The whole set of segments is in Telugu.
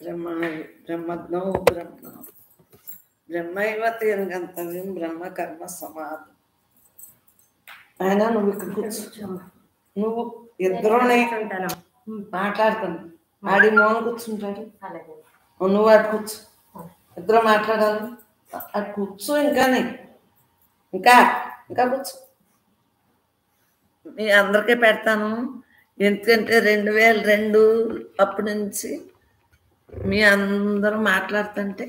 బ్రహ్మ బ్రహ్మజ్ఞో బ్రహ్మ బ్రహ్మైవ గంతవ్యం బ్రహ్మ కర్మ సమాధి ఆయన నువ్వు ఇక్కడ కూర్చో నువ్వు ఇద్దరునే ఉంటాను మాట్లాడుకోండి ఆడి మోన కూర్చుంటాడు అలాగే నువ్వు అటు కూర్చో ఇద్దరు మాట్లాడాలి అటు కూర్చో ఇంకానే ఇంకా ఇంకా కూర్చో మీ అందరికీ పెడతాను ఎందుకంటే రెండు వేల రెండు అప్పటి నుంచి మీ అందరూ మాట్లాడుతుంటే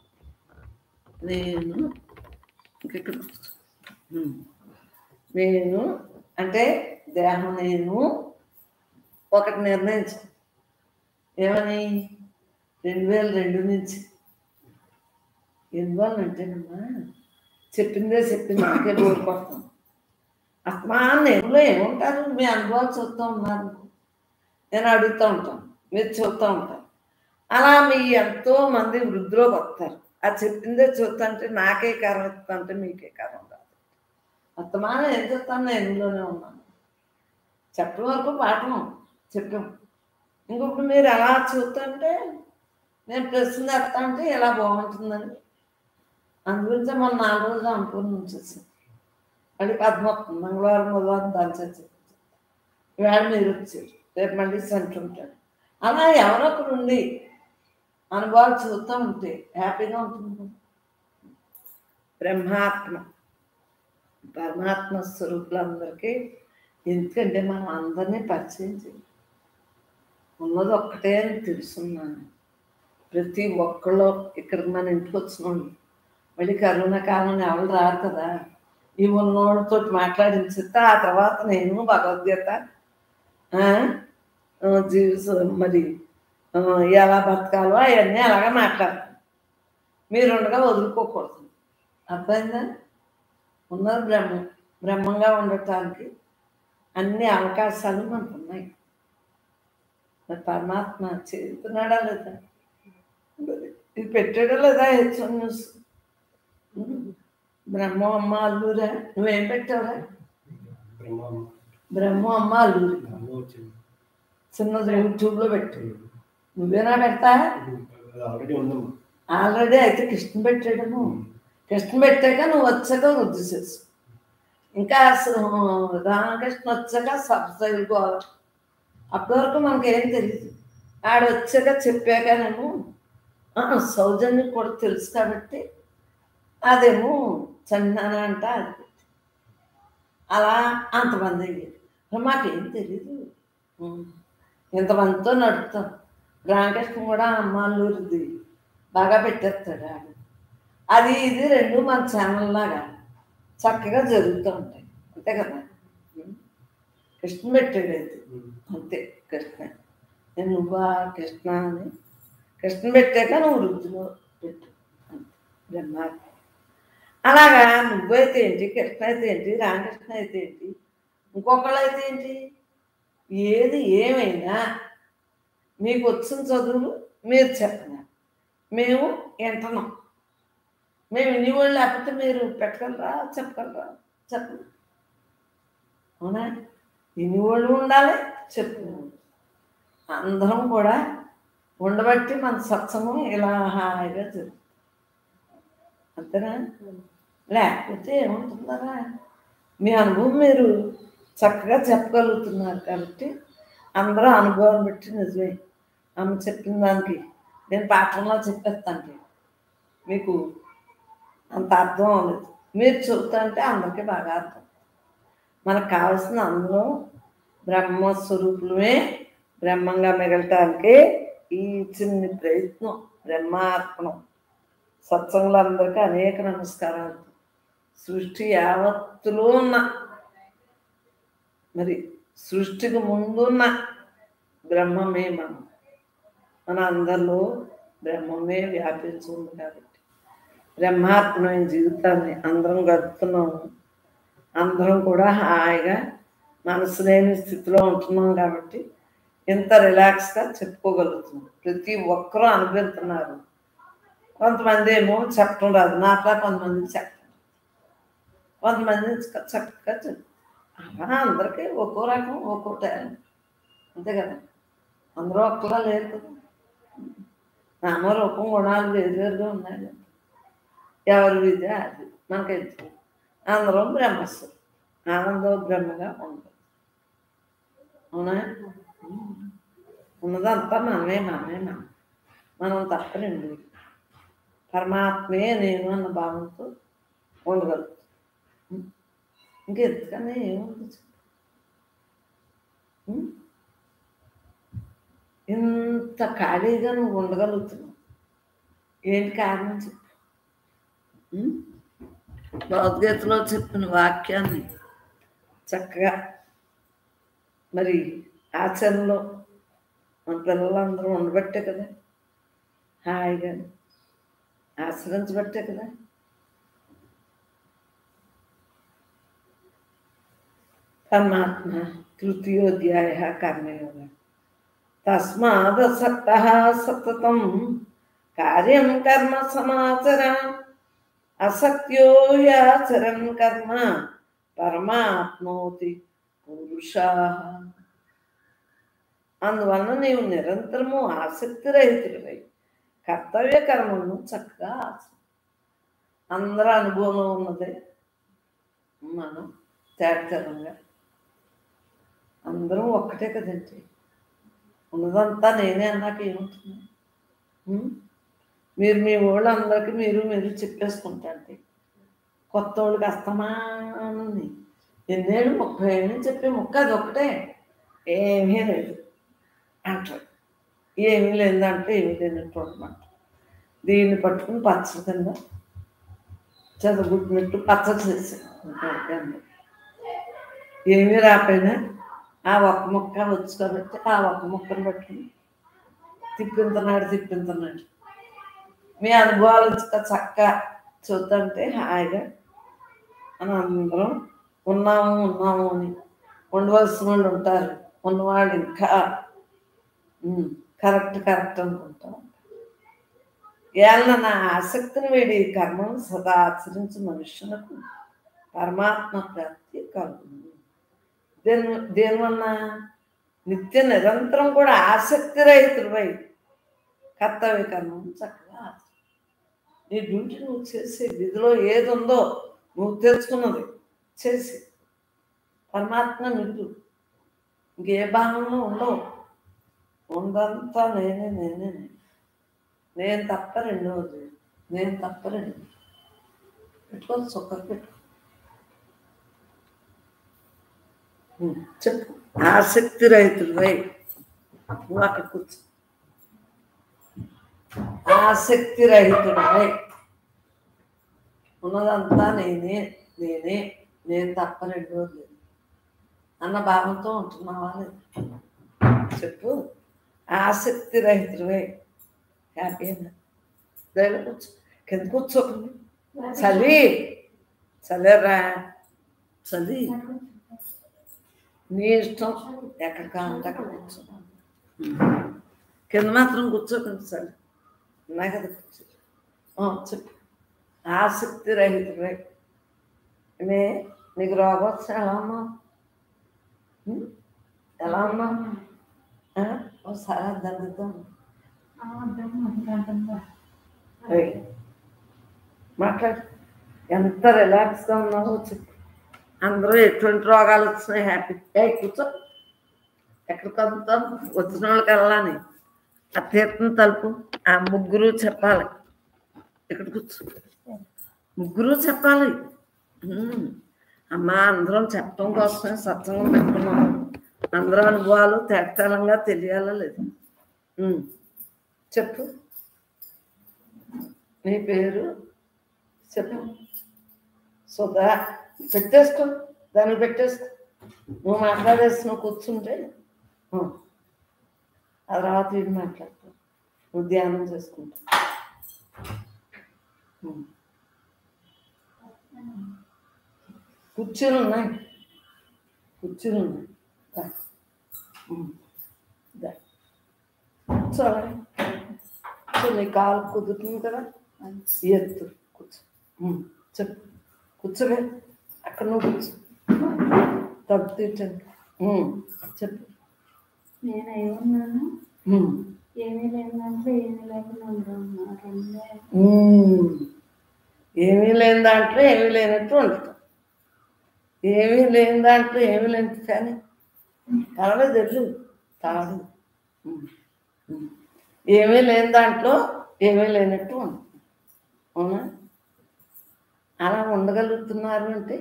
నేను ఇంక ఇక్కడ కూర్చో. ఉమ్. నేను అంటే దేహం నేను ఒకటి నిర్ణయించు ఏమని రెండు వేల రెండు నుంచి ఎందువల్లంటేనమ్మా చెప్పిందే చెప్పింది నాకే బోరు కొడతాం అమ్మా నేనులో ఏముంటారు మీ అనుభవాలు చూస్తూ ఉన్నారు నేను అడుగుతూ ఉంటాను మీరు చూస్తూ ఉంటారు అలా మీ ఎంతో మంది వృద్ధిలోకి వస్తారు అది చెప్పిందే చూస్తుంటే నాకే కారం ఇస్తుంటే మీకే కారం రాదు అత్తమాన ఏం చెప్తాను నేను ఇందులోనే ఉన్నాను చెప్పడం వరకు పాఠం చెప్పాం ఇంకొకటి మీరు అలా చూస్తుంటే నేను ప్రశ్న వేస్తా అంటే ఎలా బాగుంటుందని అందుగురించి మన నాలుగు రోజులు అనుకుని ఉంచేసి మళ్ళీ పద్మొత్తం మంగళవారం బుధవారం దాని చేసి ఇవాళ మీరు వచ్చారు రేపు మళ్ళీ సెంటర్ ఉంటాడు అలా ఎవరో ఒకరు ఉండి అనుభవాలు చూస్తూ ఉంటే హ్యాపీగా ఉంటుంది కదా. బ్రహ్మాత్మ పరమాత్మ స్వరూపులందరికీ ఎందుకంటే మనం అందరినీ పరిచయం చేయాలి ఉన్నది ఒక్కటే అని తెలుసున్నాను ప్రతి ఒక్కళ్ళు ఇక్కడికి మన ఇంటికి వచ్చిన వాళ్ళు మళ్ళీ కరోనా కాలంలో ఎవరు రారు కదా ఈ ఉన్నోళ్ళతో మాట్లాడించితే ఆ తర్వాత నేను భగవద్గీత ఆ, ఆ, జీవిత మరి ఆ, ఎలా బతకాలో అవన్నీ అలాగే మాట్లాడతాను మీరు ఉండగా వదులుకోకూడదు అర్థమైందా ఉన్నది బ్రహ్మం బ్రహ్మంగా ఉండటానికి అన్ని అవకాశాలు మనకు ఉన్నాయి మరి పరమాత్మ చేస్తున్నాడా లేదా మరి ఇది పెట్టాడా లేదా హెచ్ఎం న్యూస్ బ్రహ్మ అమ్మ అల్లూరా నువ్వేం పెట్టావురా బ్రహ్మ బ్రహ్మ అమ్మ అల్లూరి బ్రహ్మ వచ్చింది చిన్నది యూట్యూబ్లో పెట్టు నువ్వేనా పెడతా అది ఆల్రెడీ ఉందమ్మా ఆల్రెడీ అయితే కృష్ణ పెట్టాడము కృష్ణ పెట్టాక నువ్వు వచ్చాక వృద్ధి చేసు ఇంకా అసలు రామకృష్ణ వచ్చాక సబ్స్క్రైబ్ కావాలి అప్పటి వరకు మనకేం తెలియదు ఆడ వచ్చాక చెప్పాకనేమో ఆ, సౌజన్యం కూడా తెలుసు కాబట్టి అదేమో చందన అంట అది పెట్టి. అలా అంతమంది అయ్యారు మరి మాకేం తెలీదు ఉం. ఇంతమందితో నడుపుతాం రామకృష్ణ కూడా అమ్మాళ్ళూరిది బాగా పెట్టేస్తాడు ఆడు అది ఇది రెండు మన ఛానల్ లాగా చక్కగా జరుగుతూ ఉంటాయి అంతే కదా ఉం. కృష్ణ పెట్టాడు అది అంతే కృష్ణ నేను నువ్వా కృష్ణ అని కృష్ణ పెట్టాక నువ్వు వృద్ధిలో పెట్టు అంతే బ్రహ్మాత్మ అలాగా నువ్వైతే ఏంటి కృష్ణ అయితే ఏంటి రామకృష్ణ అయితే ఏంటి ఇంకొకళ్ళు అయితే ఏంటి ఏది ఏమైనా మీకు వచ్చిన చదువులు మీరు చెప్పండి మేము వింటున్నాం మేము ఇన్ని వాళ్ళు లేకపోతే మీరు పెట్టగలరా చెప్పగలరా చెప్పండి అవునా ఇన్ని వాళ్ళు ఉండాలి చెప్పు అందరం కూడా ఉండబట్టి మన సత్సంగం ఇలా హాయిగా జరుగుతుంది అంతేనా లేకపోతే ఏముంటుందరా మీ అనుభవం మీరు చక్కగా చెప్పగలుగుతున్నారు కాబట్టి అందరూ అనుభవం బట్టి నిజమే అమ్మ చెప్పిన దానికి నేను పాఠంలో చెప్పేస్తాను మీకు అంత అర్థం అవ్వలేదు మీరు చెబుతా అంటే అందరికీ బాగా అర్థం మనకు కావాల్సిన అందరూ బ్రహ్మస్వరూపులమే బ్రహ్మంగా మిగలటానికి ఈ చిన్న ప్రయత్నం బ్రహ్మార్పణం సత్సంగులందరికీ అనేక నమస్కారాలు సృష్టి యావత్తులో ఉన్న మరి సృష్టికి ముందున్న బ్రహ్మమే మనం మన అందరిలో బ్రహ్మమే వ్యాపించి ఉంది కాబట్టి బ్రహ్మాత్మైన జీవితాన్ని అందరం గడుపుతున్నాము అందరం కూడా హాయిగా మనసు లేని స్థితిలో ఉంటున్నాం కాబట్టి ఇంత రిలాక్స్గా చెప్పుకోగలుగుతున్నాం ప్రతి ఒక్కరూ అనుభవిస్తున్నారు కొంతమంది ఏమో చెప్పడం రాదు నాట్లా కొంతమంది చెప్పడం కొంతమంది చ- చక్కగా చెప్ అలా అందరికీ ఒక్కో రకం ఒక్కో టాలెంట్ అంతే కదా అందరూ ఒక్కలా లేరు కదా నామరూపం గుణాలు వేరువేరుగా ఉన్నాయి ఎవరి విద్య అది మనకెందుకు అందరం బ్రహ్మస్సు ఆనందో బ్రహ్మగా ఉండదు అవునా ఉన్నదంతా మనమే మనమే మనం మనం తప్ప రెండు పరమాత్మే నేను అన్న భావంతో ఉండగలుగుతాం ఇంకెందుకనే ఏముంది చెప్పు. ఉం? ఇంత ఖాళీగా నువ్వు ఉండగలుగుతున్నావు ఏంటి కారణం చెప్పు ఉం? భగవద్గీతలో చెప్పిన వాక్యాన్ని చక్కగా మరి ఆచరణలో మన పిల్లలందరూ ఉండబట్టే కదా హాయిగా ఆశ్రయించబట్టే కదా పరమాత్మ తృతీయోధ్యాయ కర్మయోగ తస్మాదసక్త సతతం కార్యం కర్మ సమాచర అసక్త్యో యాచరన్ కర్మ పరమాత్మోతి పురుష అందువలన నీవు నిరంతరము ఆసక్తి రహితుడివై కర్తవ్య కర్మలను చక్కగా ఆచ- అందరూ అనుభవంలో ఉన్నదే మనం తేటతెల్లంగా అందరం ఒక్కటే కదండి ఉన్నదంతా నేనే అన్నాక ఏముంటుంది ఉం? మీరు మీ వాళ్ళందరికీ మీరు మీరు చెప్పేసుకుంటాండి కొత్త వాళ్ళకి అస్తమానంది ఎన్నేళ్ళు ముప్పై ఏళ్ళు చెప్పే ముక్క అది ఒకటే ఏమీ లేదు అంటారు ఏమీ లేదంటే ఏమీ లేనట్టు అనమాట దీన్ని పట్టుకుని పచ్చడి కింద చదువుకుంటున్నట్టు పచ్చడి చేసి ఏమీ రాకపోయినా ఆ ఒక్క ముక్క వచ్చు కాబట్టి ఆ ఒక్క ముక్కను పట్టుకుని తిప్పింతున్నాడు తిప్పింతున్నాడు మీ అనుభవాలు చక్క- చక్కగా చూద్దంటే హాయిగా అని అందరం ఉన్నాము ఉన్నాము అని ఉండవలసిన వాళ్ళు ఉంటారు ఉన్నవాళ్ళు ఇంకా ఉమ్, కరెక్ట్ కరెక్ట్ అనుకుంటాం ఏళ్ళ నా ఆసక్తిని వేడి కర్మను సదా ఆచరించు మనుష్యులకు పరమాత్మ ప్రాప్తి కలుగుతుంది దేని దేనివల్ల నిత్య నిరంతరం కూడా ఆసక్తి రహితుడివై కర్తవ్య కర్మం చక్కగా ఆచరించు. నీ డ్యూటీ నువ్వు చేసే విధిలో ఏది ఉందో నువ్వు తెలుసుకున్నది చేసి పరమాత్మ నిన్ను ఇంకే భావంలో ఉండవు ఉందంతా నేనే నేనే నేను నేను తప్ప రెండవది నేను తప్ప రెండు పెట్టుకో చొక్క పెట్టు ఉం, చెప్పు ఆసక్తి రైతులై నువ్వు అక్కడ కూర్చో ఆసక్తి రహితుడై ఉన్నదంతా నేనే నేనే నేను తప్ప రెండోది లేదు అన్న భావంతో ఉంటున్నావా లేదు చెప్పు ఆసక్తి రహితుడై హ్యాపీగా దయలో కూర్చో కింద కూర్చోకండి చలి చలిరా చలి నీ ఇష్టం ఎక్కడ కావాలంటే అక్కడ కూర్చో కింద మాత్రం కూర్చోకండి చలి ఉన్నాయి కదా కూర్చో ఆ, చెప్పు ఆసక్తి రహితుడే నే నీకు రోగం వచ్చి ఎలా ఉన్నావు ఉం? ఎలా ఉన్నావు ఆ? ఒకసారి దండుతాం ఏయ్, మాట్లాడు ఎంత రిలాక్స్గా ఉన్నావో చెప్పు అందరూ ఎటువంటి రోగాలు వచ్చినాయి హ్యాపీ ఏ కూర్చో ఎక్కడ కదుతాం వచ్చిన వాళ్ళకి వెళ్ళాలి ఆ తీర్థం తలుపు ఆ ముగ్గురు చెప్పాలి ఇక్కడ కూర్చో ముగ్గురు చెప్పాలి ఉమ్. అమ్మా అందరం చెప్పడం కోసమే సత్సంగం పెట్టుకున్నాం అందరూ అనుభవాలు తేటతెల్లంగా తెలియాలా లేదు ఉమ్. చెప్పు నీ పేరు చెప్పు సుధా పెట్టేసుకో దాన్ని పెట్టేసుకో నువ్వు మాట్లాడేసి నువ్వు కూర్చుంటే ఆ, ఆ తర్వాత వీడు మాట్లాడతావు నువ్వు ధ్యానం చేసుకుంటావు ఉమ్. కుర్చీలు ఉన్నాయి కుర్చీలు ఉన్నాయి దా. ఉమ్. దా. కూర్చోవాలి సో నీ కాలు కుదురుతుంది కదా ఎత్తు కూర్చో ఉమ్, చెప్పు కూర్చోవే అక్కడ నువ్వు కూర్చో తప్పు తీర్చండి ఉమ్, చెప్పు నేను ఏమన్నాను ఉమ్, ఏమీ లేని దాంట్లో ఏమీ లేకుండా ఉండడం రెండే ఉమ్. ఏమీ లేని దాంట్లో ఏమీ లేనట్టు ఉండటం ఏమీ లేని దాంట్లో ఏమీ లేనట్టు కానీ కలవే తెలుసు తాడు ఉమ్. ఉమ్. ఏమీ లేని దాంట్లో ఏమీ లేనట్టు ఉండటం అవునా అలా ఉండగలుగుతున్నారు అంటే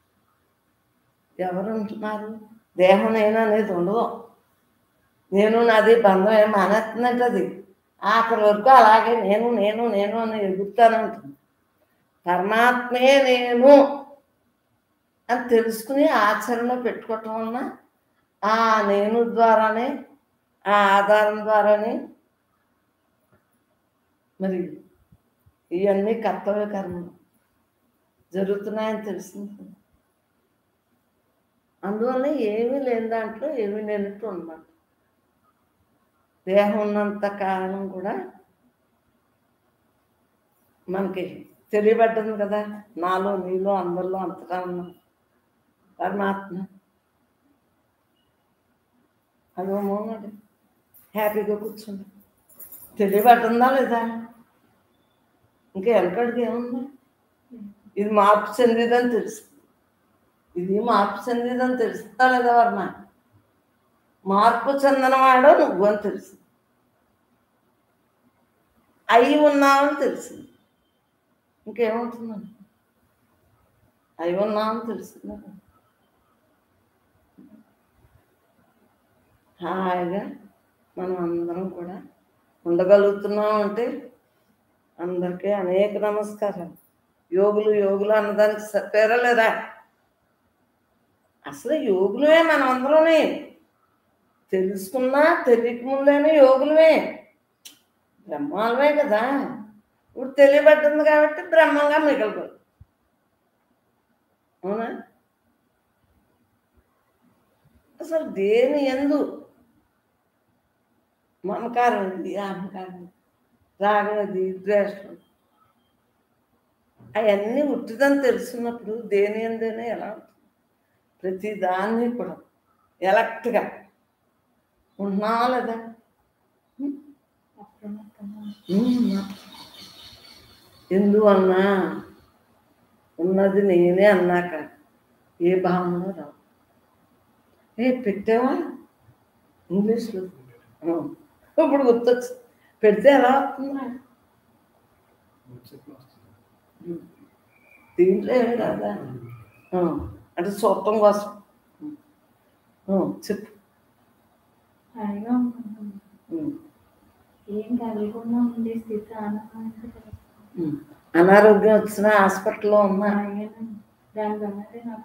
ఎవరు ఉంటున్నారు దేహం నేను అనేది ఉండదు నేను నాది బంధం ఏం మానేస్తుందంటే అది ఆఖరి వరకు అలాగే నేను నేను నేను అని ఎగురుతానే ఉంటుంది పరమాత్మే నేను అని తెలుసుకుని ఆచరణలో పెట్టుకోవటం వలన ఆ నేను ద్వారానే ఆ ఆధారం ద్వారానే మరి ఇవన్నీ కర్తవ్య కర్మలు జరుగుతున్నాయని తెలిసింది అందువల్ల ఏమీ లేని దాంట్లో ఏమీ లేనట్టు ఉండమాట దేహం ఉన్నంత కాలం కూడా మనకి తెలియబడ్డది కదా నాలో నీలో అందరిలో అంతగా ఉన్నాం పరమాత్మ అదో మోనది హ్యాపీగా కూర్చుంది తెలియబడ్డందా లేదా ఇంకా వెనకడికి ఏముంది ఇది మార్పు చెందిదని తెలుసు ఇది మార్పు చెందిదని తెలుస్తుందా లేదా వర్మ మార్పు చెందినవాడో నువ్వు అని తెలుసు అయి ఉన్నావని తెలిసింది ఇంకేముంటుందండి అయి ఉన్నామని తెలిసిందా హాయిగా మనం అందరం కూడా ఉండగలుగుతున్నాం అంటే అందరికీ అనేక నమస్కారాలు యోగులు యోగులు అన్నదానికి సరిపోయారా లేదా అసలు యోగులమే మనం అందరమే తెలుసుకున్నా తెలియకముందేనే యోగులమే బ్రహ్మాలమే కదా ఇప్పుడు తెలియబడ్డింది కాబట్టి బ్రహ్మంగా మిగలదు అవునా అసలు దేని ఎందు మమకారం ఇది అహంకారం రాగం ఇది ద్వేషం అవన్నీ ఉట్టిదని తెలుసున్నప్పుడు దేని ఎందైనా ఎలా ఉంటుంది ప్రతి దాన్ని కూడా ఎలక్ట్గా ఉంటున్నావా లేదా ఉమ్. ఎందువన్నా ఉన్నది నేనే అన్నాక ఏ భావన రావు ఏ పెట్టావా ఇంగ్లీష్లో ఆ. ఇప్పుడు గుర్తొచ్చు పెడితే ఎలా వస్తుందా దీంట్లో ఏమి రాదా ఆ. అంటే చూడటం కోసం ఆ, చెప్పు హాయిగా ఉంటుంది ఉమ్. ఏం కలగకుండా ఉండే స్థితి ఆనందం ఉమ్. అనారోగ్యం వచ్చిన హాస్పిటల్లో ఉన్నా హాయిగానే దాని బట్టి నాకు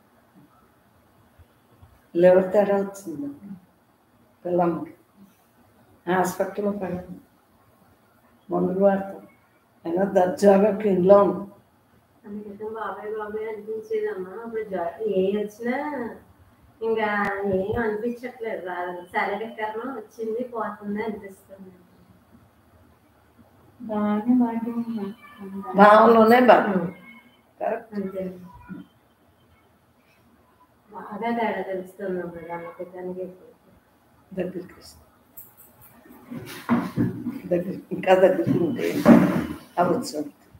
లివర్ తేడా వచ్చింది పిల్లమ్మకి హాస్పిటల్లో పడింది మందులు వాడతాం అయినా దర్జాగా ఇంట్లో ఉంది అందుకైతే బాబాయ్ బాబాయ్ అనిపించేదమ్మా అప్పుడు జ్వరం ఏ వచ్చినా ఇంకా ఏం అనిపించట్లేదు రాదు శారీరక కర్మ వచ్చింది పోతుంది అనిపిస్తుంది బాగానే వాటి భావంలోనే బాగా కరెక్ట్ అంతే బాగా తేడా తెలుస్తుంది అమ్మా దానికి దానికి దగ్గరికి వస్తుంది. దగ్గర ఇంకా దగ్గరికి ఉంటే అవ్వచ్చు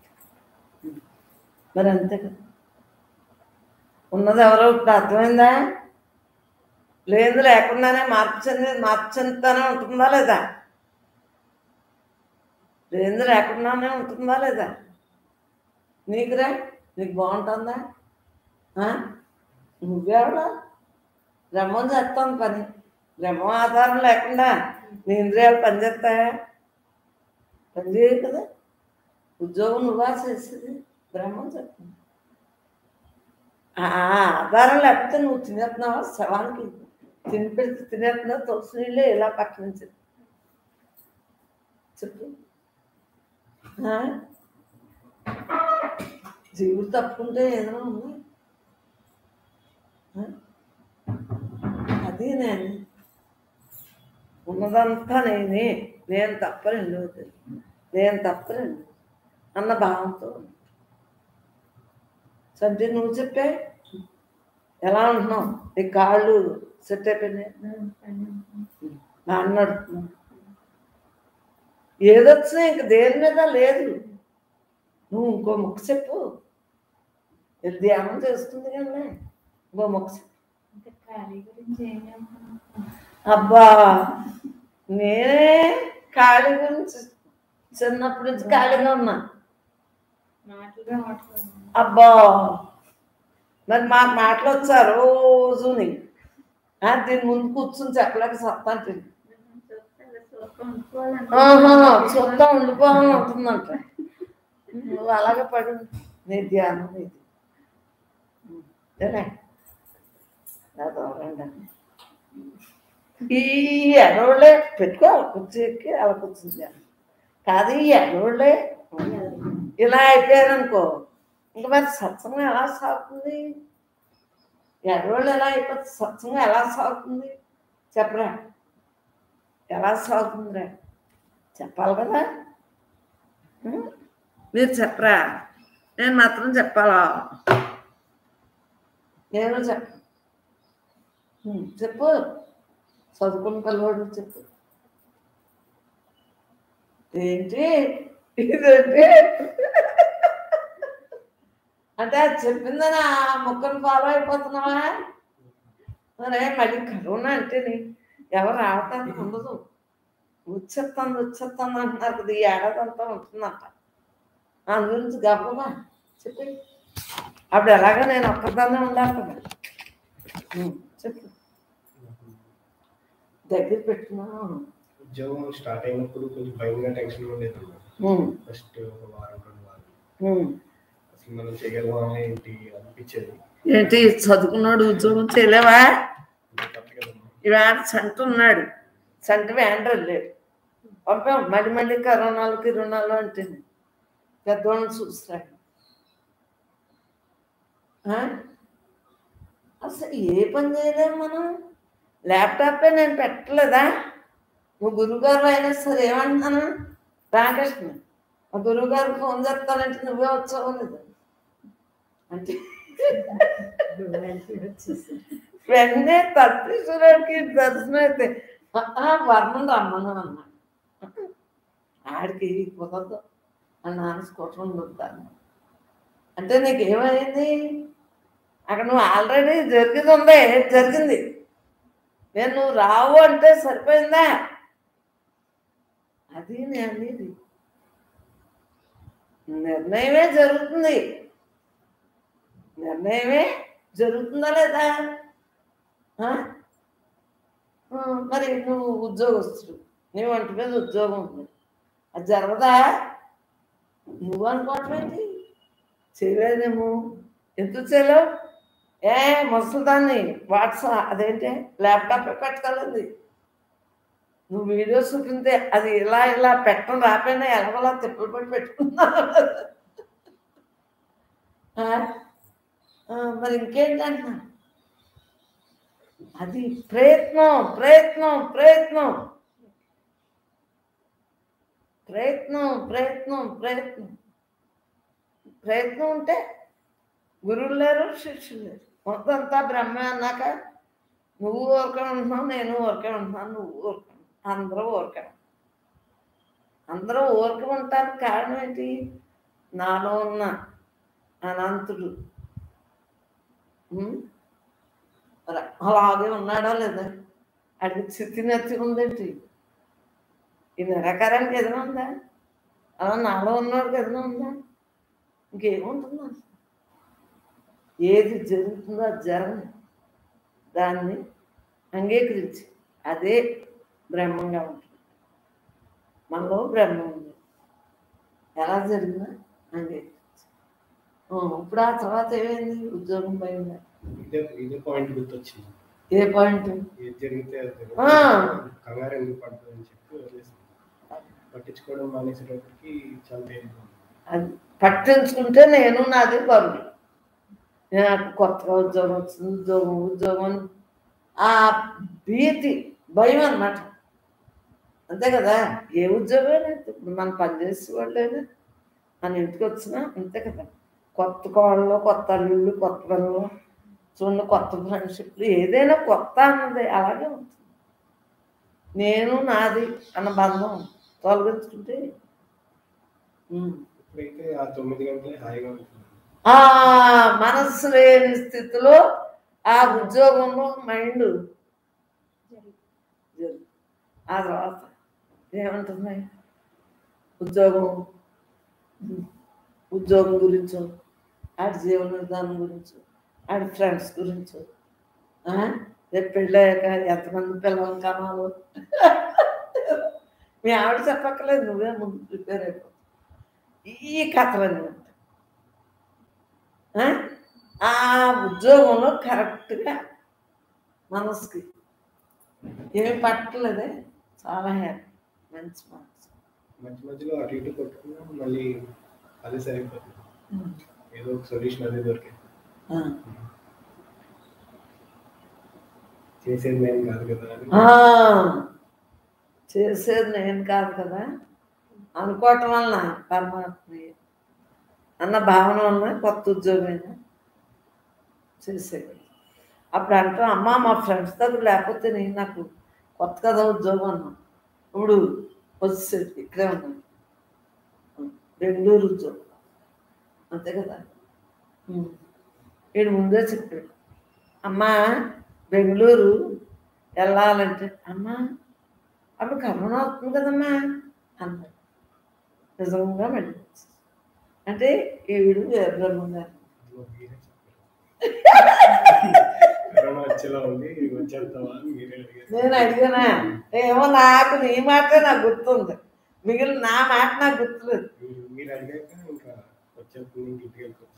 మరి అంతే కదా ఉన్నది ఎవరో ఇప్పుడు అర్థమైందా లేదు లేకుండానే మార్పు చెంది మార్పు చెందుతానే ఉంటుందా లేదా లేదు లేకుండానే ఉంటుందా లేదా నీకురా నీకు బాగుంటుందా ఆ? నువ్వెవడా బ్రహ్మం చేస్తాను పని బ్రహ్మం ఆధారం లేకుండా నీ ఇంద్రియాలు పనిచేస్తాయా పనిచేయవు కదా ఉద్యోగం నువ్వా చేసేది బ్రహ్మం చెప్తుంది ఆ ఆధారం లేకపోతే నువ్వు తినేస్తున్నావా శవానికి తిని పెడితే తినేస్తున్నావు తులసి నీళ్ళే ఇలా పక్క నుంచి చెప్పు ఆ? జీవుడు తప్పుకుంటే ఏదైనా ఉంది ఆ? అది నేను ఉన్నదంతా నేనే నేను తప్ప రెండవది నేను తప్ప రెండు అన్న భావంతో సంటే నువ్వు చెప్పే ఎలా ఉంటున్నావు నీ కాళ్ళు సెట్ అయిపోయినాయి బాగా నడుతున్నావు ఏదొచ్చినా ఇంక దేని మీద లేదు నువ్వు ఇంకో ముక్క చెప్పు ఇది ధ్యానం చేస్తుంది కానీ ఇంకో ముక్క చెప్పు ఇంకా ఖాళీ గురించి ఏం చెప్తున్నాను అబ్బా నేనే ఖాళీ గురించి చిన్నప్పటి నుంచి ఖాళీగా ఉన్నా మాటలు రావట్లేదు అబ్బా మరి మాకు మాటలు వచ్చా రోజుని ఆ, దీని ముందు కూర్చుని చెప్పలేక సత్తాంటి ఆహా చూద్దాం ఉండిపోవాలని ఉంటుందంట నువ్వు అలాగే పడు నీ ధ్యానం నీది ఏలే? నా దూరంగా. ఈ ఎడోళ్ళే పెట్టుకో కుర్చీ ఎక్కి అలా కూర్చుంది ధ్యానం. కాదు ఈ ఎడోళ్ళే ఇలా అయిపోయారనుకో ఇంకా మరి సత్సంగం ఎలా సాగుతుంది ఎర్రోళ్ళు ఎలా అయిపోతుంది సత్సంగం ఎలా సాగుతుంది చెప్పరా ఎలా సాగుతుందిరా చెప్పాలి కదా ఉం? మీరు చెప్పరా నేను మాత్రం చెప్పాలా నేను చెప్ప ఉం, చెప్పు చదువుకున్న పిల్లవాడు చెప్పు ఏంటి ఇదేంటి అంటే అది చెప్పిందని ఆ మొక్కను ఫాలో అయిపోతున్నావా మరే మళ్ళీ కరోనా అంటేని ఎవరు రావటానికి ఉండదు వచ్చేస్తుంది వచ్చేస్తుంది అంటున్నారు కదా ఈ ఏడాది అంతా ఉంటుందంట అందు గురించి గబగబా చెప్పి అప్పుడు ఎలాగో నేను ఒక్కదాన్నే ఉండాలి కదా ఉం, చెప్పు దగ్గర పెట్టుకున్నా ఉద్యోగం స్టార్ట్ అయినప్పుడు కొంచెం భయంగా టెన్షన్ ఉండేది ఉం, ఫస్ట్ ఒక వారం రెండు వారం ఉం. అసలు మనం చేయగలమా ఏంటి అనిపించేది ఏంటి చదువుకున్నాడు ఉద్యోగం చేయలేవా ఇంకా తప్పదు కదమ్మా ఇవాళ సంట ఉన్నాడు సంట వ్యాన్ వెళ్ళాడు పంపాం మళ్ళీ మళ్ళీ కరోనాలు కిరోనాలు అంటే పెద్దవాళ్ళని చూస్తాడు ఆ? అసలు ఏ పని చేయలేము మనం ల్యాప్టాపే నేను పెట్టలేదా నువ్వు గురువుగారు అయినా సరే ఏమంటున్నాను రామకృష్ణ మా గురువుగారు ఫోన్ చేస్తానంటే నువ్వే వచ్చావు లేదు అంటే వెంటనే తప్పేశ్వరుడికి దర్శనం అయితే "ఆ, వర్ణం రమ్మను అన్నాడు ఆడికి కుదరదు అని నాన్న స్కూటర్ ఉంటాను అంటే నీకు ఏమైంది అక్కడ నువ్వు ఆల్రెడీ జరిగింది ఉంది జరిగింది నేను నువ్వు రావు అంటే సరిపోయిందా అది నేను అనేది నిర్ణయమే జరుగుతుంది నిర్ణయమే జరుగుతుందా లేదా ఆ? ఆ, మరి నువ్వు ఉద్యోగస్తుడు నీ వంటి మీద ఉద్యోగం ఉంది అది జరగదా నువ్వు అనుకోవటం ఏంటి చేయలేదేమో ఎందుకు చేయలేవు ఏ ముసలిదాన్ని వాట్సాప్ అదేంటి ల్యాప్టాప్ పెట్టగలది నువ్వు వీడియో చూపింతే అది ఇలా ఇలా పెట్టడం రాపోయినా ఎలవలా తిప్పలు పడి పెట్టుకున్నా ఆ? ఆ, మరి ఇంకేంటంటున్నా అది ప్రయత్నం ప్రయత్నం ప్రయత్నం ప్రయత్నం ప్రయత్నం ప్రయత్నం ప్రయత్నం ఉంటే గురువులు లేరు శిష్యులు లేరు మొత్తం అంతా బ్రహ్మే అన్నాక నువ్వు ఊరికే ఉంటున్నావు నేను ఊరికే ఉంటున్నాను నువ్వు ఊరికే అందరూ ఊరికే అందరూ ఊరికే ఉంటానికి కారణం ఏంటి నాలో ఉన్న అనంతుడు ఉం? మరి అలాగే ఉన్నాడా లేదా అడిగి స్థితి నచ్చి ఉందేంటి ఈ నిరాకారానికి ఏదైనా ఉందా అలా నాలో ఉన్నవాడికి ఏదైనా ఉందా ఇంకేముంటుంది అసలు ఏది జరుగుతుందో అది జరగదు దాన్ని అంగీకరించి అదే బ్రహ్మంగా ఉంటుంది మనలో బ్రహ్మం ఉంది ఎలా జరిగిందా అంగీకరించి ఆ, ఇప్పుడు ఆ తర్వాత ఏమైంది ఉద్యోగం పోయిందా ఇదే ఇదే పాయింట్ గుర్తొచ్చింది ఏ పాయింట్ ఏది జరిగితే అది జరుగుతుంది. ఆ. కంగారు ఎందుకు పడుతుందని చెప్పి వదిలేసాను పట్టించుకోవడం మానేసేటప్పటికి చాలా తేలిక ఉంది. అది పట్టించుకుంటే నేను నాది బరువు నాకు కొత్తగా ఉద్యోగం వచ్చింది ఉద్యోగం ఉద్యోగం అని ఆ భీతి భయం అన్నమాట అంతే కదా ఏ ఉద్యోగం ఇప్పుడు మనం పనిచేసే వాళ్ళేనా మన ఇంటికి వచ్చినా అంతే కదా కొత్త కోళ్ళు కొత్త అల్లుళ్ళు కొత్త పిల్లలు చూడండి కొత్త ఫ్రెండ్షిప్లు ఏదైనా కొత్త అన్నది అలాగే ఉంటుంది నేను నాది అన్న బంధం తొలగించుకుంటే ఉమ్. ఇప్పుడైతే ఆ తొమ్మిది గంటలే హాయిగా ఉంటుంది ఆ మనస్సు లేని స్థితిలో ఆ ఉద్యోగంలో మైండ్ ఆ తర్వాత ఏమంటుంది ఉద్యోగం ఉద్యోగం గురించో ఆడి జీవన విధానం గురించో ఆడి ఫ్రెండ్స్ గురించో ఆ? రేపు పెళ్ళాక ఎంతమంది పిల్లలు కనాలో మీ ఆవిడ చెప్పక్కలేదు నువ్వే ముందు ప్రిపేర్ అయిపో ఈ కథలన్నీ ఉంటాయి ఆ? ఆ ఉద్యోగంలో కరెక్ట్గా మనసుకి ఏమి పట్టలేదే చాలా హ్యాపీ మంచి మనసు మధ్య మధ్యలో అటు ఇటు కొట్టుకున్నా మళ్ళీ అదే సరిపోతుంది ఏదో ఒక సొల్యూషన్ అదే దొరికింది ఆ. చేసేది నేను కాదు కదా అని ఆ, చేసేది నేను కాదు కదా అనుకోవటం వలన పరమాత్మ అన్న భావన వలన కొత్త ఉద్యోగమైనా చేసేది అప్పుడు అంటాం అమ్మ మా ఫ్రెండ్స్ దగ్గర లేకపోతే నేను నాకు కొత్త కదా ఉద్యోగం అన్నా ఇప్పుడు వచ్చేది ఇక్కడే ఉన్నాను బెంగళూరు ఉద్యోగం అంతే కదా ఉం. వీడు ముందే చెప్పాడు అమ్మా బెంగళూరు వెళ్ళాలంటే అమ్మా అప్పుడు కరోనా వస్తుంది కదమ్మా అన్నాడు నిజంగా మళ్ళీ అంటే ఈవిడు బ్రహ్మం గారు అందులో మీరే చెప్పారు. కరోనా వచ్చేలా ఉంది వచ్చేస్తావా అని మీరే అడిగారు నేను అడిగానా ఏమో నాకు నీ మాటే నాకు గుర్తుంది మిగిలిన నా మాట నాకు గుర్తులేదు మీరు- మీరు అడిగాక ఇంకా వచ్చేస్తుంది ఇంక ఇంటికి వెళ్ళిపోతుంది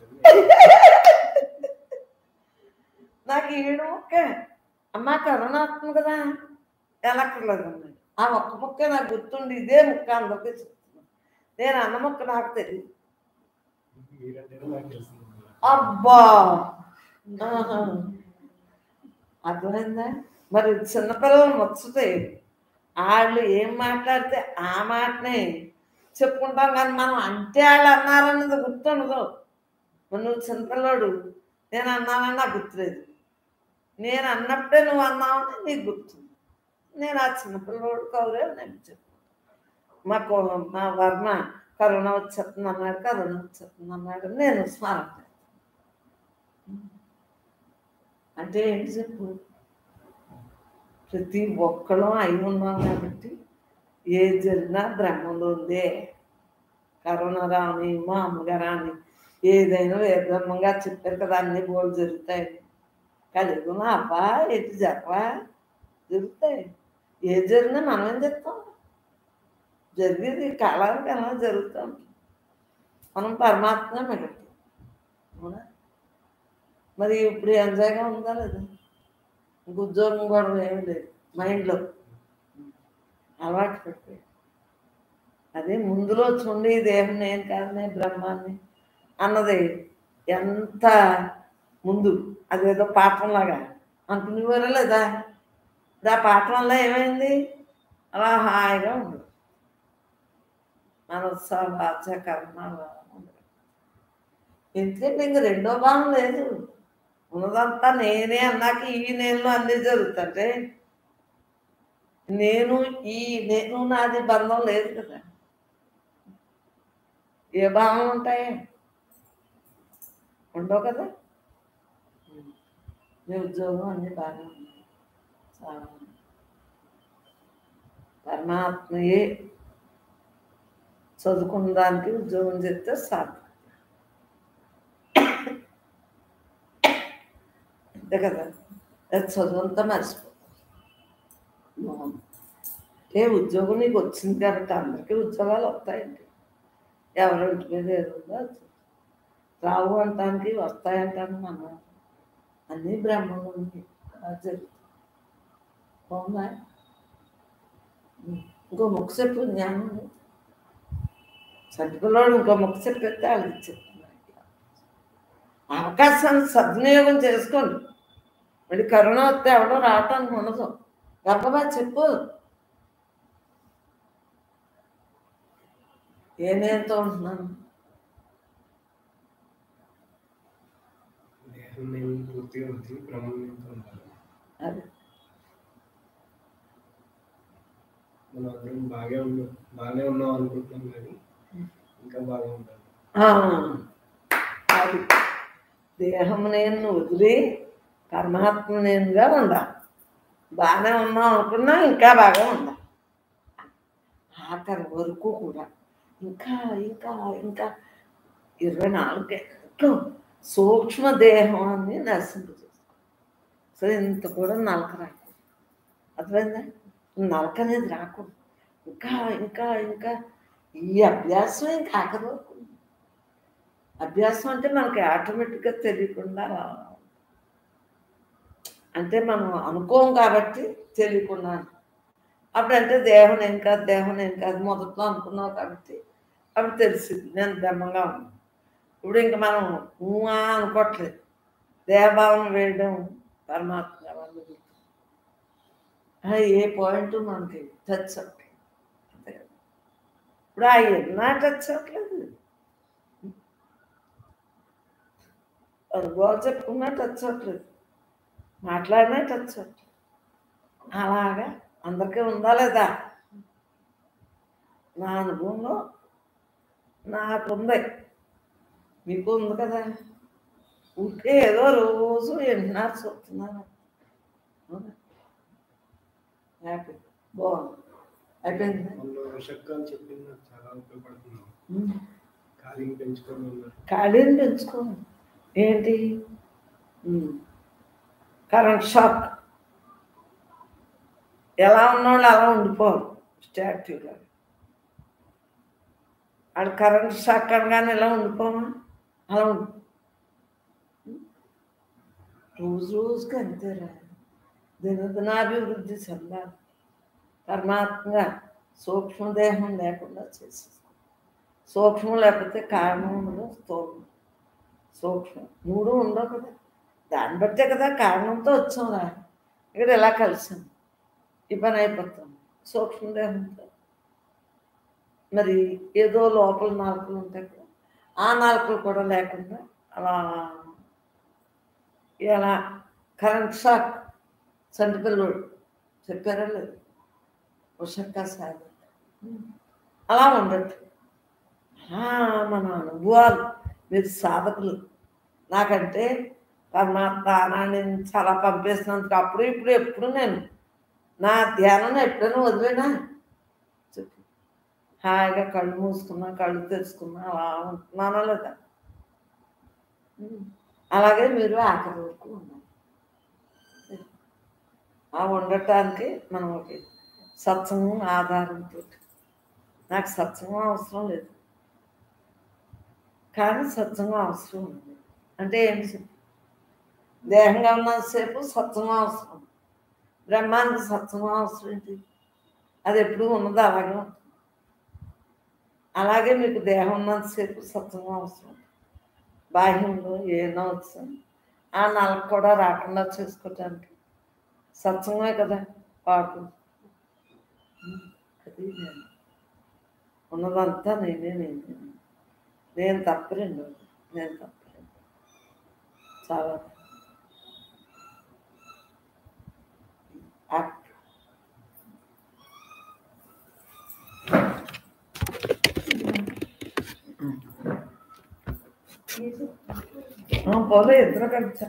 నాకు ఈడు ముక్క అమ్మ కరోనా వస్తుంది కదా వెళ్ళక్కర్లేదు అన్నాడు ఆ ఒక్క ముక్క నాకు గుర్తుండి ఇదే ముక్క అందరికీ చెప్తున్నాను నేను అన్న ముక్క నాకు తెలియదు మీరంటేనే నాకు తెలిసింది అబ్బా ఆహా. అర్థమైందా మరి చిన్నపిల్లలు ముచ్చటే వాళ్ళు ఏం మాట్లాడితే ఆ మాటనే చెప్పుకుంటాం కానీ మనం అంటే వాళ్ళు అన్నారన్నది గుర్తుండదు మరి నువ్వు చిన్నపిల్లోడు నేను అన్నానని నాకు గుర్తులేదు నేను అన్నప్పుడే నువ్వు అన్నావని నీకు గుర్తుంది నేను ఆ చిన్నపిల్లోడు కౌరే నేను చెప్పు మా కో మా వర్మ కరోనా వచ్చేస్తుంది అన్నాడు కరోనా వచ్చేస్తుంది అన్నాడు నేను స్మరణ చేస్తాను. అంటే ఏంటి చెప్పు ప్రతి ఒక్కళ్ళం అయి ఉన్నాం కాబట్టి ఏది జరిగినా బ్రహ్మంలో ఉందే కరోనా రాని మా అమ్మగారు రాని ఏదైనా ఏ బ్రహ్మంగా చెప్పారు కదా అన్ని బోర్డు జరుగుతాయి కలిగునా అబ్బా ఎటు చెప్పవా జరుగుతాయి ఏది జరిగినా మనం ఏం చెప్తాం జరిగేది కాలానికి ఎలా జరుగుతాం మనం పరమాత్మ మిగతాం అవునా మరి ఇప్పుడు ఎంజాయ్గా ఉందా లేదా ఇంక ఉద్యోగం కూడా ఏమీ లేదు మైండ్లో అలవాటు పడిపోయి అదే ముందులో చూడండి దేహం నేను కాదనే బ్రహ్మాన్ని అన్నది ఎంత ముందు అదేదో పాఠంలాగా అనుకునేవారు లేదా ఇప్పుడు ఆ పాఠం వల్ల ఏమైంది అలా హాయిగా ఉండదు మనస్స వాచ కర్మ ఉండదు ఎందుకంటే ఇంక రెండో భావం లేదు ఉన్నదంతా నేనే అన్నాక ఈ నేను అన్నీ జరుగుతుంటే నేను ఈ నేను నాది బంధం లేదు కదా ఏ భావం ఉంటాయి ఉండవు కదా మీ ఉద్యోగం అన్నీ బాగా ఉన్నాయి చాలా ఉన్నాయి. పరమాత్మయే చదువుకున్న దానికి ఉద్యోగం చెప్తే సాధ్యం అంతే కదా అది చదువంతా మర్చిపో ఏ ఉద్యోగం నీకు వచ్చింది కనుక అందరికీ ఉద్యోగాలు వస్తాయండి ఎవరి ఇంటి మీద ఏది ఉందో అది రావు అంటానికి వస్తాయంటాను మనం అన్నీ బ్రహ్మంలో ఉంది అది జరుగుతుంది బాగుందా ఇంకో ముక్క చెప్పు జ్ఞానం చంటిపిల్లవాడు ఇంకో ముక్క చెప్పేస్తే వాళ్ళకి చెప్తున్నారు అవకాశాన్ని సద్వినియోగం చేసుకోండి మళ్ళీ కరోనా వస్తే ఎవడో రావటానికి ఉండదు గర్భమా చెప్పు ఏ నేనుతో ఉంటున్నాను దేహం నేను పూర్తిగా వదిలి బ్రహ్మం నేను ఉండాలి అది మనం అందరం బాగా ఉన్నాం బాగానే ఉన్నాం అనుకుంటున్నాం కానీ ఇంకా బాగా ఉండాలి ఆ, అది దేహం నేను వదిలి పరమాత్మ నేనుగా ఉండాలి బాగానే ఉన్నాం అనుకున్నా ఇంకా బాగా ఉండాలి ఆఖరి వరకు కూడా ఇంకా ఇంకా ఇంకా ఇరవై నాలుగు గంటలు సూక్ష్మ దేహాన్ని నశింపజేస్తాం సో ఇంత కూడా నలక రాకూడదు అర్థమైందా నలక అనేది రాకూడదు ఇంకా ఇంకా ఇంకా ఈ అభ్యాసం ఇంకా ఆఖరి వరకు ఉంది. అభ్యాసం అంటే మనకి ఆటోమేటిక్గా తెలియకుండా రావడం అంటే మనం అనుకోం కాబట్టి తెలియకుండా అప్పుడంటే దేహం ఏం కాదు దేహం ఏం కాదు మొదట్లో అనుకున్నావు కాబట్టి అప్పుడు తెలిసింది నేను బ్రహ్మంగా ఉన్నాను ఇప్పుడు ఇంక మనం ఊహా అనుకోవట్లేదు దేహభావం వేయడం పరమాత్మ వాళ్ళు ఏ పాయింట్ మనకి టచ్ అవ్వట్లేదు అంతే కదా. ఇప్పుడు ఆ ఎన్నా టచ్ అవ్వట్లేదు అనుభవాలు చెప్పుకున్నా టచ్ అవ్వట్లేదు మాట్లాడినా టచ్ అవ్వట్లేదు అలాగా అందరికీ ఉందా లేదా నా అనుభవంలో నాకు ఉంది మీకు ఉంది కదా ఊరికే ఏదో రోజు వింటున్నారు చూస్తున్నాను అవునా? హ్యాపీ బాగుంది అయిపోయింది మొన్న షక్ అని చెప్పింది నాకు చాలా ఉపయోగపడుతున్నాం ఉమ్. ఖాళీని పెంచుకొని ఉన్నారు ఖాళీని పెంచుకోండి ఏంటి ఉమ్. కరెంట్ షాక్ ఎలా ఉన్నోళ్ళు అలా ఉండిపోరు స్టాట్యూగా ఆడు కరెంట్ షాక్ అనగానే ఇలా ఉండిపోమా అలా ఉండి రోజు రోజుకి అంతేరా దినదినాభివృద్ధి చెందాలి పరమాత్మగా సూక్ష్మదేహం లేకుండా చేసేసుకో సూక్ష్మం లేకపోతే కారణం ఉండదు స్థూలం సూక్ష్మం మూడు ఉండవు కదా దాన్ని బట్టే కదా కారణంతో వచ్చాం రా ఇక్కడ ఎలా కలిసాం ఈ పని అయిపోతాం సూక్ష్మదేహంతో మరి ఏదో లోపల నాలుకలు ఉంటాయి కదా ఆ నాలుకలు కూడా లేకుండా అలా ఇలా కరెంట్ షాక్ చంటి పిల్లోడు చెప్పారా లేదు ఉషక్క సాగు అలా ఉండట్టు అలా మన అనుభవాలు మీరు సాధకులు నాకంటే పరమాత్మ ఆనందించి అలా పంపేసినందుకు అప్పుడు ఇప్పుడు ఎప్పుడు నేను నా ధ్యానం ఎప్పుడైనా వదిలేనా చెప్పు హాయిగా కళ్ళు మూసుకున్నా కళ్ళు తెరుచుకున్నా అలా ఉంటున్నానా లేదా ఉమ్. అలాగే మీరు ఆఖరి వరకు ఉండాలి ఆ ఉండటానికి మనం ఒక సత్సంగం ఆధారంతో నాకు సత్సంగం అవసరం లేదు కానీ సత్సంగం అవసరం ఉంది అంటే ఏంటి చెప్పు దేహంగా ఉన్నంతసేపు సత్సంగం అవసరం బ్రహ్మానికి సత్సంగం అవసరం ఏంటి అది ఎప్పుడు ఉన్నది అలాగే ఉంటుంది అలాగే మీకు దేహం ఉన్నంతసేపు సత్సంగం అవసరం బాహ్యంలో ఏమో వచ్చింది ఆ నలకు కూడా రాకుండా చేసుకోవటానికి సత్సంగమే కదా పాటు అది నేను. ఉన్నదంతా నేనే నేనే నేను తప్పరండి నేను తప్పరండి చాలా యాక్ట్ పోలే ఇద్దరు కలిసా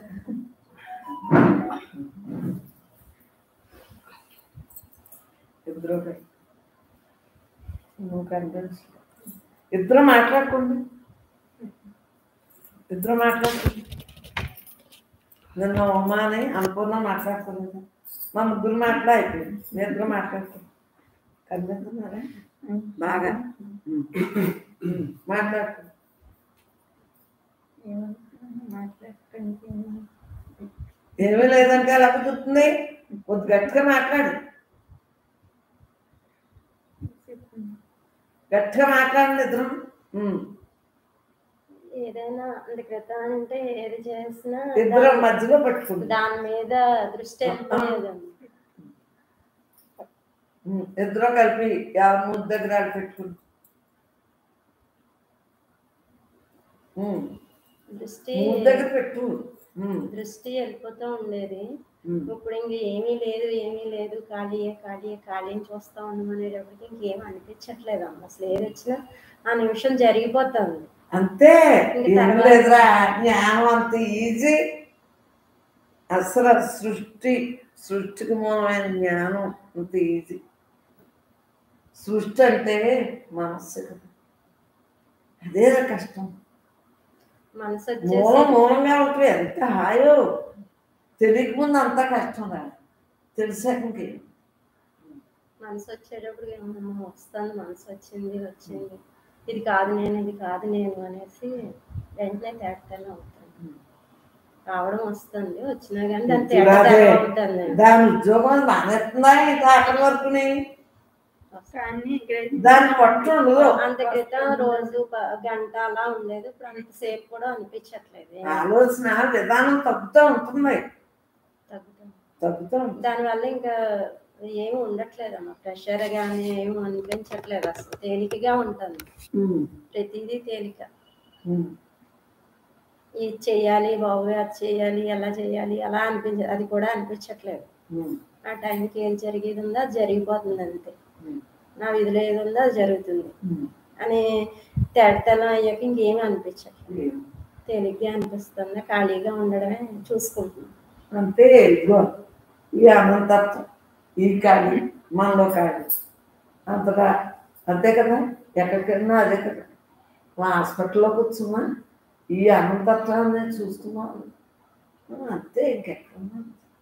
ఇద్దరు కలిసి నువ్వు కనిపించ ఇద్దరు మాట్లాడుకోండి ఇద్దరు మాట్లాడుకోండి నిన్న ఉమా అని అనుకున్నా మాట్లాడుకోలేదు మా ముగ్గురు మాటలు అయిపోయింది మీ ఇద్దరు మాట్లాడుకోండి కనిపిస్తున్నారా బాగా మాట్లాడుకోండి ఏమీ లేదంటే ఎలా కుదురుతుంది కొద్ది గట్టిగా మాట్లాడు గట్టిగా మాట్లాడండి ఇద్దరం ఉమ్. ఏదైనా అంటే క్రితం అంటే ఏది చేసినా ఇద్దరం దాని- మధ్యలో పట్టుకుంది దాని మీద దృష్టి వెళ్ళిపోయేదండి ఇద్దరు కలిపి ఎవరి ముద్ద దగ్గర ఆడ పెట్టుకుంది ఉమ్. దృష్టి ముద్ద దగ్గర పెట్టు ఉమ్, దృష్టి వెళ్ళిపోతూ ఉండేది ఉమ్. ఇప్పుడు ఇంక ఏమీ లేదు ఏమీ లేదు ఖాళీయే ఖాళీయే ఖాళీని చూస్తా ఉన్నాం అనేటప్పటికి ఇంకేం అనిపించట్లేదు అమ్మ అసలు ఏది వచ్చినా ఆ నిమిషం జరిగిపోతుంది అంతే ఇంక ఏం తర్వాత- లేదురా జ్ఞానం అంత ఈజీ అసలు సృష్టి సృష్టికి మూలమైన జ్ఞానం అంత ఈజీ సృష్టి అంటే మనస్సు కదా అదే కష్టం మనసు మూలం వచ్చేసి మూలంగా ఉంటుంది ఎంత హాయో తెలియక ముందు అంతా కష్టం రా తెలిసాక ఇంకేం మనసు వచ్చేటప్పుడు ఏమో వస్తుంది మనసు వచ్చింది వచ్చింది ఇది కాదు నేను ఇది కాదు నేను అనేసి వెంటనే తేటతనం అవుతాను రావడం వస్తుంది వచ్చినా కానీ దాని రాదే. తేటతనం అవుతుంది దాని ఉద్యోగం మానేస్తుందా ఇంత ఆఖరి వరకుని కానీ ఇక్కడ దాన్ని పట్టుండు అంత క్రితం రోజు ప- గంట అలా ఉండేది ఇప్పుడు అంతసేపు కూడా అనిపించట్లేదు ఆలోచన విధానం తగ్గుతూ ఉంటుంది తగ్గుతుంది తగ్గుతూ ఉంటుంది దానివల్ల ఇంకా ఏమి ఉండట్లేదు అమ్మ ప్రెషర్ కానీ ఏమి అనిపించట్లేదు అసలు తేలికగా ఉంటుంది ఉమ్, ప్రతిదీ తేలిక ఉమ్, ఇది చేయాలి బాబు అది చేయాలి ఎలా చేయాలి అలా అనిపించ అది కూడా అనిపించట్లేదు ఉమ్, ఆ టైంకి ఏం జరిగేది ఉందో అది జరిగిపోతుంది అంతే ఉమ్, నా విధిలో ఏది ఉందో అది జరుగుతుంది ఉమ్. అని తేడతలం అయ్యాక ఇంకేమీ అనిపించట్లేదు ఏం. తేలిగ్గా అనిపిస్తుంది ఖాళీగా ఉండడమే చూసుకుంటున్నాం అంతే ఇదిగో ఈ అనంతత్వం ఈ ఖాళీ మనలో ఖాళీ అంతగా అంతే కదా ఎక్కడికి వెళ్ళినా అదే కదా మా హాస్పిటల్లో కూర్చున్నా ఈ అనంతత్వాన్ని చూస్తున్నాను అంతే ఇంకెక్కడున్నా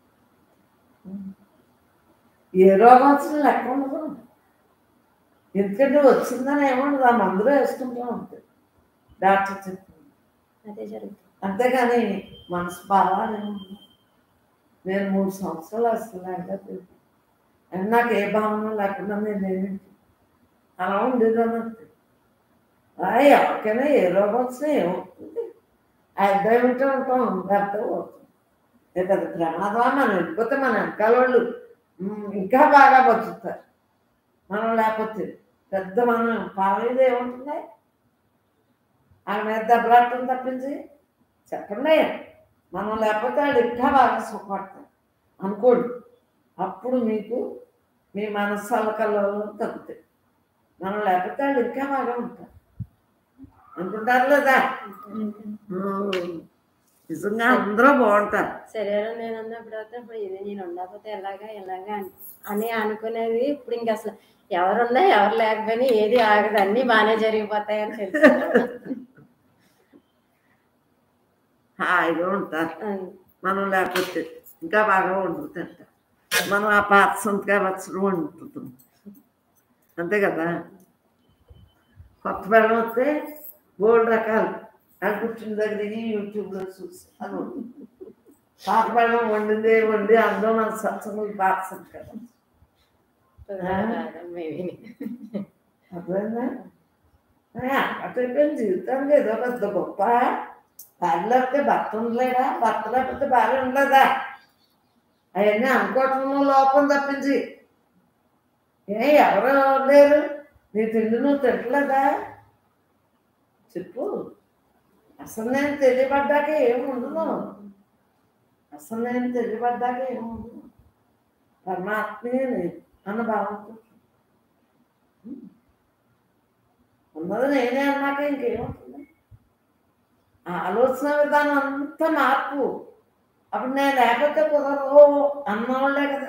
ఏ రోగం వచ్చినా లెక్క ఉండదు ఎందుకంటే వచ్చిందని ఏముండదు ఆ మందులో వేసుకుంటాం అంతే డాక్టర్ చెప్తుంది అదే జరుగుతుంది అంతేగాని మనసు భావాలు ఏముండవు. నేను మూడు సంవత్సరాలు అసలు లేకపోతే అని నాకు ఏ భావన లేకుండా నేను ఏంటి అలా ఉండేదాన్ని అంతే ఆ, ఎవరికైనా ఏ రోగం వచ్చినా ఏమవుతుంది అద్దె ఉంటే ఉంటాం అర్థం అవుతుంది ఏ పెద్ద ప్రమాదమా మనం వెళ్ళిపోతే మన వెనకాల వాళ్ళు ఉమ్, ఇంకా బాగా బతుకుతారు మనం లేకపోతే పెద్ద మనం పావేది ఏముంటుంది ఆమె మీద దెబ్బలాటం తప్పించి చెప్పండి మనం లేకపోతే వాళ్ళు ఇంకా బాగా సుఖపడతారు అనుకోండి అప్పుడు మీకు మీ మనస్సు కళ్ళలో తగ్గుతాయి మనం లేకపోతే వాళ్ళు ఇంకా బాగా ఉంటారు అనుకుంటారు లేదా ఉమ్. నిజంగా అందరూ బాగుంటారు శరీరం నేను అన్నప్పుడు అయితే ఇప్పుడు ఇది నేను ఉండకపోతే ఎలాగా ఎలాగా అని అని అనుకునేది ఇప్పుడు ఇంక అసలు ఎవరున్నా ఎవరు లేకపోయినా ఏది ఆగదు అన్ని బాగానే జరిగిపోతాయని తెలుసు హాయిగా ఉంటారు అది. మనం లేకపోతే ఇంకా బాగా వండుతుంట మనం ఆ పాత సంతగా వచ్చడం వండుతుంది అంతే కదా కొత్త బెల్లం వస్తే బోల్డ్ రకాలు అది కూర్చుని దగ్గర యూట్యూబ్లో చూసి అది వండు. పాత బెల్లం వండిందే వండి అందులో మన సత్సంగులు పాత సంతకాలు మేబీని. అర్థమైందా అటు అయిపోయిన జీవితానికి ఏదో పెద్ద గొప్ప భార్య లేకపోతే భర్త ఉండలేడా భర్త లేకపోతే భార్య ఉండలేదా అవన్నీ అనుకోవటంలో లోపం తప్పించి ఏ ఎవరు లేరు నీ తిండి నువ్వు తింటలేదా చెప్పు అసలు నేను తెలియబడ్డాక ఏమి ఉండదు అసలు నేను తెలియబడ్డాక ఏమి ఉండదు పరమాత్మే నేను అన్న భావంతో ఉన్నది నేనే అన్నాక ఇంకేముంటుంది ఆ ఆలోచన విధానం అంతా మార్పు అప్పుడు నేను లేకపోతే కుదరదు అన్నవాళ్ళే కదా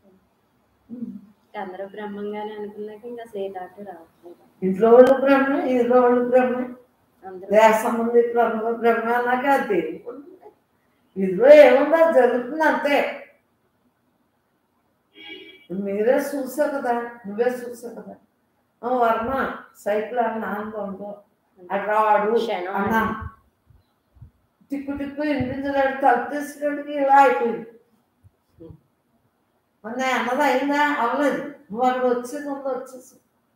అందరూ బ్రహ్మంగానే అనుకున్నాక ఇంకా అసలు ఏ డాక్టర్ రావట్లేదు ఇంట్లో వాళ్ళు బ్రహ్మ ఇంట్లో వాళ్ళు బ్రహ్మ అందరూ దేశ సంబంధికులు అందరూ బ్రహ్మ అన్నాక అది తెలియకుండా ఇందులో ఏముందో అది జరుగుతుంది అంతే మీరే చూసావు కదా నువ్వే చూసావు కదా ఓ వర్మ సైకిల్ అన్న ఆనందంలో అటు రాడు క్షణం. అన్నాను టిక్కు టిక్కు ఇంటించలేడు తలుపు తీసుకుడికి ఇలా అయిపోయింది మొన్న అన్నది అయిందా అవ్వలేదు నువ్వు అక్కడ వచ్చేది ముందు వచ్చేసి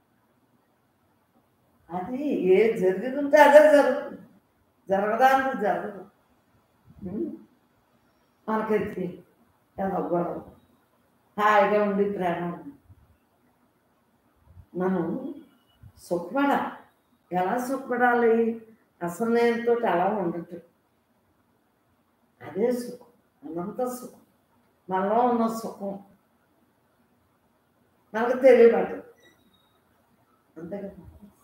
అది ఏ జరిగింది ఉంటే అదే జరుగుతుంది జరగడానికి జరగదు ఉం? మనకెత్తి ఏదో గొడవ హాయిగా ఉండి ప్రేమ ఉంది. మనం సుఖపడాలి ఎలా సుఖపడాలి అసలు నేనుతో అలా ఉండటం అదే సుఖం అనంత సుఖం మనలో ఉన్న సుఖం మనకు తెలియబడదు అంతే కదా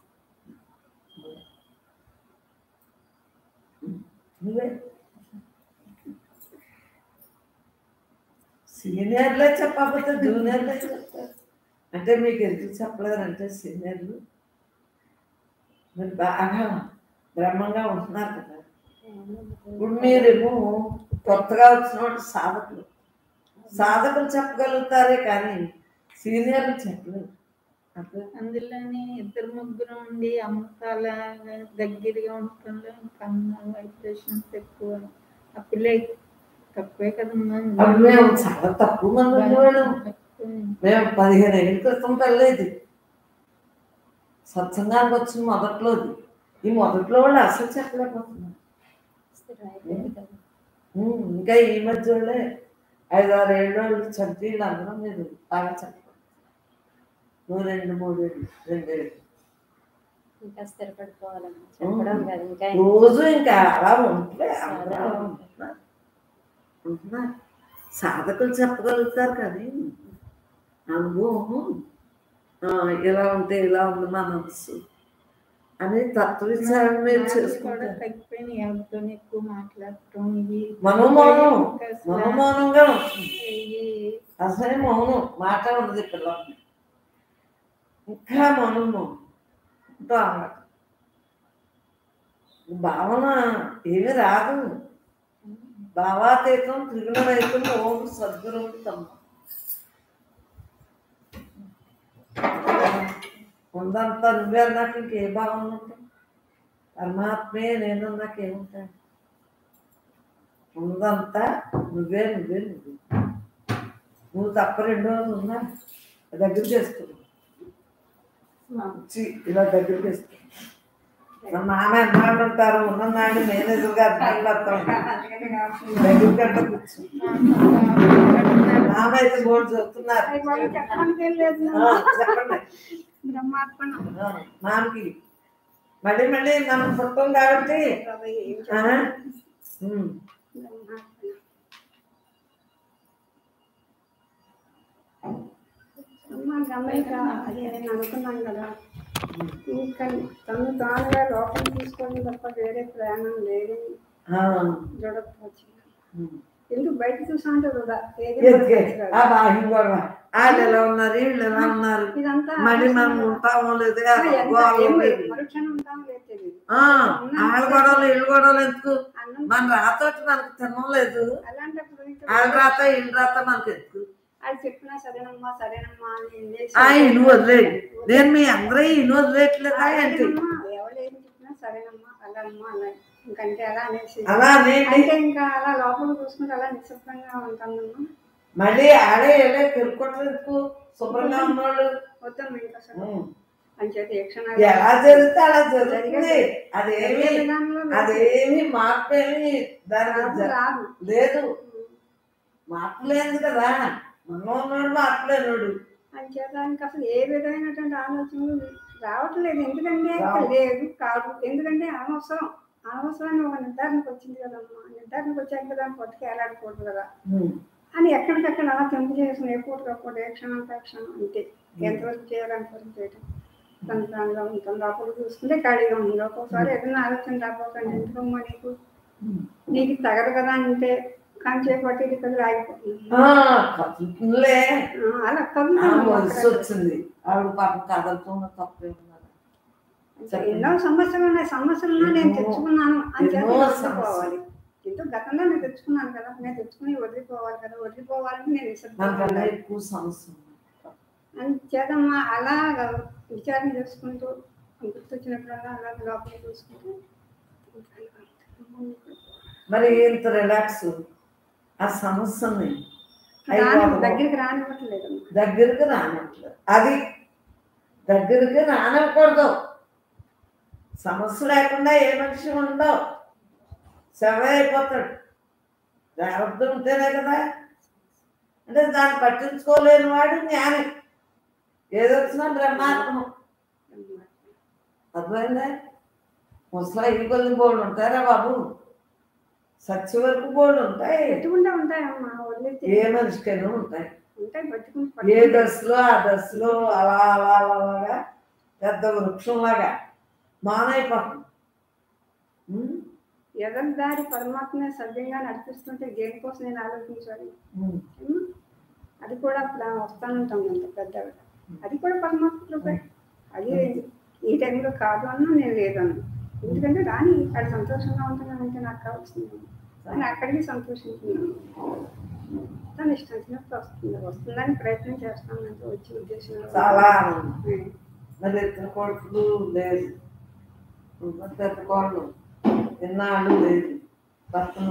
నువ్వే సీనియర్లే చెప్పకపోతే జూనియర్లే చెప్తారు అంటే మీకు ఎందుకు చెప్పలేదంటే సీనియర్లు మీరు బాగా బ్రహ్మంగా ఉంటున్నారు కదా ఇప్పుడు మీరేమో కొత్తగా వచ్చిన వాళ్ళు సాధకులు సాధకులు చెప్పగలుగుతారే కానీ సీనియర్లు చెప్పలేరు అట్లా అందులోని ఇద్దరు ముగ్గురు ఉండి అమ్మకాల దగ్గరగా ఉండటంలో కన్న వైబ్రేషన్స్ ఎక్కువ ఆ పిల్ల తక్కువే కదమ్మా అప్పుడు మేము చాలా తక్కువ మంది ఉండేవాళ్ళం తక్కువ. మేము పదిహేను ఏళ్ళ క్రితం పెళ్ళేది సత్సంగానికి వచ్చిన మొదట్లోది ఈ మొదట్లో వాళ్ళు అసలు చెప్పలేకపోతున్నారు అయిపోయింది కదా ఉమ్, ఇంకా ఈ మధ్య వాళ్ళే ఐదు ఆరు ఏళ్ళు వాళ్ళు చంటి అందరూ మీరు బాగా చెప్పారు నువ్వు రెండు మూడు ఏళ్ళు రెండేళ్ళు ఇంకా స్థిరపడిపోవాలమ్మా చెప్పడం కదా ఇంకా రోజు ఇంకా అలా ఉంటే అందరూ అలా ఉంటున్నారు ఉంటున్నారు సాధకులు చెప్పగలుగుతారు కానీ అనుభవం ఆ, ఇలా ఉంటే ఇలా ఉంది మన మనసు అని తత్వ విచారణ మీరు మాటలు కూడా చేసుకుంటారు తగ్గిపోయినాయి ఎవరితో ఎక్కువ మాట్లాడటం ఇవి మనోమౌనం ఇంకా అసలు మనోమౌనంగా ఉంటుంది ఇవి అసలే మౌనం మాట ఉన్నది ఇక్కడ ఇంకా మనోమౌనం ఇంకా అన్నమాట భావన ఏమి రాదు భావాతీతం త్రిగుణ రైతం ఓం సద్గురువు తమ్మ ఉందంతా నువ్వే అన్నాక ఇంకే భావన ఉంటాయి పరమాత్మే నేను నాకు ఏముంటాయి ఉన్నదంతా నువ్వే నువ్వే నువ్వే నువ్వు తప్ప రెండు రోజులు ఉన్నా దగ్గర చేసుకున్నావు వచ్చి ఇలా దగ్గర చేసుకున్నావు మా మామ ఎన్నాళ్ళు ఉంటారు ఉన్ననాడు నేను ఎదురుగా అర్థాలు వస్తాను దగ్గర గంట కూర్చో మామ అయితే బోర్డు చెప్తున్నారు ఆ, చెప్పండి ఆ, మామకి మళ్ళీ మళ్ళీ మనం పుట్టం కాబట్టి ఆ, ఉమ్. అమ్మ గమనిక అదే నేను అనుకున్నాను కదా ఇంకా తను తానుగా లోపల తీసుకొని తప్ప వేరే ప్రయాణం లేదు ఆ, చూడకపోవచ్చు ఉమ్. ఎందుకు బయట చూసాంటే వృధా ఏది ఎత్తుకే. మనకు ఆ బాహ్యం గొడవ వాళ్ళు ఎలా ఉన్నారు వీళ్ళు ఎలా ఉన్నారు ఇదంతా మళ్ళీ మనం ఉంటామో లేదు ఆ, ఎంత- గోడలు ఏం లేదు. మరుక్షణం ఉంటామో లేదు తెలియదు ఆ, వాళ్ళ గొడవలు వీళ్ళ గొడవలు ఎందుకు అన్నం మన రాతోటి మనకు తినలేదు అలాంటప్పుడు ఇంకా వాళ్ళ రాత వీళ్ళ రాత మనకు ఎందుకు అది చెప్పినా సరేనమ్మా సరేనమ్మా అని వినేసి ఆ ఇను వదిలేదు నేను మీ అందరూ ఇను వదిలేట్లేదా ఏంటి సరేనమ్మా, ఎవరు ఏం చెప్పినా సరేనమ్మా అలా అమ్మా అలా ఇంకంటే అలా అనేసి అలా అనేంటి అంటే ఇంకా అలా లోపల చూసుకుంటే అలా నిశ్శబ్దంగా ఉంటానమ్మా మళ్ళీ ఆడే ఏడే తిరుక్కోవట్లేదు శుభ్రంగా ఉన్నవాళ్ళు వద్దమ్మా ఇంకా అసలు ఉమ్. అంచేత ఏ క్షణాలు ఎలా జరిగితే అలా జరుగుతుంది అదేమి జరిగే విధానంలో లేదు. అదేమి మార్పు ఏమి దానికి రాదు, జ- రాదు లేదు మార్పు లేదు కదా మనం ఉన్నాడు మార్పు లేనుడు అంచేత ఇంకా అసలు ఏ విధమైనటువంటి ఆలోచనలు రావట్లేదు ఎందుకంటే రావు. లేదు కాదు ఎందుకంటే అనవసరం అనవసరాన్ని ఒక నిర్ధారణకు వచ్చింది కదమ్మా నిర్ధారణకు వచ్చాక కదా పట్టుకు ఏలాడకూడదు కదా అని ఎక్కడికక్కడ అలా తెంపు చేసిన ఏ పూట పూట ఏ క్షణం పై క్షణం అంతే ఎంతవరకు చేయాలనుకోవడం చేయడం తన దానిలో ఉంటుంది లోపల చూసుకుంటే ఖాళీగా ఉంది ఒక్కోసారి ఏదైనా ఆలోచన రాకపోకండి ఎందుకమ్మా నీకు నీకు తగదు కదా అంటే కానీ చేపట్టి ఇది కదా ఆగిపోతుంది కదులుతుందిలే ఆ, అలా ఆ కదులుతాను వయసు వచ్చింది ఆవిడ పాపం కదలతున్న తప్పే ఉన్నది ఎన్నో సమస్యలు ఉన్నాయి సమస్యలు ఉన్నాయి నేను ఎన్నో- తెచ్చుకున్నాను అని చెప్పి ఎన్నో వదిలిపోవాలి ఎంతో గతంలో నేను తెచ్చుకున్నాను కదా నేను తెచ్చుకుని వదిలిపోవాలి కదా వదిలిపోవాలని నేను మనకన్నా విసిరిపోవాలి ఎక్కువ సమస్య ఉంది అని చేతమ్మా అలా విచారణ చేసుకుంటూ గుర్తొచ్చినప్పుడల్లా అలా లోపల చూసుకుంటూ మరి ఇంత రిలాక్స్ ఆ సమస్యని రాని అయ్యో, దగ్గరికి రానివ్వట్లేదు దగ్గరికి రానట్లేదు అది దగ్గరికి రానివ్వకూడదు సమస్య లేకుండా ఏ మనిషి ఉండవు శవ అయిపోతాడు జాగ్రత్త ఉంటేనే కదా అంటే దాన్ని పట్టించుకోలేని వాడు జ్ఞాని ఏదొచ్చినా బ్రహ్మాత్మం అర్థమైందా ముసలా ఈ కొద్ది బోళ్ళు ఉంటారా బాబు సత్య వరకు బోర్డు ఉంటాయి పెట్టుకుంటా ఉంటాయమ్మా వదిలేస్తే ఏ మనిషికైనా ఉంటాయి ఉంటాయి పట్టుకుని ఏ పట్టుకుంటే దశలో ఆ దశలో అలా అలా అలా అలాగా పెద్ద వృక్షంలాగా మానైపోతుంది ఉమ్, ఎవరి దారి పరమాత్మ సవ్యంగా నడిపిస్తుంటే దేనికోసం నేను ఆలోచించాలి ఉమ్, ఉమ్. అది కూడా అప్పుడు వస్తానంటాం అంత పెద్దగా అది కూడా పరమాత్మ కృపే అది ఈ టైంలో కాదు అన్నా నేను లేదన్నా ఎందుకంటే రాని అక్కడ సంతోషంగా ఉంటున్నానంటే నాకు కావాల్సింది కానీ అక్కడికి సంతోషించున్నాను తను ఇష్టం వచ్చినప్పుడు వస్తుంది వస్తుందని ప్రయత్నం చేస్తాను అంటే వచ్చే ఉద్దేశం చాలా ఆనందం మరి ఇద్దరు కొడుకులు లేదు ఉన్న పెద్ద కోళ్ళు తిన్నాళ్ళు లేదు భర్తను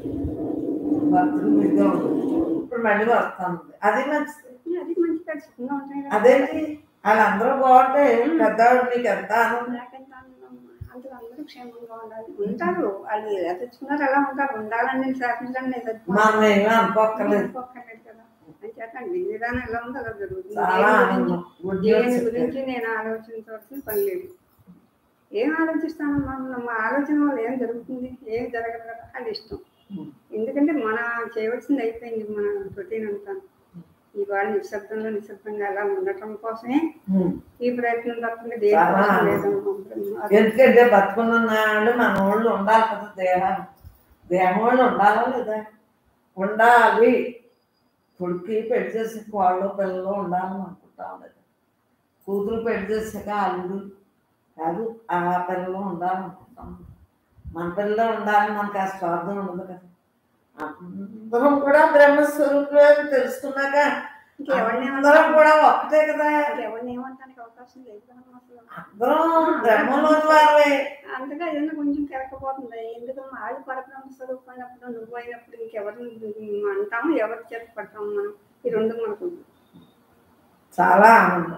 భర్తను విడిగా ఉంది ఇప్పుడు మళ్ళీ వస్తాను అది మంచిది అది మంచి సుఖంగా ఉంటాయి కదా. అదేంటి వాళ్ళందరూ బాగుంటే పెద్దవాడు నీకు ఎంత ఆనందం నాకెంత ఆనందం. అందరూ అందరూ క్షేమంగా ఉండాలి ఉంటారు వాళ్ళు ఎలా తెచ్చుకున్నారు అలా ఉంటారు ఉండాలని నేను శాసించడం నేను మనం ఏమీ అనుకోక్కర్లేదు ఒక్కర్లేదు కదా అని చేస్తాను విధి విధానం ఎలా ఉందో అలా జరుగుతుంది చాలా దేని ఆనందం గురించి- గుడ్ దేని న్యూస్ గురించి నేను ఆలోచించవలసిన పని లేదు ఏం ఆలోచిస్తాను మనం మా ఆలోచన వల్ల ఏం జరుగుతుంది ఏం జరగదు కదా అది ఇష్టం ఎందుకంటే మన చేయవలసింది అయిపోయింది మన రొటీన్ అంతా ఇవాళ నిశ్శబ్దంలో నిశ్శబ్దంగా అలా ఉండటం కోసమే ఈ ప్రయత్నం తప్పకుండా దేనికోసం చాలా లేదు ఎందుకంటే బతుకున్న నాళ్ళు మన వాళ్ళు ఉండాలి కదా దేహం దేహం వాళ్ళు ఉండాలా లేదా ఉండాలి కొడుకు పెళ్లి చేసి వాళ్ళు పిల్లలు ఉండాలని అనుకుంటాం లేదా కూతురు పెళ్లి చేసాక అల్లుడు కాదు ఆ పిల్లలు ఉండాలనుకుంటాం మన పిల్లలు ఉండాలని మనకు ఆ స్వార్థం ఉండదు కదా అందరం కూడా బ్రహ్మస్వరూపులు అని తెలుసుకున్నాక ఇంకెవరిని అందరం కూడా ఒక్కటే కదా ఎవరిని ఏమంటానికి అవకాశం లేదు కదా అసలు అందరం బ్రహ్మలోని వారే అంతగా ఏదైనా కొంచెం కెరకపోతుంది ఎందుకు ఆది పరబ్రహ్మ స్వరూపమైనప్పుడు నువ్వు అయినప్పుడు ఇంకెవరిని అంటాము ఎవరి చేత పడతాము మనం ఈ రెండు మనకు చాలా ఆనందం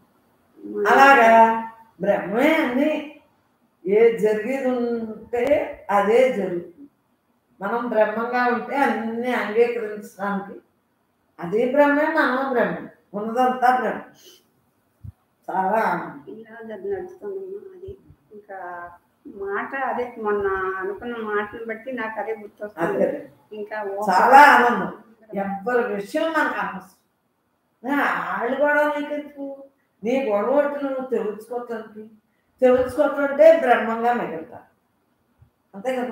అలాగా బ్రహ్మే అన్ని ఏ జరిగేది ఉంటే అదే జరుగుతుంది మనం బ్రహ్మంగా ఉంటే అన్ని అంగీకరించడానికి అదే బ్రహ్మే మనం బ్రహ్మే ఉన్నదంతా బ్రహ్మ చాలా ఆనందం ఇలా అది నడుస్తుంది అది ఇంకా మాట అదే మొన్న అనుకున్న మాటను బట్టి నాకు అదే అదే గుర్తొస్తుంది ఇంకా ఓ- చాలా ఆనందం ఎవ్వరి విషయం మనకు అనవసరం వాళ్ళు కూడా నీకెందుకు నీ గొడవ ఒకటి నువ్వు తెలుసుకోవటానికి తెలుసుకోవటంటే బ్రహ్మంగా మిగలుతా అంతే కదా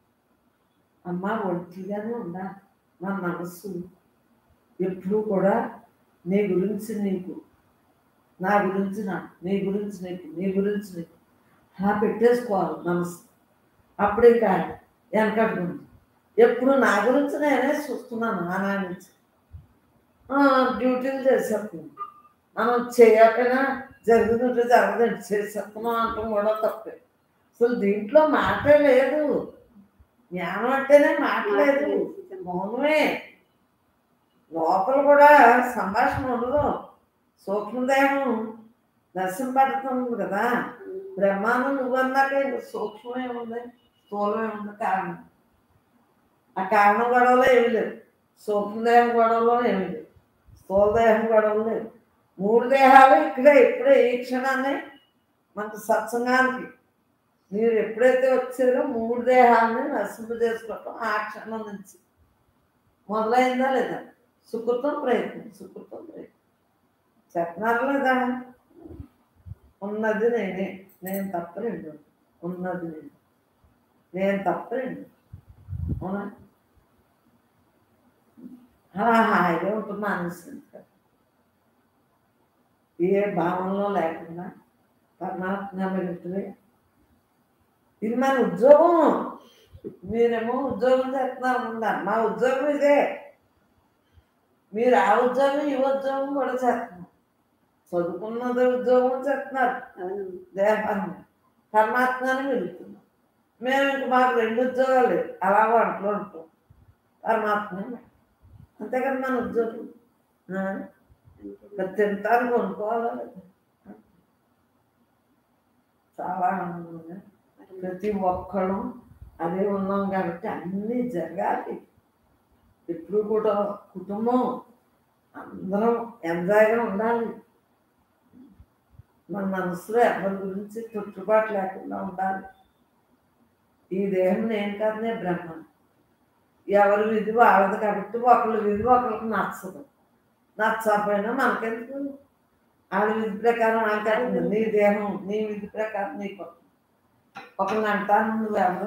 అమ్మ ఒంటిగానే ఉండాలి మన మనస్సు ఎప్పుడూ కూడా నీ గురించి నీకు నా గురించి నాకు నీ గురించి నీకు నీ గురించి నీకు అలా పెట్టేసుకోవాలి మనసు అప్పుడు ఇంకా వెనకట్టుకుంది ఎప్పుడు నా గురించి నేనే చూస్తున్నాను ఆనా నుంచి ఆ, డ్యూటీలు చేసేస్తున్నాను మనం చేయకపోయినా జరుగుతుంటే జరగదండి చేసేస్తున్నాం అంటాం కూడా తప్పే అసలు దీంట్లో మాటే లేదు జ్ఞానం అంటేనే మాట లేదు మౌనమే లోపల కూడా సంభాషణ ఉండదు సూక్ష్మదేహం దర్శనం పడుతుంది కదా బ్రహ్మాండం నువ్వన్నాక ఇంక సూక్ష్మమే ఉంది స్థూలమే ఉంది కారణం ఆ కారణం గొడవలో ఏమి లేదు సూక్ష్మదేహం గొడవలో ఏమి లేదు స్థూలదేహం గొడవ లేదు మూడు దేహాలు ఇక్కడే ఇప్పుడే ఈ క్షణాన్ని మనకు సత్సంగానికి మీరు ఎప్పుడైతే వచ్చారో మూడు దేహాలని నశింపజేసుకోవటం ఆ క్షణం నుంచి మొదలైందా లేదా సుకృతం ప్రయత్నం సుకృతం ప్రయత్నం చెప్పినారు లేదా ఉన్నది నేనే నేను తప్ప రెండు ఉన్నది నేను నేను తప్ప రెండు అవునా అలా హాయిగా ఉంటుంది అనిస్తుంది ఏ భావంలో లేకుండా పరమాత్మ మిగులుతుంది ఇది మన ఉద్యోగం మీరేమో ఉద్యోగం చేస్తున్నారు ఉన్నారు మా ఉద్యోగం ఇదే మీరు ఆ ఉద్యోగం ఈ ఉద్యోగం కూడా చేస్తున్నారు చదువుకున్నది ఉద్యోగం చేస్తున్నారు అవును దేహాన్ని పరమాత్మని వెళుతున్నాం మేము ఇంక మాకు రెండు ఉద్యోగాలు లేవు అలా వంటలు ఉంటాం పరమాత్మ అంతే కదా మన ఉద్యోగం ఆ? మరి తింటాను కొనుక్కోవాలా లేదా? చాలా ఆనందంగా ప్రతి ఒక్కళ్ళు అదే ఉన్నాం కాబట్టి అన్నీ జరగాలి ఎప్పుడు కూడా కుటుంబం అందరం ఎంజాయ్గా ఉండాలి మన మనసులో ఎవరి గురించి తుట్టుబాటు లేకుండా ఉండాలి ఈ దేహం నేను కాదనే బ్రహ్మ ఎవరి విధి వాళ్ళది కాబట్టి ఒకళ్ళ విధి ఒకరికి నచ్చదు నచ్చకపోయినా మనకెందుకు వాళ్ళ విధి ప్రకారం వాళ్ళకి అవుతుంది. నీ దేహం నీ విధి ప్రకారం నీకు అవుతుంది. ఒకళ్ళని అంటాను నువ్వు ఎవరు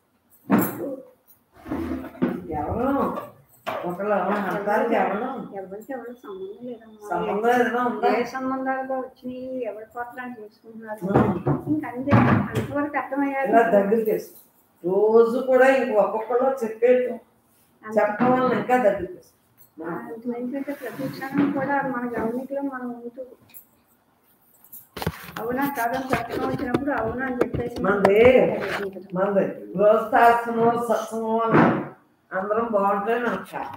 ఎవరు ఒకళ్ళు అంటానికి ఎవరు ఎవరికి ఎవరికి సంబంధం లేదమ్మా సంబంధం ఏదైనా ఉందా ఏ సంబంధాలుగా వచ్చినాయి ఎవరి పాత్రని చూసుకుంటున్నారు ఉం. ఇంకా అంతే అంతవరకు అర్థమయ్యారు ఇలా దగ్గరికి వేసుకో. రోజు కూడా ఇంక ఒక్కొక్కళ్ళు చెప్పేట్టు చెప్పడం వల్ల ఇంకా దగ్గరికి వేసుకో. ఎందుకంటే ప్రతి క్షణం కూడా మన గమనికలో మనం ఉంటూ అవునా కాదని చెప్పడం వచ్చినప్పుడు అవునా అని చెప్పేసి మనది మనది గృహస్థాశ్రమం సత్సంగం వల్ల అందరం బాగుంటే నాకు చాలు.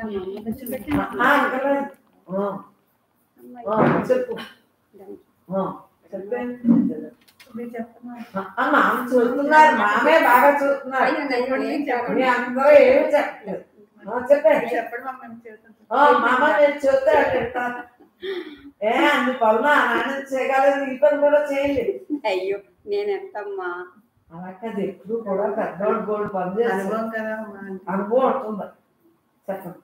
ఆ, ఇంకా లేదు. ఆ, ఆ, చెప్పు ఆ, చెప్పేంటి? మీరు చెప్పమా ఆ, మామ చూస్తున్నారు మామే బాగా చూస్తున్నారు మీ అందరూ ఏమి చెప్పలేదు ఆ, చెప్పండి చెప్పండి మమ్మల్ని చేస్తాం ఆ, మామ నేను చెప్తే వింటాను ఏ అన్ని పనులు ఆ నాన్న చేయగలదు ఈ పని కూడా చేయలేదు అయ్యో నేను ఎంతమ్మా అలా కాదు ఎప్పుడు కూడా పెద్దవాడు గోల్డ్ పని చేస్తాను అనుభవం కదా మా అనుభవం ఉంటుంది చెప్పండి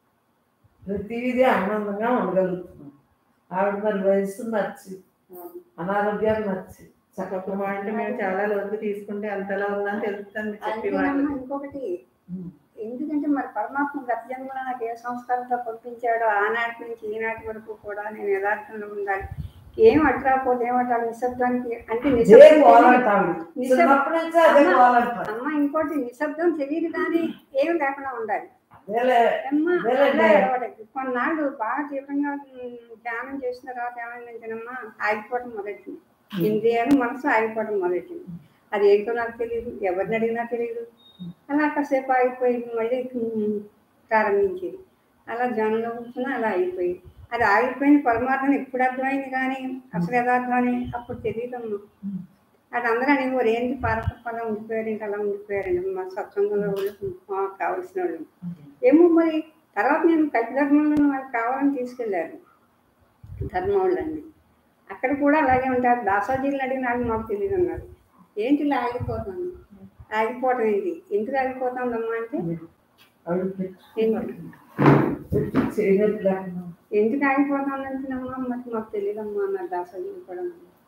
ప్రతిదీ ఆనందంగా ఉండగలుగుతున్నాం ఆవిడ మరి వయసు నచ్చి అనారోగ్యాలు నచ్చి ఒక చక్కగా మాట మేము చాలా లోతుగా తీసుకుంటే అంతలా ఉందా తెలుస్తుంది చెప్పి అంతేనమ్మా మాటలు ఇంకొకటి ఉం. ఎందుకంటే మరి పరమాత్మ గత జన్మలో నాకు ఏ సంస్కారంతో పంపించాడో ఆనాటి నుంచి ఈనాటి వరకు కూడా నేను యథార్థంలో ఉండాలి ఏం అట్రాపోతే ఏమంటారు నిశ్శబ్దానికి అంటే ఇదే నిశ్శబ్దం గోలంట ఆవిడ నిశ్శబ్దం. చిన్నప్పటి నుంచి అదే అమ్మ, గోలంట అమ్మ ఇంకోటి నిశ్శబ్దం తెలియదు కానీ ఏం లేకుండా ఉండాలి అదేలే అమ్మ అదేలేండి. అలా అలవాటైంది. కొన్నాళ్ళు బాగా తీవ్రంగా ఉమ్, ధ్యానం చేసిన తర్వాత ఏమైందంటేనమ్మా ఆగిపోవడం మొదలెట్టింది ఇంద్రియాలు మనసు ఆగిపోవడం మొదలెట్టింది అది ఏంటో నాకు తెలియదు ఎవరిని అడిగినా తెలియదు అలా కాసేపు ఆగిపోయి మళ్ళీ ఉమ్, ప్రారంభించేది అలా ధ్యానంలో కూర్చున్నా అలా అయిపోయి అది ఆగిపోయిన పరమార్థం ఎప్పుడు అర్థమైంది కానీ అసలు యథార్థం అని అప్పుడు తెలియదమ్మా అది అందరూ అనేవారు ఏంటి పారక అలా ఉండిపోయారంటే అలా ఉండిపోయారండి మా సత్సంగంలో వాళ్ళు మాకు కావాల్సిన వాళ్ళు ఏమో మరి తర్వాత నేను కఠిధర్మంలో వాళ్ళకి కావాలని తీసుకెళ్ళారు ధర్మం వాళ్ళని అక్కడ కూడా అలాగే ఉంటారు దాసాజీలను అడిగిన వాళ్ళు మాకు తెలియదు అన్నారు ఏంటి ఇలా ఆగిపోతుంది ఆగిపోవటం ఏంటి ఎందుకు ఆగిపోతుందమ్మా అంటే ఆవిడ పెట్టి- ఏంటి? పెట్టి చేయలేదు లేకుండా ఎందుకు ఆగిపోతుందంటున్నామా మరి మాకు తెలియదమ్మా అన్నారు దాసాజీలు కూడా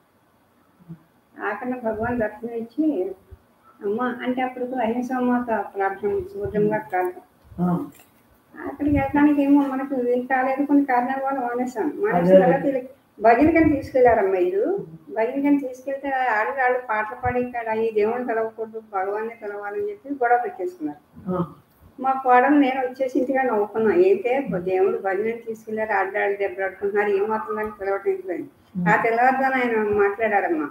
ఆకన్నా భగవాన్ దర్శనం ఇచ్చి అమ్మ అంటే అప్పుడు అహింసమాత ప్రార్థన సూర్యంగా ప్రార్థన ఆ, అక్కడికి వెళ్ళడానికి ఏమో మనకు వీలు కాలేదు కొన్ని కారణాల వల్ల మానేసాం మానేసిన అదే. తర్వాత వీళ్ళకి భజన కానీ తీసుకెళ్లారమ్మ ఇది భజన కానీ తీసుకెళ్తే ఆడు వాళ్ళు పాటలు పాడి ఇక్కడ ఈ దేవుని కలవకూడదు భగవాన్ని కలవాలని చెప్పి గొడవ పెట్టేసుకున్నారు ఆ, మా కోడలు నేను వచ్చేసి ఇంటిగా నవ్వుకున్నా ఏంటే దేవుడు భజన తీసుకెళ్లారు ఆడాళ్ళు దెబ్బలాడుకుంటున్నారు ఏ మాత్రం దాన్ని పిలవటం ఏంటి ఆ తెల్లవారుదాన ఆయన మాట్లాడారమ్మా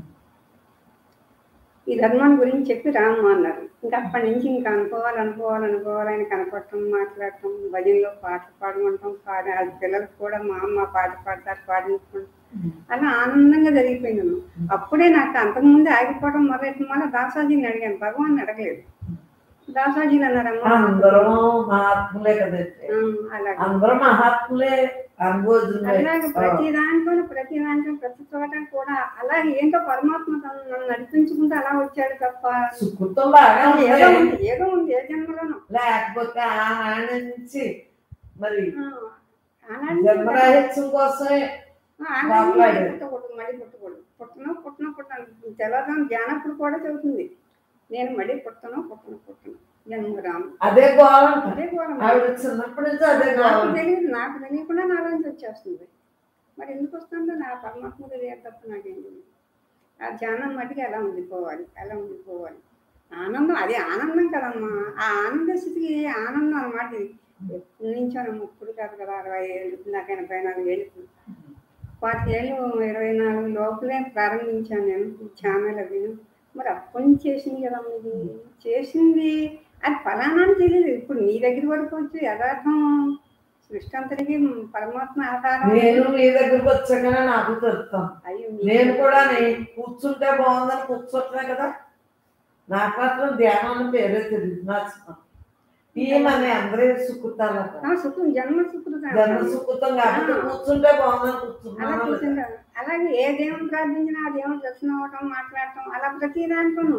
ఈ ధర్మాన్ని గురించి చెప్పి రాము అన్నారు ఇంకా అప్పటి నుంచి ఇంకా అనుకోవాలి అనుకోవాలి అనుకోవాలి ఆయన కనపడటం మాట్లాడటం భజనలో పాటలు పాడమంటాం పాడ వాళ్ళ పిల్లలకు కూడా మా అమ్మ పాట పాడతారు పాడించుకుంటాం అలా ఆనందంగా జరిగిపోయింది అప్పుడే నాకు అంతకుముందు ఆగిపోవడం మొదలెట్టిన వల్ల దాసాజీని అడిగాను భగవాన్ అడగలేదు దాసాజీలు అన్నారమ్మా అందరం మహాత్ములే కదండి ఆ, అలాగే అందరం మహాత్ములే అనుభోజులే అలాగే ప్రతి దాంట్లో ప్రతి దాంట్లో ప్రతి చోట కూడా అలాగే ఏంటో పరమాత్మ తను నన్ను నడిపించుకుంటూ అలా వచ్చాడు తప్ప సుకృతం బాగా ఏదో ఉంది ఉంది ఏదో ఉంది ఏ జన్మలోనూ లేకపోతే ఆ నాన్న నుంచి మరి ఆ, ఆనాడు జన్మరాహిత్యం కోసమే ఆ, ఆనాడు మళ్ళీ పుట్టకూడదు మళ్ళీ పుట్టకూడదు పుట్టను పుట్టను పుట్టను తెల్లదాం జ్ఞానప్పుడు కూడా చెబుతుంది నేను మళ్ళీ పుట్టను పుట్టను పుట్టను జన్మరాము అదే గోలంట అదే ఘోరం. ఆవిడ చిన్నప్పటి నుంచి అదే నాకు గోలం తెలియదు నాకు తెలియకుండా నాలోంచి వచ్చేస్తుంది మరి ఎందుకు వస్తుందో నా పరమాత్మ తెలియదు తప్ప నాకేం తెలియదు ఆ ధ్యానం మటుకు ఎలా ఉండిపోవాలి ఎలా ఉండిపోవాలి ఆనందం అదే ఆనందం కదమ్మా ఆ ఆనంద స్థితికి ఆనందం అన్నమాట ఇది ఎప్పటి నుంచో నమ్మ ఇప్పుడు కాదు కదా అరవై ఏళ్ళు నాకు ఎనభై నాలుగు ఏళ్ళు పాతికేళ్ళు ఇరవై నాలుగు లోపలే ప్రారంభించాను నేను ఈ ఛానల్ అది మరి అప్పటి నుంచి చేసింది కదమ్మా ఇది చేసింది అది ఫలానా అని తెలియదు ఇప్పుడు నీ దగ్గర వరకు వచ్చి యథార్థం సృష్టి అంతటికి పరమాత్మ ఆధారం నేను మీ దగ్గరకు వచ్చాకనే నాకు తెలుస్తాను అయ్యో మీ- నేను కూడా నేను కూర్చుంటే బాగుందని కూర్చోట్లే కదా నాకు మాత్రం ధ్యానం అని పేరే తెలియదు నా ఈ మన అందరూ సుకృతాలు ఆ, సుఖం జన్మ సుకృతం జన్మ సుకృతం కాబట్టి కూర్చుంటే బాగుందని అలా కూర్చున్నాను కూర్చుంటారు అలాగే ఏ దేవుని ప్రార్థించినా ఆ దేవుని దర్శనం అవ్వటం మాట్లాడటం అలా ప్రతి దాంట్లోనూ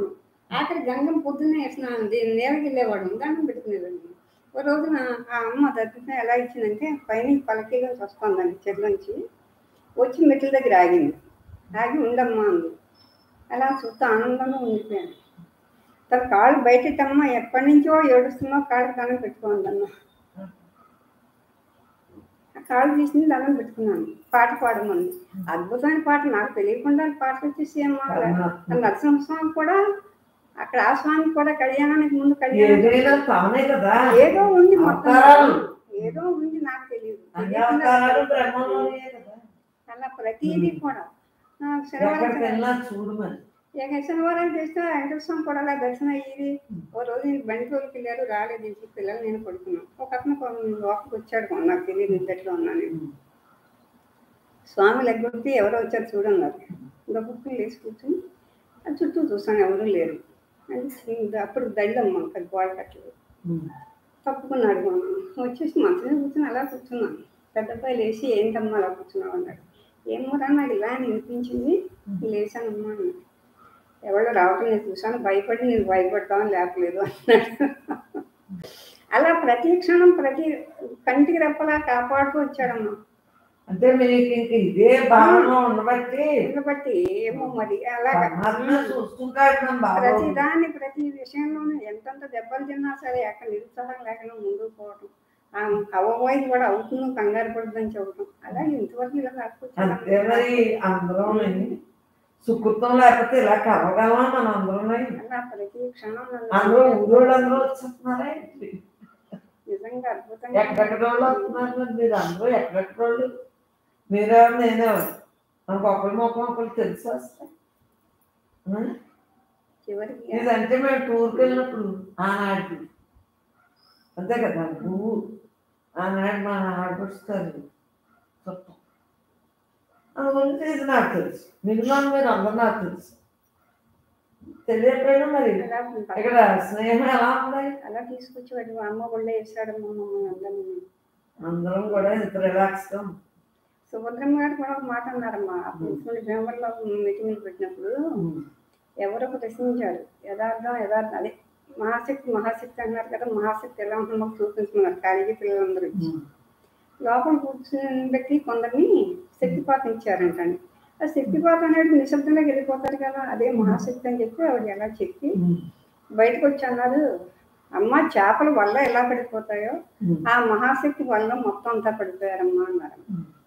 ఆఖరి గంగం పొద్దున్నే స్నానం దీని నీళ్ళకి వెళ్ళేవాడు దండం పెట్టుకునేవాడు ఒక రోజున ఆ అమ్మ దర్శనం ఎలా ఇచ్చిందంటే పైన పలకీగా వస్తుందండి చెట్లోంచి వచ్చి మెట్ల దగ్గర ఆగింది ఆగి ఉండమ్మా అంది అలా చూస్తూ ఆనందంగా ఉండిపోయాను తన కాళ్ళు బయటెట్టమ్మ ఎప్పటి నుంచో ఏడుస్తున్నా కాళ్ళు దండం పెట్టుకోండమ్మా ఆ కాళ్ళు తీసింది దండం పెట్టుకున్నాను పాట పాడమని అద్భుతమైన పాట నాకు తెలియకుండా పాట వచ్చేసి అమ్మ నరసింహస్వామి కూడా అక్కడ ఆ స్వామి కూడా కళ్యాణానికి ముందు కళ్యాణం ఏదైనా తానే కదా ఏదో ఉంది మొత్తం అవతారాలు. ఏదో ఉంది నాకు తెలియదు అన్ని అవతారాలు బ్రహ్మలోనే కదా అలా ప్రతిదీ కూడా ఆ, శనివారం ఎక్కడికి వెళ్ళినా చూడు మరి ఇక శనివారం చేస్తే వెంకటేశ్వరం కూడా అలా దర్శనం అయ్యేది ఓ రోజు నేను బండి తోలికి వెళ్ళారు రాలేదు ఇంటికి పిల్లలు నేను పడుకున్నాను ఒక అతను కొ- లోపలికి వచ్చాడు కొ- నాకు తెలియదు ఇంతట్లో ఉన్నాను నేను స్వామి లెగ్గొట్టి ఎవరో వచ్చారు చూడన్నారు గొప్పలు లేచి కూర్చుని ఆ చుట్టూ చూసాను ఎవరూ లేరు అంటే అప్పుడు దళ్ళమ్మ అది గోడ కట్టలేదు తప్పుకున్నాడు మా నాన్న. వచ్చేసి మంచం మీద కూర్చొని అలా కూర్చున్నాను పెద్ద అబ్బాయి లేచి ఏంటమ్మా అలా కూర్చున్నావు అన్నాడు ఏమోరా నాకు ఇలా అని వినిపించింది లేచానమ్మా అన్నాడు ఎవరో రావటం నేను చూశాను భయపడి నేను భయపడతామని లేపలేదు అన్నాడు అలా ప్రతి క్షణం ప్రతి కంటికి రెప్పలా కాపాడుతూ వచ్చాడమ్మా అంటే మీకు ఇంక ఇదే భావన ఉండబట్టి కాబట్టి ఏమో మరి అలాగా పరమాత్మ చూసుకుంటాడు మన బాబు ప్రతి దాన్ని ప్రతి విషయంలోనూ ఎంతంత దెబ్బలు తిన్నా సరే అక్కడ నిరుత్సాహం లేకుండా ముందుకు పోవటం ఆ అవ్వబోయేది కూడా అవుతుందో కంగారు పడుతుందని చెప్పడం అలా ఇంతవరకు ఇలా అంతే రాకపోతే మరి అందరం సుకృతం లేకపోతే ఇలా కలగలమా మన అందరం అలా ప్రతి క్షణం నన్ను అందరూ ఊరోళ్ళు అందరూ వచ్చేస్తున్నారే నిజంగా అద్భుతంగా ఎక్కడెక్కడ వాళ్ళు వస్తున్నారు మరి మీరు అందరూ ఎక్కడెక్కడ వాళ్ళు మీరెవరు నేనెవరు మనకు ఒకరి ముఖం ఒకరు తెలిసి వస్తాయి ఆ? చివరికి ఇదంటే మేము టూర్కి వెళ్ళినప్పుడు ఆనాడు అంతే కదా నువ్వు ఆనాడు మా ఆడపడుస్తారు చుట్టం అందుగురించి ఇది నాకు తెలుసు మిగిలిన మీరు అందరూ నాకు తెలుసు తెలియకపోయినా మరి అలా ఇక్కడ స్నేహం ఎలా ఉంది అలా తీసుకొచ్చి వాడి మా అమ్మ ఒళ్ళో వేసాడు మమ్మల్ని అందరినీ అందరం కూడా ఇంత రిలాక్స్గా ఉంటాం. సుభద్రమ్మ గారు కూడా ఒక మాట అన్నారమ్మా అప్పుడు భీమవరంలో మీటింగ్ పెట్టినప్పుడు ఎవరో ప్రశ్నించారు యథార్థం యథార్థం అదే మహాశక్తి మహాశక్తి అన్నారు కదా మహాశక్తి ఎలా ఉంటుందో మాకు చూపించుకున్నారు కాలేజీ పిల్లలందరూ వచ్చి. లోపల కూర్చుని పెట్టి కొందరిని శక్తిపాతం ఇచ్చారంటండి ఆ శక్తిపాతం అనేది నిశ్శబ్దంలోకి వెళ్ళిపోతారు కదా అదే మహాశక్తి అని చెప్పి ఆవిడ ఎలా చెప్పి బయటకు వచ్చి అన్నారు అమ్మ చేపల వల్ల ఎలా పడిపోతాయో ఆ మహాశక్తి వల్ల మొత్తం అంతా పడిపోయారమ్మా అన్నారు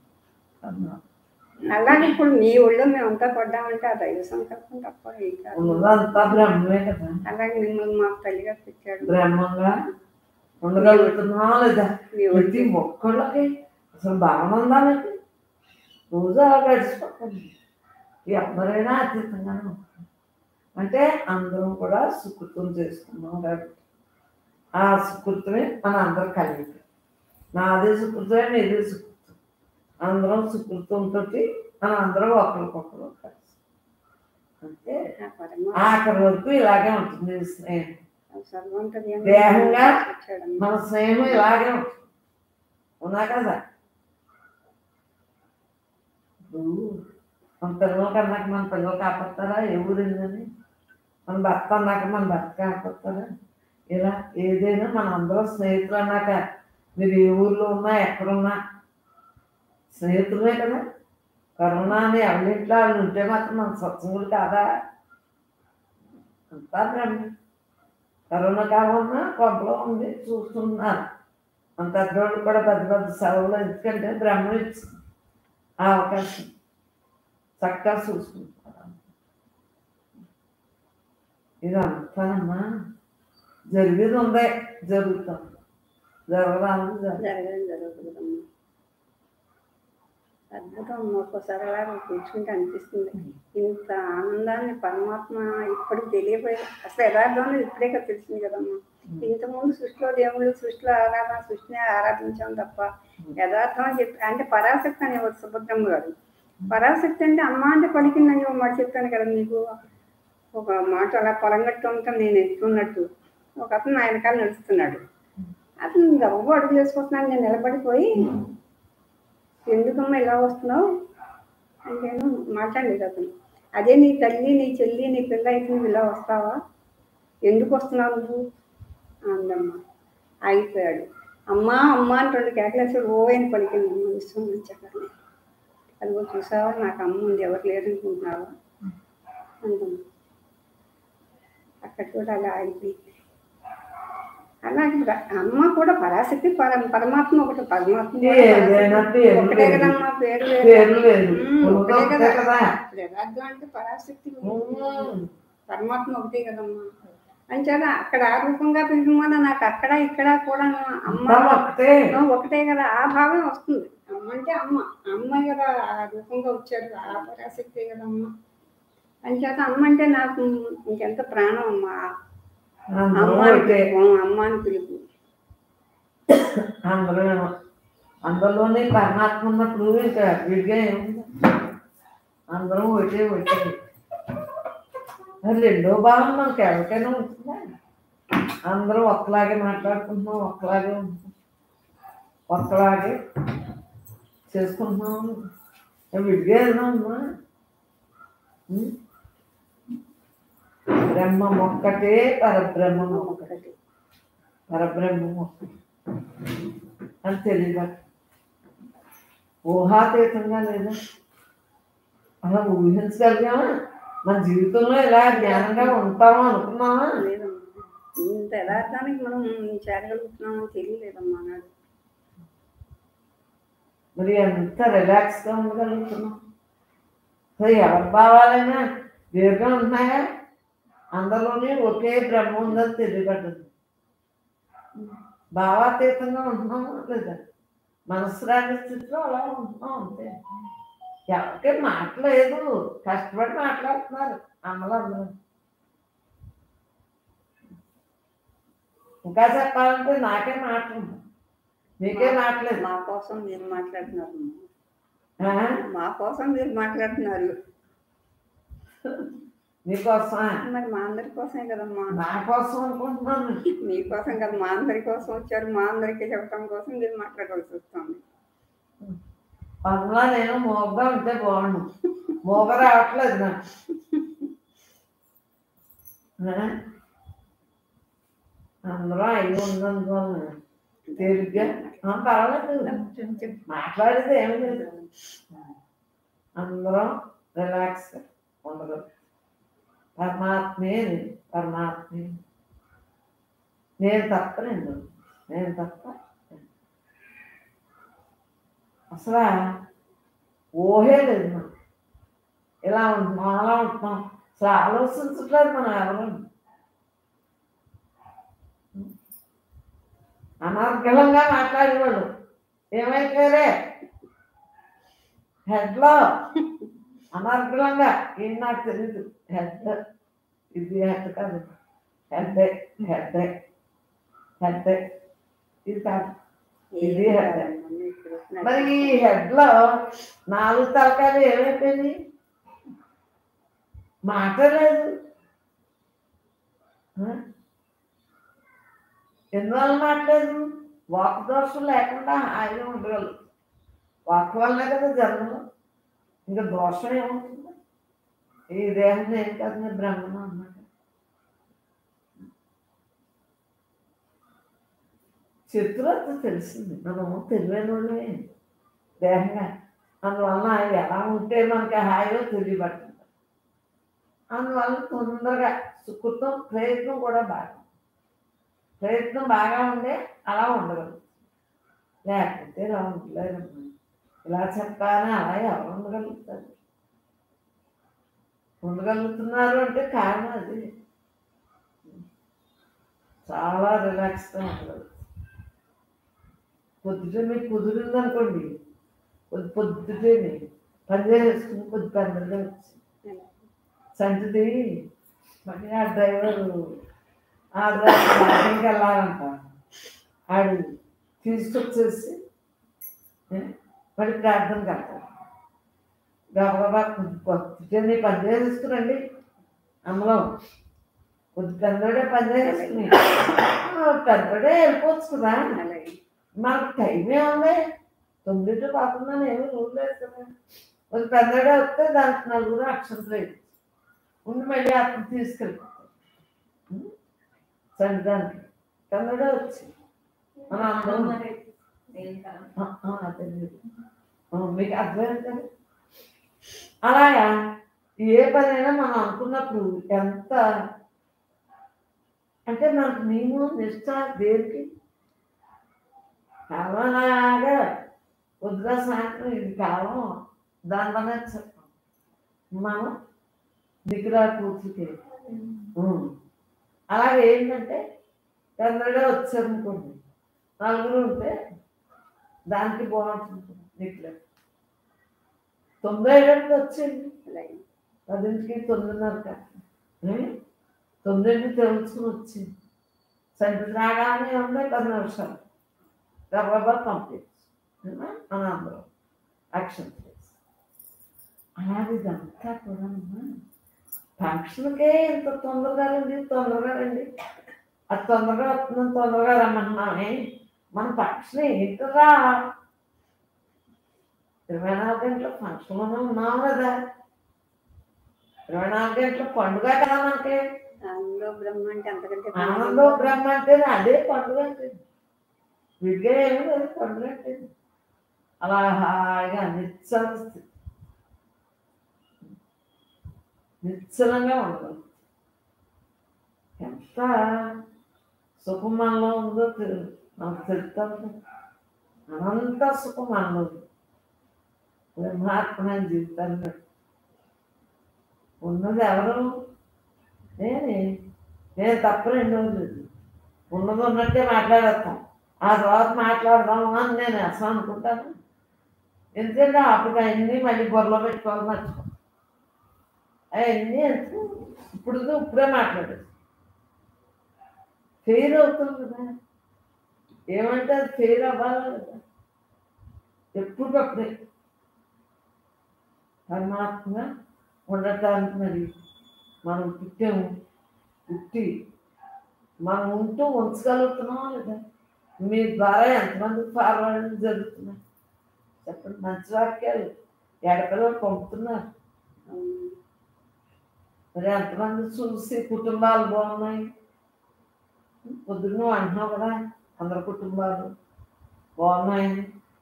అలాగే ఇప్పుడు మీ ఊళ్ళో మేమంతా పడ్డామంటే ఆ దైవ సంకల్పం తప్ప ఏం కాదు ఉన్నదంతా బ్రహ్మమే కదా అలాగే మిమ్మల్ని మాకు తల్లిగా తెచ్చాడు బ్రహ్మంగా ఉండగలుగుతున్నావా లేదా మీ ఊళ్ళో ప్రతి ఒక్కళ్ళకి అసలు భావన ఉందా మీకు రోజు అలా గడిచిపోతుంది ఎవరైనా అతీతంగానే ఉంటారు అంటే అందరం కూడా సుకృతం చేసుకున్నాం కాబట్టి ఆ సుకృతమే మన అందరం కలిగి నాదే సుకృతమే నీదే సుకృతం అందరం సుకృతంతో మన అందరం ఒకరికొకరు కలిసి అంటే ఆ పరమ ఆఖరి వరకు ఇలాగే ఉంటుంది ఈ స్నేహం సర్వంతర్యామి దేహంగా వచ్చాడమ్మా మన స్నేహం ఇలాగే ఉంటుంది ఉన్నా కదా ఇప్పుడు మన పిల్లలు కన్నాక మన పిల్లలు కాపాడతారా ఏ ఊరిందని మన భర్త అన్నాక మన భర్త కాపాడతారా ఇలా ఏదైనా మన అందరం స్నేహితులు అన్నాక మీరు ఏ ఊర్లో ఉన్నా ఎక్కడున్నా స్నేహితులే కదా కరోనా అని ఎవరింట్లో వాళ్ళు ఉంటే మాత్రం మన సత్సంగులు కాదా అంతా బ్రహ్మ కరోనా కావాలన్నా కొంపలో ఉంది చూస్తున్నారు అంత పెద్దవాళ్ళు కూడా పెద్ద పెద్ద సెలవులు ఎందుకంటే బ్రహ్మ ఇచ్చింది ఆ అవకాశం చక్కగా చూసుకుంటారు ఇది అంతానమ్మా జరిగేది ఉందే జరుగుతుంది జరగరాదు జరగదు జరగడం జరుగుతుందమ్మా అద్భుతం ఒక్కోసారి అలా కూర్చుంటే అనిపిస్తుంది ఇంత ఆనందాన్ని పరమాత్మ ఇప్పటికి తెలియపోయి అసలు యథార్థం అనేది ఇప్పుడే కదా తెలిసింది కదమ్మా ఇంతకుముందు సృష్టిలో దేవుళ్ళు సృష్టిలో ఆరాధన సృష్టిని ఆరాధించాం తప్ప యథార్థం అని చెప్పి అంటే పరాశక్తి అనేవారు సుభద్రమ్మ గారు పరాశక్తి అంటే అమ్మ అంటే పలికిందని ఒక మాట చెప్తాను కదా మీకు ఒక మాట అలా పొలంగట్టు ఉంటాను నేను ఎత్తున్నట్టు ఒక అతను ఆయన కాలు నడుస్తున్నాడు అతను గవ్వ అడుగు వేసుకుంటున్నాను నేను నిలబడిపోయి ఎందుకమ్మా ఇలా వస్తున్నావు అంటే నేను మాట్లాడలేదు అతను అదే నీ తల్లి నీ చెల్లి నీ పిల్ల అయితే నువ్వు ఇలా వస్తావా ఎందుకు వస్తున్నావు నువ్వు అందమ్మ ఆగిపోయాడు అమ్మా అమ్మ అని రెండు కేకలేసాడు ఓ అని పలికింది అమ్మ విశ్వం నుంచి అక్కడ అదిగో చూసావా నాకు అమ్మ ఉంది ఎవరు లేరు అనుకుంటున్నావా అందమ్మ అక్కడ కూడా అలా ఆగిపోయింది అలాగే ప్ర- అమ్మ కూడా పరాశక్తి పర పరమాత్మ ఒకటి పరమాత్మ కూడా ఏదైనా పరాశక్తి. పేరు ఒకటే లేదు. కదమ్మా పేరు వేరు. పేరు లేదు ఉమ్, ఒకటే ఒకటే కదా కదా ఇప్పుడు యథార్థం అంటే పరాశక్తి ఉమ్. పరమాత్మ ఒకటే కదమ్మా అంచేత అక్కడ ఆ రూపంగా పిలిచిన నాకు అక్కడ ఇక్కడ కూడా అమ్మ అంతా ఒకటే ఆ, ఒకటే కదా ఆ భావం వస్తుంది అమ్మ అంటే అమ్మ అమ్మ కదా ఆ రూపంగా వచ్చారు ఆ పరాశక్తి కదమ్మ అంచేత అమ్మ అంటే నాకు ఇంకెంత ప్రాణం అమ్మ అందరూ అమ్మ అని ఒకటే పిలుపు అమ్మ అని పిలుపు అందరూ అందులోనే పరమాత్మ ఉన్నప్పుడు ఇంకా విడిగా ఏముంది అందరం ఒకటే ఒకటే మరి రెండో భావం మనకి ఎవరికైనా ఉంటుందా అందరూ ఒక్కలాగే మాట్లాడుకుంటున్నాం ఒక్కలాగే ఉంటున్నాం ఒక్కలాగే చేసుకుంటున్నాం విడిగా ఏదైనా ఉందా ఉం? బ్రహ్మం ఒక్కటే పరబ్రహ్మం ఒక్కటే ఒకటి పరబ్రహ్మం ఒక్కటే అని తెలియదు ఊహాతీతంగా లేదా అలా ఊహించగలిగామా మన జీవితంలో ఇలా జ్ఞానంగా ఉంటామా అనుకున్నామా లేదమ్మా ఇంత యథార్థానికి మనం చేరగలుగుతున్నామో తెలియలేదమ్మా నాడు మరి ఎంత రిలాక్స్గా ఉండగలుగుతున్నాం అసలు ఎవరి భావాలైనా వేరుగా ఉన్నాయా అందరిలోనే ఒకే బ్రహ్మ ఉందని తెలియబడ్డది భావాతీతంగా ఉంటున్నామా లేదా మనసు రాని స్థితిలో అలా ఉంటున్నాం అంతే ఎవరికి మాటలేదు కష్టపడి మాట్లాడుతున్నారు అమ్మలు అందరూ ఇంకా చెప్పాలంటే నాకే మాటలు మీకే మాటలేదు మా కోసం మీరు మాట్లాడుతున్నారు ఆ? మా కోసం మీరు మాట్లాడుతున్నారు నీకోసమా మరి మా అందరి కోసమే కదమ్మా నా కోసం అనుకుంటున్నాను మీకోసం కదా మా అందరి కోసం వచ్చారు మా అందరికీ చెప్పడం కోసం మీరు మాట్లాడవలసి వస్తుంది పనులా నేను మోగ్గా ఉంటే బాగుండు మోగ రావట్లేదు నాకు ఆ? అందరూ అయ్యి ఉందనుకోను తేలిగ్గా ఆ, పర్వాలేదు మాట్లాడేది ఏమి లేదు అందరం రిలాక్స్ ఉండదు పరమాత్మే నేను, పరమాత్మే నేను తప్ప నేను నేను తప్ప అసలు ఊహే లేదు మనం ఇలా ఉంటున్నాం అలా ఉంటున్నాం అసలు ఆలోచించట్లేదు మనం ఎవరు అనర్గళంగా మాట్లాడేవాళ్ళు ఏమైపోయారే హెడ్లో అనర్గళంగా ఏం నాకు తెలియదు హెడ్ ఇది హెడ్ కాదు హెడ్ హెడ్ హెడ్ ఇది కాదు ఇది హెడ్ మరి ఈ హెడ్ లో నాలుగు తలకాయలు ఏమైపోయింది మాట లేదు ఆ? ఎందువల్ల మాట్లేదు వాక్ దోషం లేకుండా హాయిగా ఉండగలరు వాక్ వల్లనే కదా జన్మలో ఇంకా దోషం ఏముంటుంది ఈ దేహం ఏం కాదు నేను బ్రహ్మను అన్నాడు చిత్రత తెలిసింది మనము తెలివైన వాళ్ళే దేహంగా అందువలన ఎలా ఉంటే మనకి హాయిగా తెలియబడుతుంది అందువల్ల తొందరగా సుకృతం ప్రయత్నం కూడా బాగా ప్రయత్నం బాగా ఉండే అలా ఉండగలరు లేకపోతే ఇలా ఉండలేరమ్మా ఇలా చెప్పాలని అలా ఎవరు ఉండగలుగుతారు ఉండగలుగుతున్నారు అంటే కారణం అది చాలా రిలాక్స్గా ఉండగలుగుతారు పొద్దుటే మీకు కుదిరింది అనుకోండి పొద్దు పొద్దుటే పని చేసుకుని కొద్ది తొందరగా వచ్చి సంచిది మరి ఆ డ్రైవరు ఆ డ్రైవర్ మార్కెట్కి వెళ్ళాలంట ఆడు తీసుకొచ్చేసి ఏ, మరి ప్రార్థన కడతారు గబగబా కొద్ది పొద్దుటే పని చేసేసుకురండి అమ్మలో కొద్ది పెద్దోడే పని చేసేసుకుని ఆ, పెద్దోడే వెళ్ళిపోవచ్చు కదా అలాగే మనకు టైం ఏముంది తొమ్మిది కాకుండా ఏమి రూల్ లేదు కదా ఒక పెద్దడే వస్తే దానికి నలుగురు అక్షంతలు వేయచ్చు ఉండి మళ్ళీ అతను తీసుకెళ్ళిపోతారు ఉం? సంక్రాంతి కన్నడ వచ్చింది మన అందరం మరి దేనికన్నా ఆ, ఆ, అదే లేదు. ఆ, మీకు అర్థమైంది కదా అలాగా ఏ పనైనా మనం అనుకున్నప్పుడు ఎంత అంటే మనకు నేను నిష్ట దేనికి కావాలాగా వద్దుగా సాయంత్రం ఇది కాలం దానివల్ల చెప్పాం మనం దిగురా కూర్చుకి అలాగే ఏంటంటే తొందరగా వచ్చారనుకోండి నలుగురు ఉంటే దానికి బాగుంటుంది దిగురా తొంభై ఏళ్ళకి వచ్చేయండి పదింటికి తొమ్మిదిన్నర తొమ్మిదింటికి తెలుసుకుని వచ్చింది సెంటర్ రాగానే ఉన్నాయి పది నిమిషాలు గబగబా కంప్లీట్ అని అందరం యాక్షన్ ప్లేస్ అలాగే ఇదంతా కూడా ఫంక్షన్కే ఇంత తొందరగా రండి తొందరగా రండి అది తొందరగా వస్తుందని తొందరగా రమ్మంటున్నామే మన ఫంక్షన్ ఏంటరా ఇరవై నాలుగు గంటల ఫంక్షన్లోనే ఉన్నాం కదా ఇరవై నాలుగు గంటల పండుగ కదా మనకి అందులో బ్రహ్మ అంటే అంతకంటే ఆనందో బ్రహ్మ అంటే అదే పండుగ అంటే విడిగా ఏమి లేదు పండుగ అంటే అలా హాయిగా నిశ్చల స్థితి నిశ్చలంగా ఉండదు ఎంత సుఖం మనలో ఉందో తెలు నాకు తెలుస్తుంది అనంత సుఖం మనలో ఉంది బ్రహ్మాత్మైన జీవితాన్ని ఉన్నది ఎవరు నేనే నేను తప్ప రెండోది లేదు ఉన్నది ఉన్నట్టే మాట్లాడేస్తాం ఆ తర్వాత మాట్లాడదాము అని నేను అసలు అనుకుంటాను ఎందుకంటే అప్పుడు అవన్నీ మళ్ళీ బుర్రలో పెట్టుకోవాలి మర్చిపో అవన్నీ ఎందుకు ఇప్పుడు ఇప్పుడే మాట్లాడేది ఫెయిల్ అవుతుంది కదా ఏమంటే అది ఫెయిల్ అవ్వాలి కదా ఎప్పటికప్పుడే పరమాత్మ ఉండటానికి మరి మనం పుట్టాము పుట్టి మనం ఉంటూ ఉంచగలుగుతున్నాం లేదా మీ ద్వారా ఎంతమంది ఫార్వర్డ్ జరుగుతున్నాయి చెప్పండి మంచి వాక్యాలు ఎడకలో పంపుతున్నారు మరి ఎంతమంది చూసి కుటుంబాలు బాగున్నాయి పొద్దున్న నువ్వు అంటున్నావు కదా అందరి కుటుంబాలు బాగున్నాయి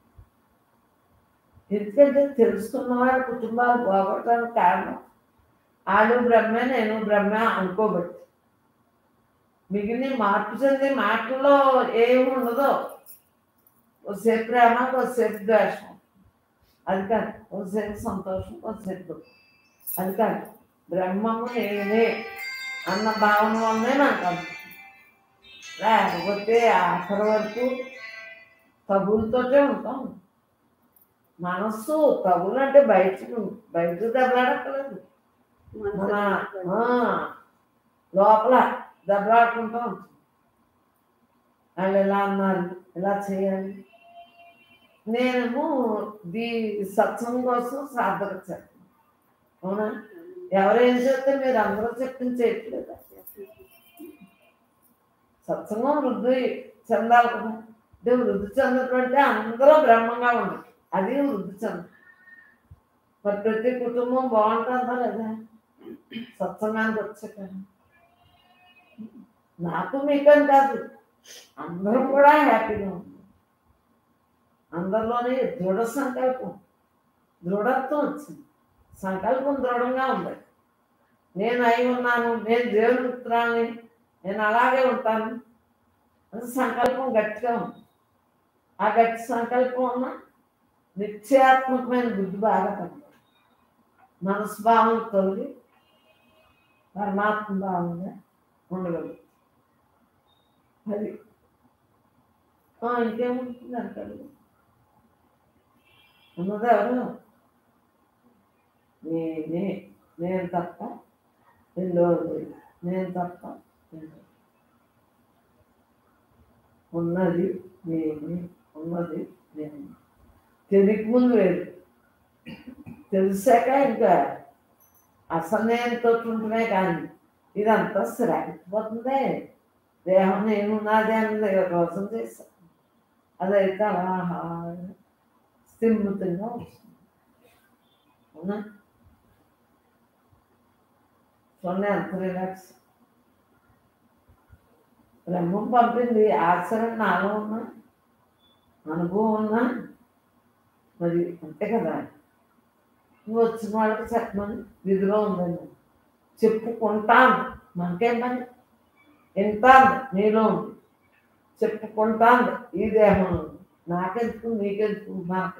ఎందుకంటే తెలుసుకున్న వారి కుటుంబాలు బాగోవటానికి కారణం వాళ్ళు బ్రహ్మే నేను బ్రహ్మ అనుకోబట్టి మిగిలిన మార్పు చెంది మాటల్లో ఏమి ఉండదో కొద్దిసేపు ప్రేమ కొద్దిసేపు ద్వేషం అది కాదు కొద్దిసేపు సంతోషం కొద్దిసేపు దుఃఖం అది కాదు బ్రహ్మము నేనే అన్న భావన వల్లే నాకు అనిపిస్తుంది లేకపోతే ఆఖరి వరకు తగులతోటే ఉంటాం మనస్సు తగులు అంటే బయట బయట దెబ్బలాడక్కలేదు మన ఆ, లోపల దెబ్బలాడుకుంటూ ఉంటుంది వాళ్ళు ఎలా అన్నారు ఎలా చేయాలి నేనేమో దీ సత్సంగం కోసం సాధన చేస్తాను అవునా ఎవరేం చేస్తే మీరు అందరూ చెప్పింది చేయట్లేదా సత్సంగం వృద్ధి చెందాలి కదా అంటే వృద్ధి చెందటం అంటే అందరూ బ్రహ్మంగా ఉండదు అది వృద్ధి చెందదు మరి ప్రతి కుటుంబం బాగుంటుందా లేదా సత్సంగానికి వచ్చాక నాకు మీకని కాదు అందరం కూడా హ్యాపీగా ఉంది అందరిలోనే దృఢ సంకల్పం దృఢత్వం వచ్చింది సంకల్పం దృఢంగా ఉంది నేను అయి ఉన్నాను నేను దేవుని పుత్రాన్ని నేను అలాగే ఉంటాను అని సంకల్పం గట్టిగా ఉంది ఆ గట్టి సంకల్పం ఉన్న నిశ్చయాత్మకమైన బుద్ధి బాగా పడింది మనసు భావం తొలగి పరమాత్మ భావంగా ఉండగలుగుతుంది అది ఆ, ఇంకేముంటుంది అంటాడు ఉన్నది ఎవరు నేనే నేను తప్ప రెండోది నేను తప్ప రెండోది. ఉన్నది నేనే ఉన్నది నేను తెలియక ముందు వేరు తెలిసాక ఇంకా అసలు నేను తోటుంటున్నాయి కానీ ఇదంతా శ్రాగిపోతుంది దేహం నేనున్నది అన్నది కోసం చేశాను అదైతే అలా హాయిగా స్థిమితంగా వస్తుంది అవునా చూడండి ఎంత రిలాక్స్ బ్రహ్మం పంపింది ఆచరణ నాలో ఉన్నా అనుభవం ఉన్నా మరి అంతే కదా నువ్వు వచ్చిన వాళ్ళకి చెప్పమని విధిలో ఉందండి చెప్పుకుంటాను మనకేం పని వింటాను నీలో ఉంది చెప్పుకుంటాను ఈ దేహం ఉంది నాకెందుకు నీకెందుకు మనకు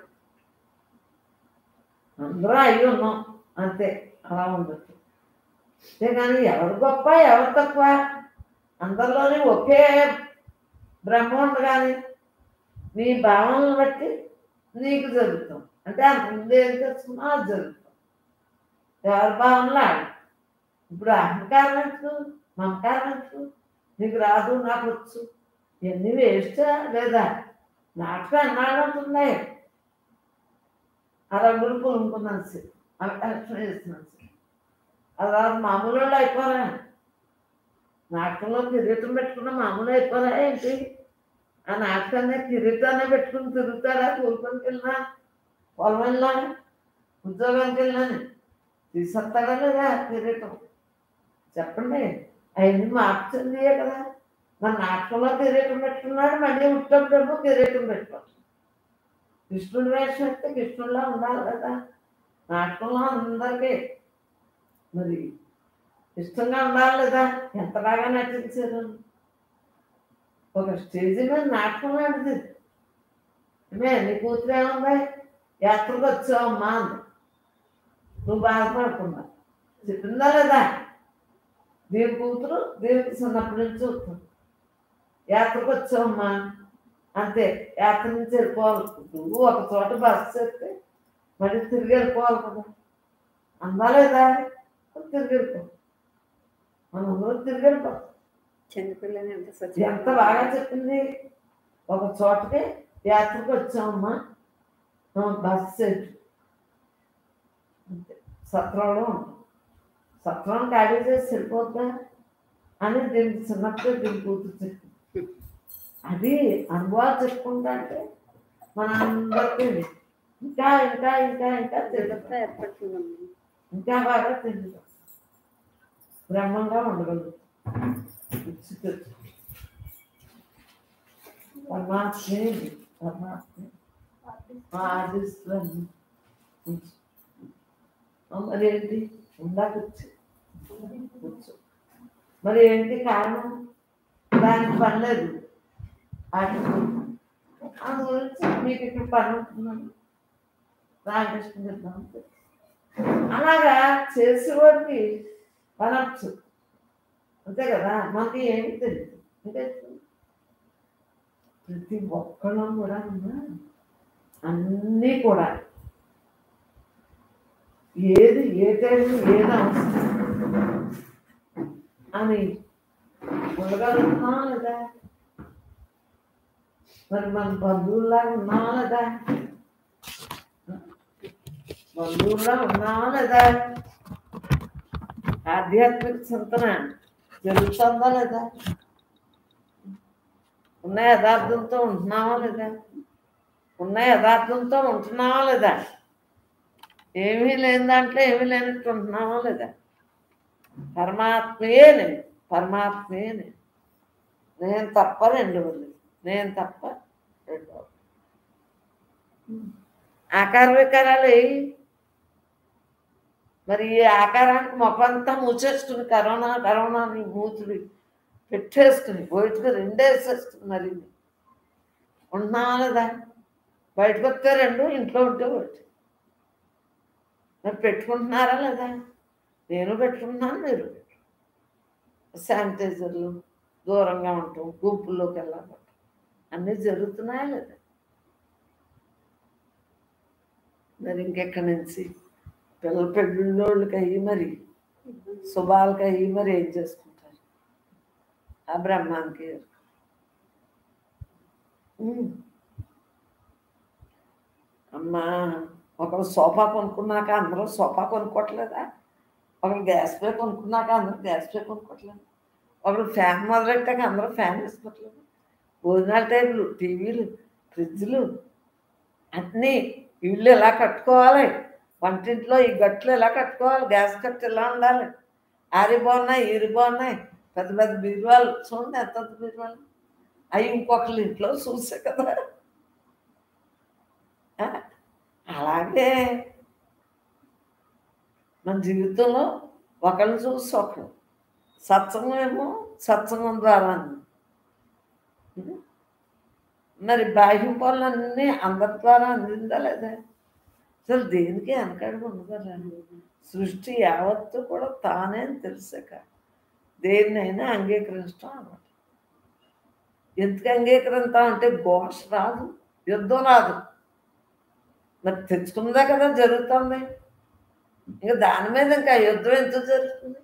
అందరూ అయ్యి ఉన్నాం అంతే అలా ఉండొచ్చు అంతే కానీ ఎవరు గొప్ప ఎవరు తక్కువ అందరిలోనే ఒకే బ్రహ్మ ఉంది కానీ నీ భావనలు బట్టి నీకు జరుగుతాం అంటే అంతకుముందు ఏం తెలుసుకున్నా అది జరుగుతాం ఎవరి భావనలు ఆడు ఇప్పుడు అహంకారం ఎందుకు మమకారం ఎందుకు నీకు రాదు నాకు వచ్చు ఇవన్నీ వేస్టా లేదా నాకు ఎన్నాళ్ళు ఉంటున్నాయి ఆ రంగులు కొనుక్కున్నాను సార్ అవి కలెక్షన్ చేస్తున్నాను సార్ అలా మామూలు వాళ్ళు అయిపోరా నాటకంలో కిరీటం పెట్టుకున్న మామూలు అయిపోరా ఏంటి ఆ నాటకాన్ని కిరీటాన్ని పెట్టుకుని తిరుగుతారా కూలిపనికి వెళ్ళినా పొలం వెళ్ళినా ఉద్యోగానికి వెళ్ళినా తీసుకొస్తాడా లేదా కిరీటం చెప్పండి అవన్నీ మార్చింది కదా మన నాటకంలో కిరీటం పెట్టుకున్నాడు మళ్ళీ ఉట్టేటప్పుడు కిరీటం పెట్టుకోవాలి కృష్ణుడి వేషం అయితే కృష్ణుడిలా ఉండాలి కదా నాటకంలో అందరికీ మరి ఇష్టంగా ఉండాలి లేదా ఎంత బాగా నటించారు ఒక స్టేజ్ మీద నాటకం ఆడింది ఏమే నీ కూతురు ఏముంది యాత్రకు వచ్చావమ్మా అంది నువ్వు బాధపడకుండా చెప్పిందా లేదా దీని కూతురు దీనికి చిన్నప్పటి నుంచి వస్తుంది యాత్రకు వచ్చావమ్మా అంతే యాత్ర నుంచి వెళ్ళిపోవాలి నువ్వు ఒక చోట బస్సు చెప్తే మళ్ళీ తిరిగి వెళ్ళిపోవాలి కదా అందా లేదా తిరిగి వెళ్ళిపో మనం అందరం తిరిగి వెళ్ళిపో చిన్నపిల్లని ఎంత ఎంత బాగా చెప్పింది ఒక చోటకి యాత్రకు వచ్చామమ్మా ఆ, బస్ సెట్ అంతే సత్రంలో ఉంటాం సత్రం ఖాళీ చేసి వెళ్ళిపోద్దా అని దీనికి చిన్నప్పుడు దీని కూతురు చెప్పింది అది అనుభవాలు చెప్పుకుంటా అంటే మన అందరికీ ఇంకా ఇంకా ఇంకా ఇంకా తెలుస్తా ఏర్పడుతుందమ్మా ఇంకా బాగా తెలుసు బ్రహ్మంగా ఉండగలుగుతాం పరమాత్మే పరమాత్మే ఆదిస్తున్నాను మరి ఏంటి ఉందా కూర్చో కూర్చో మరి ఏంటి కారణం దానికి పని లేదు అది అందు గురించి మీకు ఇక్కడ పని ఉంటుందని రామకృష్ణ చెప్తాం అలాగా చేసేవాడికి పనొచ్చు అంతే కదా మనకి ఏమి తెలియదు అంటే ప్రతి ఒక్కళ్ళం కూడా ఉన్నా అన్నీ కూడా ఏది ఏ టైం ఏది అవసరం అని ఉండగలుగుతున్నాం లేదా మరి మన బంధువుల్లా ఉన్నామా లేదా బంధువుల్లా ఉన్నామా లేదా ఆధ్యాత్మిక చింతన జరుగుతుందా లేదా ఉన్న యథార్థంతో ఉంటున్నావా లేదా ఉన్న యథార్థంతో ఉంటున్నావా లేదా ఏమీ లేని దాంట్లో ఏమీ లేనట్టు ఉంటున్నావా లేదా పరమాత్మయే నేను పరమాత్మయే నేను నేను తప్ప రెండు ఉంది నేను తప్ప రెండు ఆకార వికారాలు ఏవి మరి ఈ ఆకారానికి మొఖంతా మూచేసుకుని కరోనా కరోనా అని మూతులు పెట్టేసుకుని బయటకు రెండేసేసుకుని మరి ఉంటున్నావా లేదా బయటకు వస్తే రెండు ఇంట్లో ఉంటే ఒకటి మరి పెట్టుకుంటున్నారా లేదా నేను పెట్టుకుంటున్నాను మీరు పెట్టుకుంటున్నారు. శానిటైజర్లు దూరంగా ఉంటాం గుంపుల్లోకి వెళ్ళాలి అన్నీ జరుగుతున్నాయా లేదా మరి ఇంకెక్కడి నుంచి పిల్లల పెళ్ళిళ్ళోళ్ళకి అయ్యి మరి శుభాలకి అయ్యి మరి ఏం చేసుకుంటారు ఆ బ్రహ్మానికి ఎరుక. ఉమ్. అమ్మా ఒకరు సోఫా కొనుక్కున్నాక అందరూ సోఫా కొనుక్కోవట్లేదా ఒకరు గ్యాస్ పే కొనుక్కున్నాక అందరూ గ్యాస్ పే కొనుక్కోవట్లేదు ఒకరు ఫ్యాన్ మొదలెట్టాక అందరూ ఫ్యాన్ వేసుకోవట్లేదు భోజనాల టైపులు టీవీలు ఫ్రిడ్జ్లు అన్నీ ఇల్లు ఎలా కట్టుకోవాలి వంటింట్లో ఈ గట్లు ఎలా కట్టుకోవాలి గ్యాస్ కట్టు ఎలా ఉండాలి ఆరి బాగున్నాయి ఈరి బాగున్నాయి పెద్ద పెద్ద బీరువాలు చూడండి ఎంత పెద్ద బీరువాలు అవి ఇంకొకరి ఇంట్లో చూసే కదా ఆ, అలాగే మన జీవితంలో ఒకరిని చూసి ఒకరు సత్సంగం ఏమో సత్సంగం ద్వారా ఉం? మరి బాహ్యం పనులన్నీ అందరి ద్వారా అందిందా లేదా అసలు దేనికి వెనకడుగు ఉండదా సృష్టి యావత్తు కూడా తానే అని తెలిసాక దేన్నైనా అంగీకరించడం అన్నమాట ఎందుకు అంగీకరిస్తాం అంటే ఘోష రాదు యుద్ధం రాదు మరి తెచ్చుకుందా కదా జరుగుతుంది ఇంకా దాని మీద ఇంకా యుద్ధం ఎందుకు జరుగుతుంది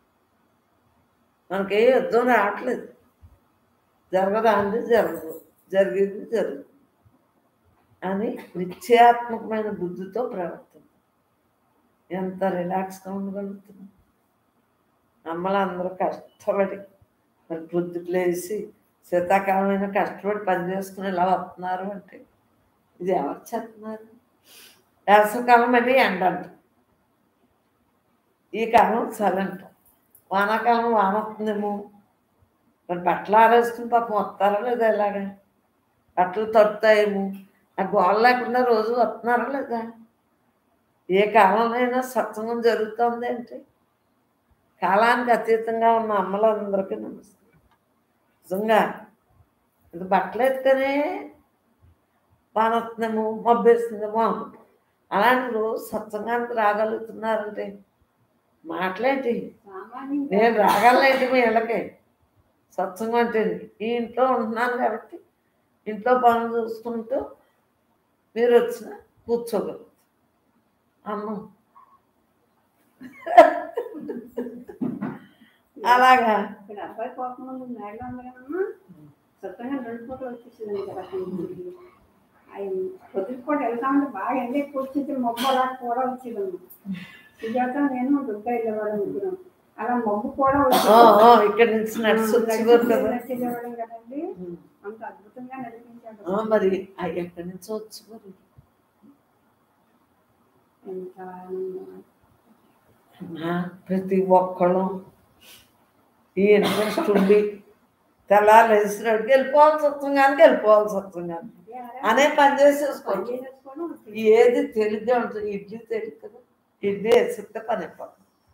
మనకి ఏ యుద్ధం రావట్లేదు జరగదా అండి జరగదు జరిగేది జరుగుతుంది అని నిశ్చయాత్మకమైన బుద్ధితో ప్రవర్తన ఎంత రిలాక్స్గా ఉండగలుగుతున్నాం అమ్మలందరూ కష్టపడి మరి బుద్ధి లేసి శీతాకాలమైన కష్టపడి పని చేసుకుని ఇలా వస్తున్నారు అంటే ఇది ఎవరు చెప్తున్నారు వేసవకాలం అంటే ఎండ అంట ఈ కాలం చలి అంట వానాకాలం వాన వస్తుందేమో మరి బట్టలు ఆరేసుకుని పాపం వస్తారా లేదా ఇలాగా బట్టలు తడుతాయేమో ఆ గోడ లేకుండా రోజు వస్తున్నారా లేదా ఏ కాలంలో అయినా సత్సంగం జరుగుతుంది అంటే కాలానికి అతీతంగా ఉన్న అమ్మలందరికీ నమస్తే నిజంగా ఇది బట్టలు ఎత్తేనే వాన వస్తుందేమో మబ్బేస్తుందేమో అనుకుంటాం అలాంటి రోజు సత్సంగానికి రాగలుగుతున్నారంటే మాట్లాడి సామాన్యంగా నేను రాగలనేంటి మీ ఇళ్ళకి సత్సంగం అంటే ఈ ఇంట్లో ఉంటున్నాను కాబట్టి ఇంట్లో పనులు చూసుకుంటూ మీరు వచ్చిన కూర్చోగలరు అమ్మ అలాగా ఇక్కడ అబ్బాయి కోపం ఉంది మేడలో ఉంది కదమ్మా సొంతంగా రెండు పూటలు వచ్చేసింది కదా ఆయన పొద్దుకు కూడా వెళ్తా ఉంటే బాగా ఎండ ఎక్కువ వచ్చింది మబ్బు అలా కూడా వచ్చేదమ్మా సుజాత నేను దుర్గా వెళ్ళేవాడు ముగ్గురం అలా మబ్బు కూడా ఓ, వచ్చేది ఓ, ఇక్కడి నుంచి నడిచి వచ్చేవారు కదా నడిచేవాళ్ళం కదండి ఉమ్. అంత అద్భుతంగా నడిపించాడు ఆ, మరి ఆ ఎక్కడి నుంచి వచ్చేవారు ఎంత ఆనందం. అమ్మా, ప్రతి ఒక్కళ్ళు ఈ ఇంట్రెస్ట్ ఉండి తెల్లారు వేసినట్టుకి వెళ్ళిపోవాల్సి వస్తుంది కానీ వెళ్ళిపోవాల్సి వస్తుంది కానీ అదే అలా అనే పని పని చేసేసుకోండి చేసేసుకోవడం వచ్చింది. ఏది తెలిగ్గా ఉంటుంది ఇడ్లీ తెలియదు కదా ఇడ్లీ వేసిస్తే పని అయిపోతుంది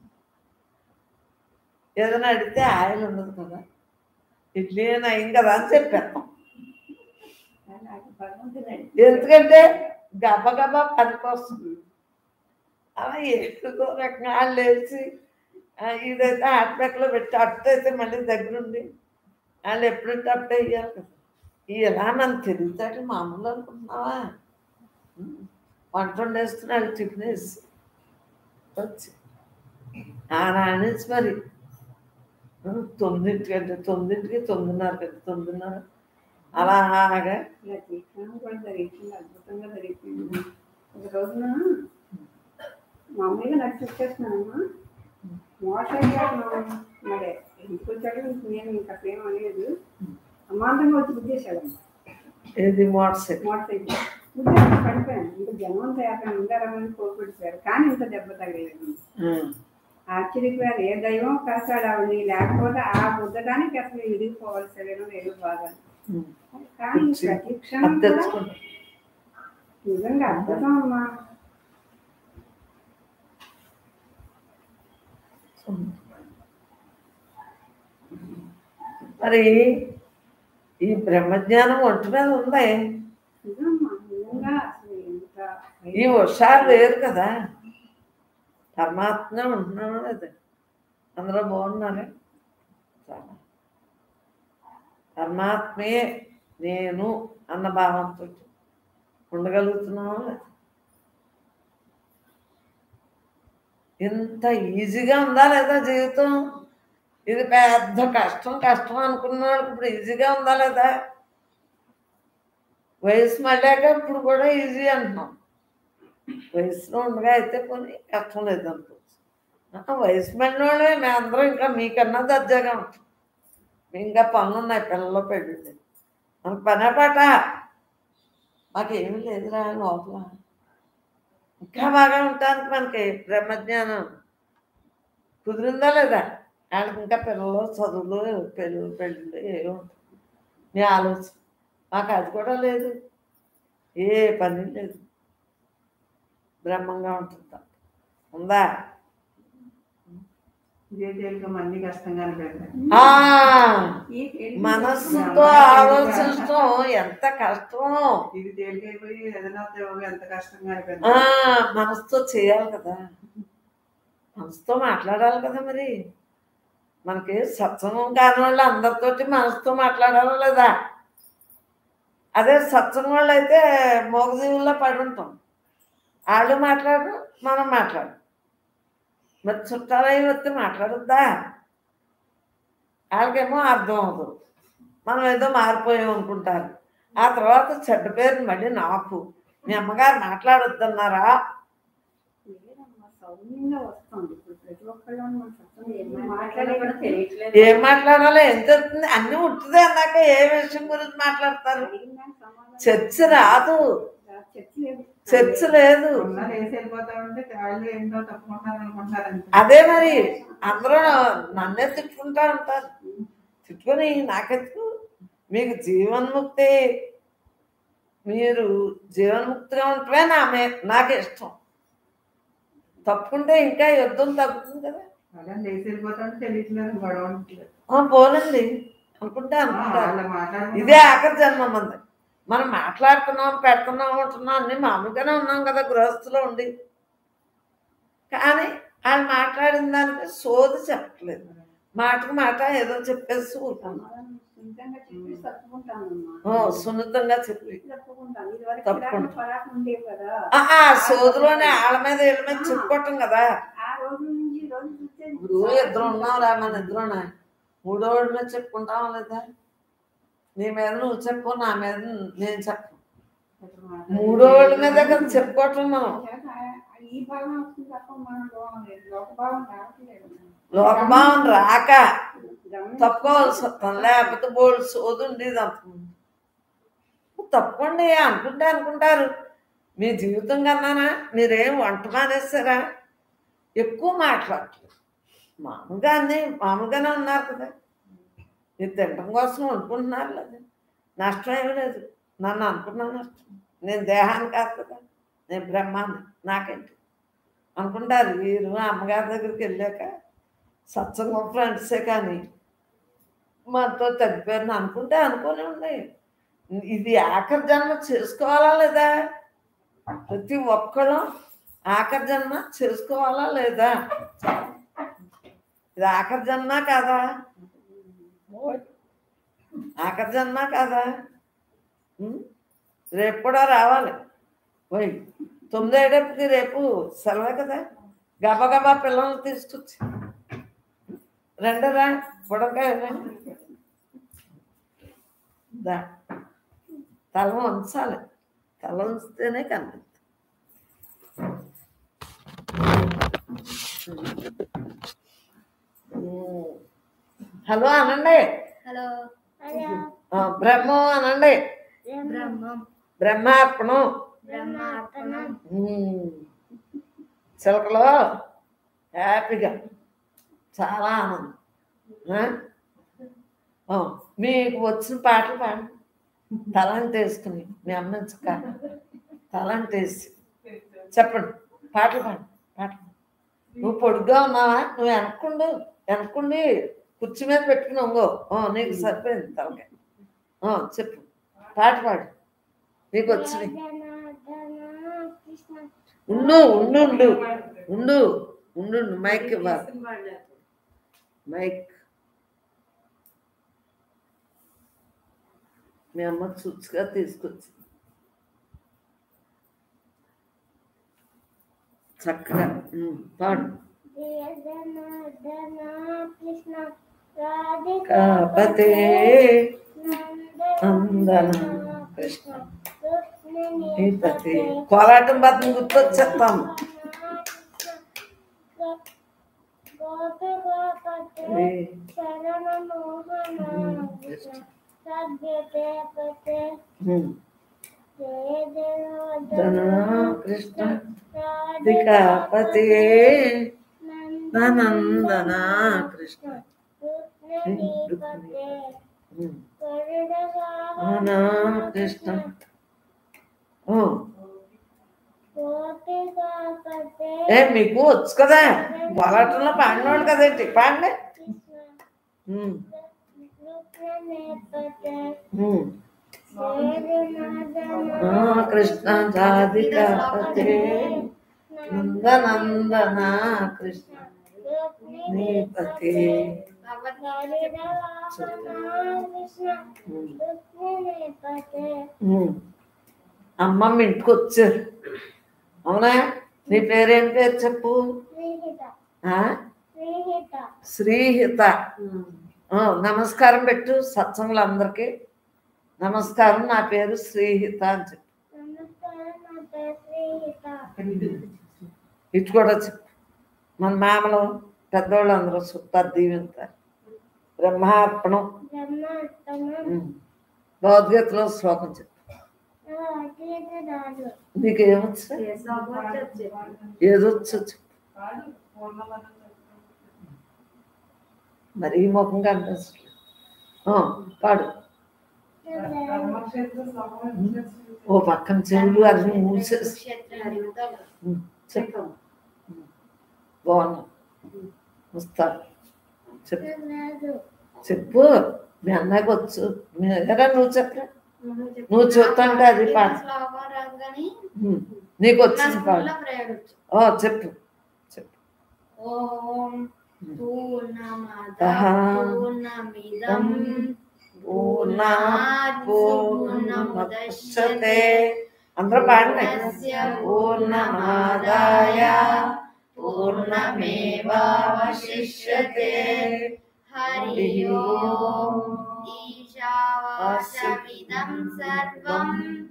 ఏదైనా అడిగితే ఆయిల్ ఉండదు కదా ఇడ్లీ అని అయింది కదా అని చెప్పేస్తాం నాకు భగవంతుడు అడిగి. ఎందుకంటే గబ గబా పనికి వస్తుంది అలా ఏదో రకంగా వాళ్ళు వేసి ఆ, ఇదైతే ఆటపెక్కలో పెట్టి అట్టు అయితే మళ్ళీ దగ్గరుండి వాళ్ళు ఎప్పుడంటే అప్పుడే వేయాలి కదా ఇలా మనం తెలివితేటలు మామూలు అనుకుంటున్నావా ఉమ్. వంట వండేసుకుని వాళ్ళు టిఫిన్ వేసి వచ్చి ఆనాడు నుంచి మరి ఉమ్, తొమ్మిదింటికి అంటే తొమ్మిదింటికి తొమ్మిదిన్నర కదా తొమ్మిదిన్నర అలాగా ఇలా తీర్చడం కూడా జరిగింది అద్భుతంగా జరిగింది ఒక రోజున మామూలుగా నడిచి వచ్చేస్తున్నానమ్మా మోటార్ సైకిల్ మరి ఇంటికి వచ్చాడు ఇంక నేను ఇంకా అసలు ఏం అనేది అమాంతంగా వచ్చి గుద్దేశాడు ఏది మోటార్ సైకిల్ మోటార్ సైకిల్ గుద్దేసి పడిపోయాను ఇంకా జనం అంతా యాభై ఉండారని కోరుపెట్టారు కానీ ఇంత దెబ్బ తగలేదు ఆశ్చర్యపోయారు ఏ దైవం కాసాడు ఆవిడ లేకపోతే ఆ బుద్ధడానికి అసలు విడిగిపోవాలి శరీరం ఏదో బాగా కానీ ప్రతి క్షణం అది కూడా తెచ్చుకుంటా నిజంగా అద్భుతం అమ్మా మరి ఈ బ్రహ్మజ్ఞానం ఒంటి మీద ఉంది నిజమ్మా నిజంగా అసలు ఎంత ఈ హుషారు వేరు కదా పరమాత్మ ఉంటున్నాడు లేదు అందరూ బాగున్నారే చాలా పరమాత్మే నేను అన్న భావంతో ఉండగలుగుతున్నావా లేదా ఇంత ఈజీగా ఉందా లేదా జీవితం ఇది పెద్ద కష్టం కష్టం అనుకున్నాడు ఇప్పుడు ఈజీగా ఉందా లేదా వయసు మళ్ళాక ఇప్పుడు కూడా ఈజీ అంటున్నాం వయసులో ఉండగా అయితే కొన్ని కష్టం లేదు అనుకోవచ్చు ఆ, వయసు మళ్ళీ మేమందరం ఇంకా మీకన్నా దర్జాగా ఉంటాం మీ ఇంకా పనులు ఉన్నాయి పిల్లలు పెళ్ళిళ్ళు మనకు పనే పాట మాకేమీ లేదురా లోపల ఇంకా బాగా ఉంటానికి మనకి బ్రహ్మజ్ఞానం కుదిరిందా లేదా వాళ్ళకి ఇంకా పిల్లలు చదువులు పెళ్ళి పెళ్ళిళ్ళు ఏమి ఉంటుంది నీ ఆలోచన మాకు అది కూడా లేదు ఏ పని లేదు బ్రహ్మంగా ఉంటుంది ఉందా ఇదే తేలిక మంది కష్టంగా అనిపిస్తుంది ఆ, ఈ పెళ్లి మనస్సుతో ఆలోచించడం ఎంత కష్టం ఇది తేలికైపోయి ఏదైనా ఉద్యోగం ఎంత కష్టంగా ఆ, అనిపిస్తుంది మనసుతో చేయాలి కదా మనసుతో మాట్లాడాలి కదా మరి మనకి సత్సంగం కాని వాళ్ళు అందరితోటి మనసుతో మాట్లాడాలా లేదా అదే సత్సంగం వాళ్ళు అయితే మోగజీవుల్లో పడి ఉంటాం వాళ్ళు మాట్లాడరు మనం మాట్లాడు మరి చుట్టాలై వస్తే మాట్లాడొద్దా వాళ్ళకేమో అర్థం అవ్వదు మనం ఏదో మారిపోయాం అనుకుంటారు ఆ తర్వాత చెడ్డ పేరుని మళ్ళీ నాకు మీ అమ్మగారు మాట్లాడొద్దన్నారా లేదమ్మా, సౌమ్యంగా వస్తుంది ఇప్పుడు ప్రతి ఒక్కళ్ళు మన సత్సంగం ఏం మాట్లాడే మాట్లాడాలో కూడా తెలియట్లేదు. ఏం మాట్లాడాలో ఏం జరుగుతుంది అన్ని ఉంటుంది అన్నాక ఏ విషయం గురించి మాట్లాడతారు చర్చ రాదు చర్చ లేదు చర్చ లేదు ఉన్న లేసి వెళ్ళిపోతా ఉంటే వాళ్ళు ఏంటో తప్పుకుంటారు అనుకుంటారు అంతే అదే మరి అందరూ నన్నే తిట్టుకుంటా ఉంటారు తిట్టుకొని నాకెందుకు మీకు జీవన్ముక్తి మీరు జీవన్ముక్తిగా ఉంటమే నా మే నాకు ఇష్టం తప్పుకుంటే ఇంకా యుద్ధం తగ్గుతుంది కదా అలా లేచి వెళ్ళిపోతా ఉంటే తెలియట్లేదు గొడవ ఉండట్లేదు ఆ, పోనండి అనుకుంటే ఆ, అనుకుంటారు వాళ్ళ మాట్లాడుకుంటే ఇదే ఆఖరి జన్మ మంది మనం మాట్లాడుతున్నాం పెడుతున్నాం ఉంటున్నాం అన్ని మామూలుగానే ఉన్నాం కదా గృహస్థులో ఉండి కానీ వాళ్ళు మాట్లాడిన దానికి సోది చెప్పట్లేదు మాటకు మాట ఏదో చెప్పేసి ఊరుకున్నాం సమాధానం సున్నితంగా చెప్పి తప్పుకుంటానమ్మా ఓ, సున్నితంగా చెప్పి తప్పుకుంటాను ఇది వరకు తప్పుకుంటా. పరాకు ఉండేవి కదా ఆహా, సోదిలోనే వాళ్ళ మీద వీళ్ళ మీద చెప్పుకోవటం కదా ఆ రోజు నుంచి ఈ రోజు చూస్తే ఇప్పుడు ఇద్దరు ఉన్నాం రా మన ఇద్దరునా మూడో వాడి మీద చెప్పుకుంటాం లేదా నీ మీద నువ్వు చెప్పు నా మీద నేను చెప్పు మూడో వాళ్ళ మీద కదా చెప్పుకోవటం మనం చేత ఈ భాగం వస్తుంది తప్ప మనం లో- లోక భావం రావట్లేదు లోకభావం రాక గమనించి- తప్పుకోవాల్సి వస్తాం లేకపోతే బోల్డ్ సోది ఉండేది అంత తప్పకుండా అనుకుంటే అనుకుంటారు మీ జీవితం కన్నానా మీరేం వంట మానేస్తారా ఎక్కువ మాట్లాడట్లేదు మామూలుగా అన్నీ మామూలుగానే ఉన్నారు కదా మీరు తినడం కోసం అనుకుంటున్నారు లేదు నష్టం ఏమీ లేదు నన్ను అనుకున్నా నష్టం నేను దేహాన్ని కాదు కదా నేను బ్రహ్మాన్ని నాకేంటి అనుకుంటారు వీరు అమ్మగారి దగ్గరికి వెళ్ళాక సత్సంగం ఫ్రెండ్సే కానీ మనతో తగ్గిపోయారని అనుకుంటే అనుకునే ఉన్నాయి ఇది ఆఖరి జన్మ చేసుకోవాలా లేదా ప్రతి ఒక్కళ్ళు ఆఖరి జన్మ చేసుకోవాలా లేదా ఇది ఆఖరి జన్మ కాదా ఆఖరి జన్మ కాదా ఉం? రేపు కూడా రావాలి పోయి తొమ్మిది ఏడేపుకి రేపు సెలవే కదా గబగబా పిల్లల్ని తీసుకొచ్చి రెండరా బుడకాయ దా తల ఉంచాలి తల ఉంచితేనే కనిపిస్తుంది ఉమ్. హలో అనండి హలో ఆ, బ్రహ్మం అనండి బ్రహ్మం బ్రహ్మార్పణం బ్రహ్మార్పణం ఉమ్. చిలకలో హ్యాపీగా చాలా ఆనందం ఆ? ఆ, మీకు వచ్చిన పాటలు పాడండి తలంటి వేసుకుని మీ అమ్మ చక్క తలంటి వేసి చెప్పండి పాటలు పాడు పాటలు నువ్వు పొడుగ్గా ఉన్నావా నువ్వు వెనక్కుండు వెనక్కుండి కుర్చీ మీద పెట్టుకుని ఉంగో ఆ, నీకు సరిపోయింది తలకాయ ఆ, చెప్పు పాట పాడు నీకు వచ్చినాయి ఉండు ఉండు ఉండు ఉండు ఉండు ఉండు, మైక్ ఇవ్వాలి మైక్ మీ అమ్మ చుచ్చుగా తీసుకొచ్చి చక్కగా ఉమ్, పాడు కాపతే అందన కృష్ణ నీపతి కోలాటం బతుకు గుర్తొచ్చేస్తాం ఏ, ఉమ్, ధన కృష్ణ దికాపతే నందన కృష్ణ ఉమ్. నా కృష్ణ ఓ ఏ మీకు వచ్చు కదా పోరాటంలో పాడినవాడు కదేంటి పాడండి ఉమ్, ఉమ్. నా కృష్ణ జాధికాపతే నందనందన కృష్ణ నీపతే ఉమ్. అమ్మమ్మ ఇంటికి వచ్చారు అవునా నీ పేరేం పేరు చెప్పు ఆ? శ్రీహిత ఆ, నమస్కారం పెట్టు సత్సంగులు అందరికి నమస్కారం నా పేరు శ్రీహిత అని చెప్పు ఇటు కూడా చెప్పు మన మామలు పెద్దవాళ్ళు అందరూ సుత్తారు దీవింతారు బ్రహ్మార్పణం ఉమ్. భగవద్గీతలో శ్లోకం చెప్పు నీకేమొచ్చు ఏదొచ్చు చెప్పు మరి ఈ ముఖం కనిపించట్లేదు ఆ, పాడు ఓ పక్కన చెవులు అన్ని మూసేసి ఉమ్, చెప్పు ఉమ్, బాగున్నా వస్తాను చెప్పు చెప్పు మీ అన్నయ్యకి వచ్చు మీ ఎరా నువ్వు చెప్పరా నువ్వు చెప్తాంటే అది పాట ఉమ్, నీకు వచ్చింది పాడు ఓ చెప్పు చెప్పు ఓం ఉమ్. పూర్ణమద ఆహా. పూర్ణమిదం పూర్ణాత్ పూర్ణముదచ్యతే అందరూ పాడండి పూర్ణమాదాయ పూర్ణమేవావశిష్యతే హరి ఓం ఈశావాసమిదం సర్వం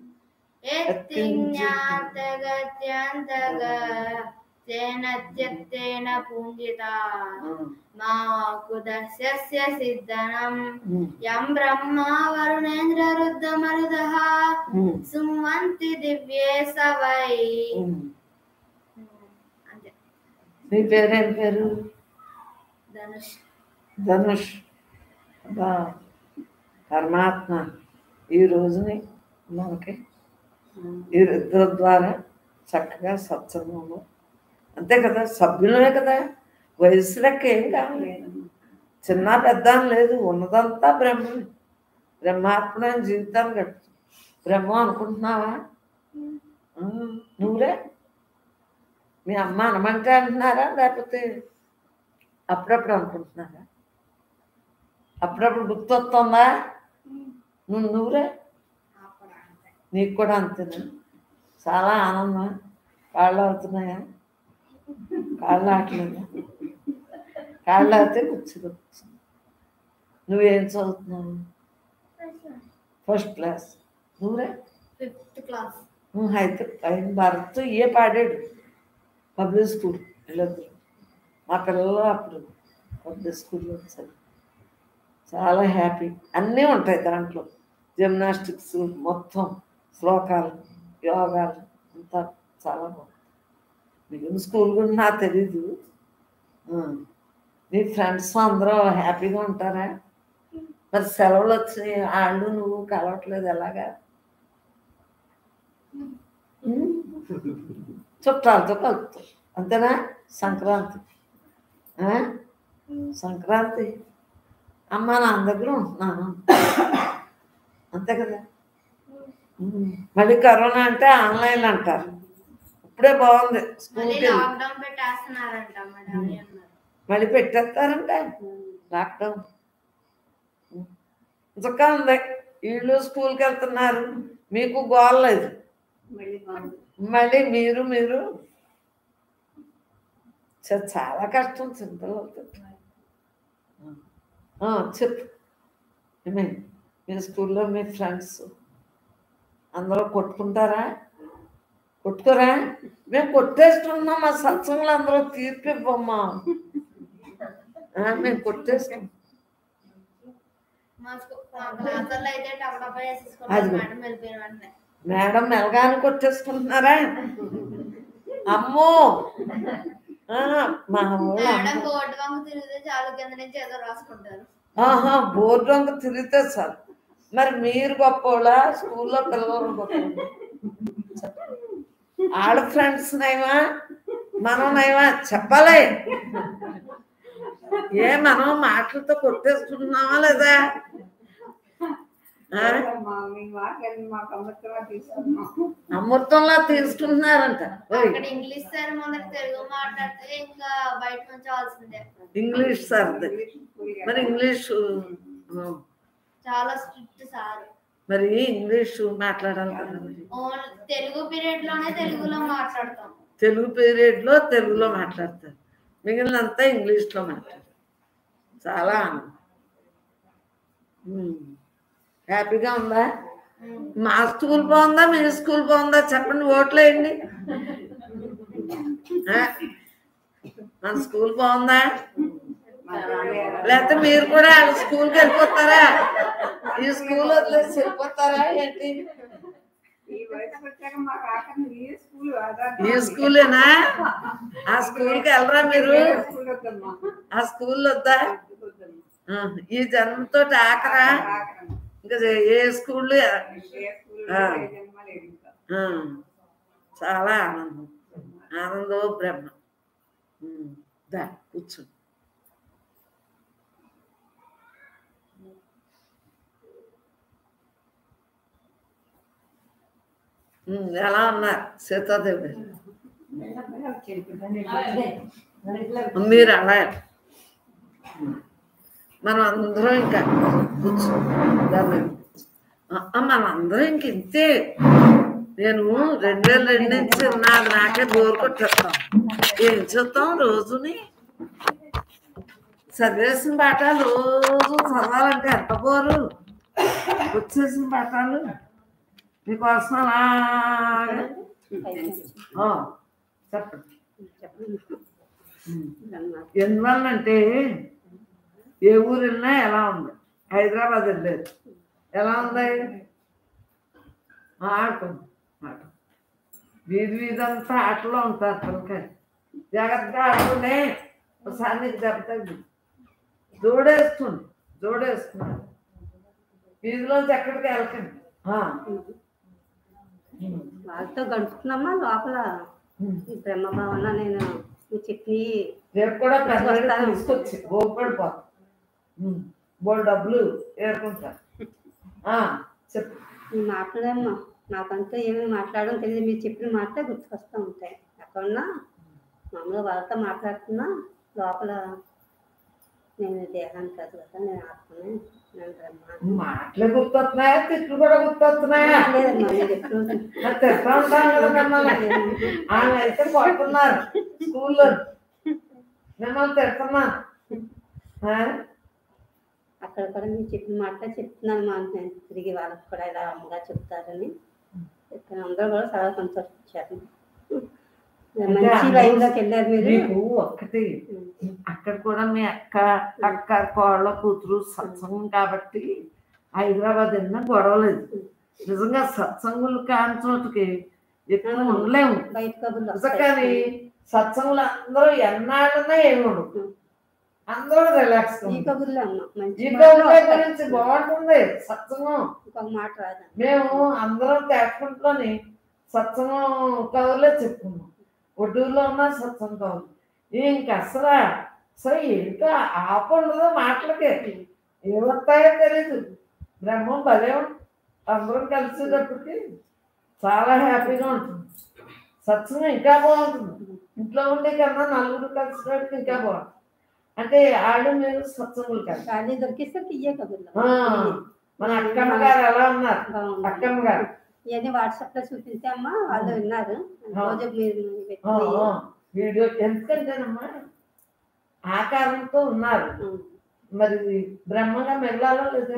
ఎత్తిజ్ఞాతగత్యంతగ తేన త్యక్తేన పూంజితా మా కుదస్య సిద్ధనం ఉమ్, యం బ్రహ్మా వరుణేంద్ర రుద్రమరుదః ఉమ్, సుమంతి దివ్యే సవై ఉమ్. అంతే నీ పేరేం పేరు ధనుష్ ధనుష్ బా పరమాత్మ ఈ రోజుని మనకి ఈ ఇద్దరి ద్వారా చక్కగా సత్సంగంలో అంతే కదా సభ్యులమే కదా వయసు లెక్క ఏం కావాలి చిన్న పెద్ద అని లేదు ఉన్నదంతా బ్రహ్మమే బ్రహ్మాత్మైన జీవితాన్ని గడుపు బ్రహ్మ అనుకుంటున్నావా ఆ, నువ్వురే మీ అమ్మ అనమంటే అంటున్నారా లేకపోతే అప్పుడప్పుడు అనుకుంటున్నారా అప్పుడప్పుడు గుర్తొస్తుందా నువ్వు నువ్వురే నీకు కూడా అంతేనా చాలా ఆనందం కాళ్ళు అవుతున్నాయా కాళ్ళు ఆటలేదా కాళ్ళు అయితే కూర్చుని నువ్వేం చదువుతున్నావు ఫస్ట్ క్లాస్ నువ్వురే ఫిఫ్త్ క్లాస్ నువ్వు అయితే ఆయన భరత్ ఏ పాడాడు పబ్లిక్ స్కూల్ వెళ్ళొద్దు మా పిల్లలు అప్పుడు పబ్లిక్ స్కూల్లో వచ్చారు చాలా హ్యాపీ అన్నీ ఉంటాయి దాంట్లో జిమ్నాస్టిక్స్ మొత్తం శ్లోకాలు యోగాలు అంతా చాలా బాగుంది మిగిలిన స్కూల్ గురించి నాకు తెలీదు ఆ. నీ ఫ్రెండ్స్ అందరూ హ్యాపీగా ఉంటారా మరి సెలవులు వచ్చి వాళ్ళు నువ్వు కలవట్లేదు ఎలాగా ఉమ్. చుట్టాలతో కలుపుతావు అంతేనా సంక్రాంతి ఆ? సంక్రాంతి అమ్మ నాన్న దగ్గర ఉంటున్నాను అంతే కదా ఉమ్. మళ్ళీ కరోనా అంటే ఆన్లైన్ అంటారు ఇప్పుడే బాగుంది మళ్ళీ స్కూల్కి లాక్డౌన్ పెట్టేస్తున్నారంట మా డాడీ అన్నారు మళ్ళీ పెట్టేస్తారంటే లాక్డౌన్ ఇంతకా ఉంది వీళ్ళు స్కూల్కి వెళ్తున్నారు మీకు గోల్ లేదు మళ్ళీ బాగుంది మళ్ళీ మీరు మీరు చ- చాలా కష్టం చిన్నపిల్లలతో ఆ, చెప్పు ఏమే మీ స్కూల్లో మీ ఫ్రెండ్స్ అందరూ కొట్టుకుంటారా కొట్టుకోరా మేము కొట్టేస్తున్నాం మా సత్సంగులు అందరూ తీర్పు ఇవ్వమ్మా ఆ, మేము కొట్టేస్తాం మా స్కూ- మా క్లాసుల్లో అయితే టపటపా అది. వేసేసుకున్నారు మేడం వెళ్ళిపోయిన వెంటనే మేడం మెలగాని కొట్టేసుకుంటున్నారా అమ్మో ఆ, మా ఊళ్ళో మేడం బోర్డు వంక తిరిగితే చాలు కింద నుంచి ఏదో రాసుకుంటారు ఆహా బోర్డు వంక తిరిగితే సార్ మరి మీరు గొప్పోళ్ళ స్కూల్లో పిల్లలు గొప్ప ఆడ ఫ్రెండ్స్ నయమా మనం నయమా చెప్పాలి ఏ మనం మాటలతో కొట్టేసుకుంటున్నావా లేదా ఆ? మా మీ మాటలు మాకు అమృతంగా తీసుకున్నాం అమృతంలా తీసుకుంటున్నారంట ఓయ్, అక్కడ ఇంగ్లీష్ సార్ ముందర తెలుగు మాట్లాడితే ఇంకా బయట నుంచి కావాల్సిందే ఇంగ్లీష్ సార్ మరి ఇంగ్లీష్ చాలా స్ట్రిక్ట్ సార్ మరి ఇంగ్లీష్ మాట్లాడాలి కదా మరి ఓన్లీ తెలుగు పీరియడ్ లోనే తెలుగులో మాట్లాడతాం తెలుగు పీరియడ్ లో తెలుగులో మాట్లాడతారు మిగిలినంతా ఇంగ్లీష్ లో మాట్లాడతారు చాలా ఆనందం ఉమ్. హ్యాపీగా ఉందా మా స్కూల్ బాగుందా మీ స్కూల్ బాగుందా చెప్పండి ఓట్లు వేయండి ఆ? మన స్కూల్ బాగుందా లేకపోతే మీరు కూడా ఆ స్కూల్కి వెళ్ళిపోతారా ఈ స్కూల్ వదిలేసి వెళ్ళిపోతారా ఏంటి ఈ వయసుకు వచ్చాక మాకు ఆఖరి ఈ స్కూల్ ఈ స్కూలేనా ఆ స్కూల్కి వెళ్ళరా మీరు స్కూల్ వద్దమ్మా ఆ స్కూల్ వద్దా వద్దమ్మా. ఆ, ఈ జన్మతో ఆకరా ఆఖరమ్మా. ఇంకా ఏ స్కూల్ ఏ స్కూల్ ఆ. ఏ జన్మ లేదు ఇంకా చాలా ఆనందం ఆనందం బ్రహ్మ ఉమ్, దా కూర్చో ఉమ్, ఎలా ఉన్నారు సీతాదేవి మీరు అలా మనం అందరం ఇంకా కూర్చో దాన్ని ఆ, మనం అందరం ఇంక ఇంతే నేను రెండు వేల రెండు నుంచి నాది నాకే బోర్ కొట్టేస్తాం ఏం చేస్తాం రోజుని చదివేసిన పాఠాలు రోజు చదవాలంటే ఎంత బోరు వచ్చేసిన పాఠాలు మీకోసం అలాగా ఆ, చెప్పండి ఎందువల్లంటే ఏ ఊరు వెళ్ళినా ఎలా ఉంది హైదరాబాద్ వెళ్ళేది ఎలా ఉంది ఆడుకుంది ఆట వీధి వీధంతా ఆటలో ఉంటారు పిల్లకాయ జాగ్రత్తగా ఆడుకునే ఒకసారి నీకు దెబ్బ తగ్గి జోడేస్తుంది జోడేస్తుంది వీధిలోంచి ఎక్కడికి వెళ్ళకండి ఆ. వాళ్ళతో గడుపుతున్నామా లోపల ఈ బ్రహ్మ భావన నేను ఈ చట్నీ రేపు కూడా పెద్ద వస్తాను. తీసుకొచ్చి గోపడిపోతాం బోల్ డబ్బులు ఏరుకుంటారు ఆ, చెప్పు నేను మాట్లాడమ్మా నాకంతా ఏమీ మాట్లాడడం తెలియదు మీరు చెప్పిన మాటలే గుర్తుకొస్తూ ఉంటాయి ఎక్కడున్నా మామూలుగా వాళ్ళతో మాట్లాడుతున్నా లోపల నేను దేహాన్ని కాదు కదా నేను ఆత్మనే నేను బ్రహ్మ మాటలు గుర్తొస్తున్నాయా తిట్లు కూడా గుర్తొస్తున్నాయా లేదమ్మా మీరు ఎప్పుడు మరి తిడతా ఉంటాను కదా మిమ్మల్ని ఆమె అయితే కొడుతున్నారు స్కూల్లో మిమ్మల్ని తిడుతున్నారు ఆ? అక్కడ కూడా మీరు చెప్పిన మాటలే చెప్తున్నాను మా నేను తిరిగి వాళ్ళకి కూడా ఇలా అమ్మగా చెప్తారని ఇక్కడ అందరూ కూడా చాలా సంతోషించారు మంచి లైన్లోకి వెళ్ళారు మీరు మీకు ఒక్కటి అక్కడ కూడా మీ అక్క అక్క కోళ్ళ కూతురు సత్సంగం కాబట్టి హైదరాబాద్ వెళ్ళినా గొడవలేదు నిజంగా సత్సంగులు కాని చోటుకి ఎక్కువ ఉండలేము బయట కబుర్లు నిజంగాని వస్తాయి. సత్సంగులు అందరూ ఎన్నాళ్ళన్నా ఏమి ఉండదు అందరూ రిలాక్స్ ఈ కబుర్లే అమ్మ మంచి ఈ మాటలు కబుర్ల వస్తాయి. గురించి బాగుంటుంది సత్సంగం ఇంకొక మాట రాదా మేము అందరం తేకుంట్లోని సత్సంగం కవర్లే చెప్పుకున్నాం ఒడ్డూరులో ఉన్న సత్సంగం కవర్లు ఇంక అసలు అసలు ఏంటో ఆపండదు మాటలకి ఏమొస్తాయో తెలీదు బ్రహ్మం భలే ఉంటుంది అందరం కలిసేటప్పటికి చాలా హ్యాపీగా ఉంటుంది సత్సంగం ఇంకా బాగుంటుంది ఇంట్లో ఉండే కన్నా నలుగురు కలిసినట్టుకు ఇంకా బాగుంటుంది అంటే ఆడు మీరు సత్సంగులు కాదు ఖాళీ దొరికిస్తే తీయే కబుర్లు ఆ, మన అక్కమ్మ గారు ఎలా ఉన్నారు బాగుంది అక్కమ్మ గారు ఇవన్నీ వాట్సాప్ లో చూపిస్తే అమ్మా వాళ్ళు విన్నారు రోజు మీరు ఆ, పెట్టినవి. ఆ, వీడియో ఎందుకంటేనమ్మా ఆకారంతో ఉన్నారు ఉం. మరి బ్రహ్మగా మెల్లాలో లేదా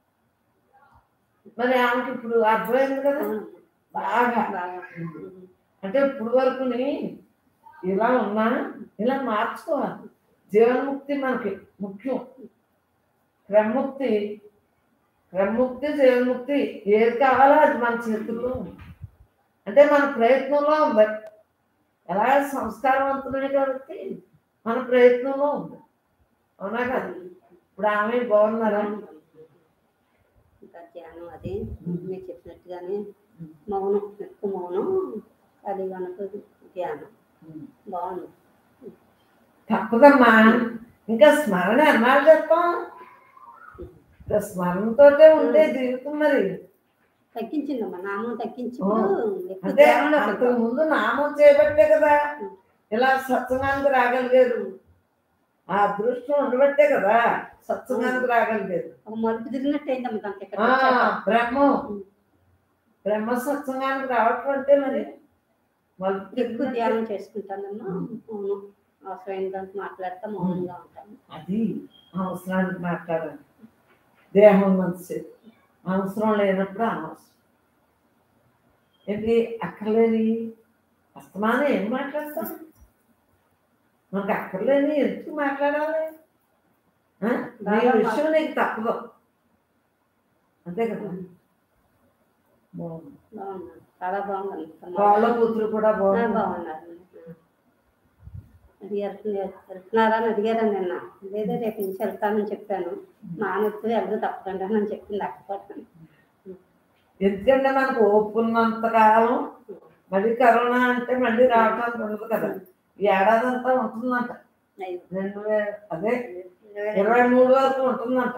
మరి ఆమెకి ఇప్పుడు అర్థమైంది కదా అవునమ్మా. బాగా బాగా అంటే ఇప్పుడు వరకుని ఇలా ఉన్నా ఇలా మార్చుకోవాలి జీవన్ముక్తి మనకి ముఖ్యం క్రమముక్తి క్రమముక్తి జీవన్ముక్తి ఏది కావాలో అది మన చేతుల్లో ఉంది అంటే మన ప్రయత్నంలో ఉంది ఎలా సంస్కారవంతుడే కాబట్టి మన ప్రయత్నంలో ఉంది అవునా కదా ఇప్పుడు ఆమె బాగున్నారా ఇంకా ధ్యానం అది మీరు చెప్పినట్టుగానే మౌనం ఎక్కువ మౌనం అది కనుక ధ్యానం బాగుంది తప్పదమ్మా ఇంకా స్మరణ ఎన్నాళ్ళు చెప్తాం ఇంకా స్మరణతోటే ఉంటే జీవితం మరి తగ్గించిందమ్మా నామం తగ్గించి ఓ. ఎక్కువ అంటే ధ్యానంలో అంతకు ముందు నామం చేయబట్టే కదా ఇలా సత్సంగానికి రాగలిగారు ఆ అదృష్టం ఉండబట్టే కదా సత్సంగానికి రాగలిగారు ఒక మలుపు తిరిగినట్టు అయిందమ్మా దానికి ఇక్కడ ఆ, వచ్చాక. బ్రహ్మం బ్రహ్మ సత్సంగానికి రావటం అంటే మరి మలుపు ఎక్కువ తిరిగినట్టే. ధ్యానం చేసుకుంటానమ్మా అవును అవసరమైన దానికి మాట్లాడతా మౌనంగా ఉంటాను అది అవసరానికి మాట్లాడాలి దేహం మనసేపు అవసరం లేనప్పుడు అనవసరం ఏంటి అక్కర్లేని అస్తమానం ఏం మాట్లాడతాం మనకు అక్కర్లేని ఎందుకు మాట్లాడాలి ఆ? నీ విషయం నీకు తప్పదు అంతే కదా బాగుంది బాగున్నాను చాలా బాగుంది వాళ్ళ కూతురు కూడా బాగుంది బాగున్నారు అడిగారు వెళ్తున్నారా అని అడిగారు నిన్న లేదా రేపు నుంచి వెళ్తానని చెప్పాను మా ఆమెతో వెళ్ళదు తప్పకుండా అని చెప్పింది అక్కపడుతుంది ఎందుకంటే మనకు ఓపుకున్నంత కాలం మళ్ళీ కరోనా అంటే మళ్ళీ రావడానికి ఉండదు కదా ఈ ఏడాది అంతా ఉంటుందంట రెండు వేల అదే ఇరవై మూడు వరకు ఉంటుందంట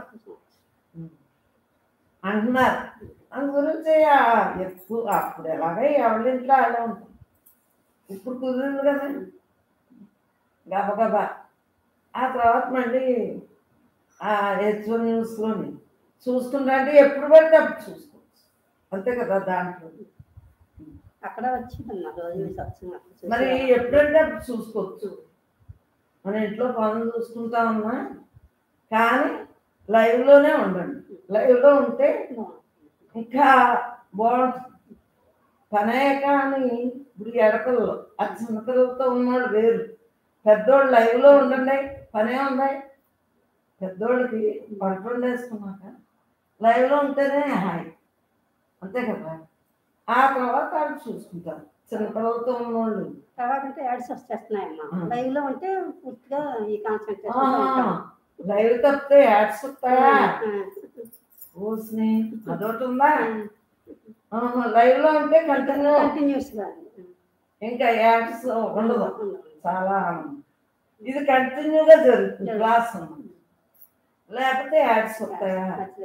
అంటున్నారు దాని గురించి ఆ ఎక్కువ అప్పుడు ఎలాగే ఎవరి ఇంట్లో వాళ్ళే ఉంటుంది ఇప్పుడు కుదిరింది కదా గబగబా ఆ తర్వాత మళ్ళీ ఆ హెచ్ వన్ న్యూస్లోని చూసుకుంటా అంటే ఎప్పుడు పడితే అప్పుడు చూసుకోవచ్చు అంతే కదా దాంట్లో అక్కడ వచ్చిందమ్మా రోజు సత్సంగం అక్కడ చూసి మరి ఎప్పుడంటే అప్పుడు చూసుకోవచ్చు మన ఇంట్లో పనులు చూసుకుంటా ఉన్నా కానీ లైవ్లోనే ఉండండి లైవ్లో ఉంటే ఇంకా బాగుంటుంది పనే కానీ ఇప్పుడు ఎడకల్లో ఆ చిన్నపిల్లలతో ఉన్నాడు వేరు పెద్దోళ్ళు లైవ్లో ఉండండి పనే ఉన్నాయి పెద్దోళ్ళకి వంట వండేసుకున్నాక లైవ్లో ఉంటేనే హాయ్ అంతే కదా ఆ తర్వాత వాళ్ళు చూసుకుంటారు చిన్నపిల్లలతో ఉన్నోళ్ళు తర్వాత అంటే యాడ్స్ వచ్చేస్తున్నాయమ్మా ఆ. లైవ్ లో ఉంటే పూర్తిగా ఈ కాన్సన్ట్రేషన్ లైవ్ తప్పితే యాడ్స్ వస్తాయా ఓస్ని అదొకటి ఉందా లైవ్ లో ఉంటే కంటిన్యూ కంటిన్యూస్ గా ఇంకా యాడ్స్ ఉండదు చాలా ఆనందం. ఇది కంటిన్యూగా జరుగుతుంది క్లాస్ ఉంది. లేకపోతే యాడ్స్ వస్తాయా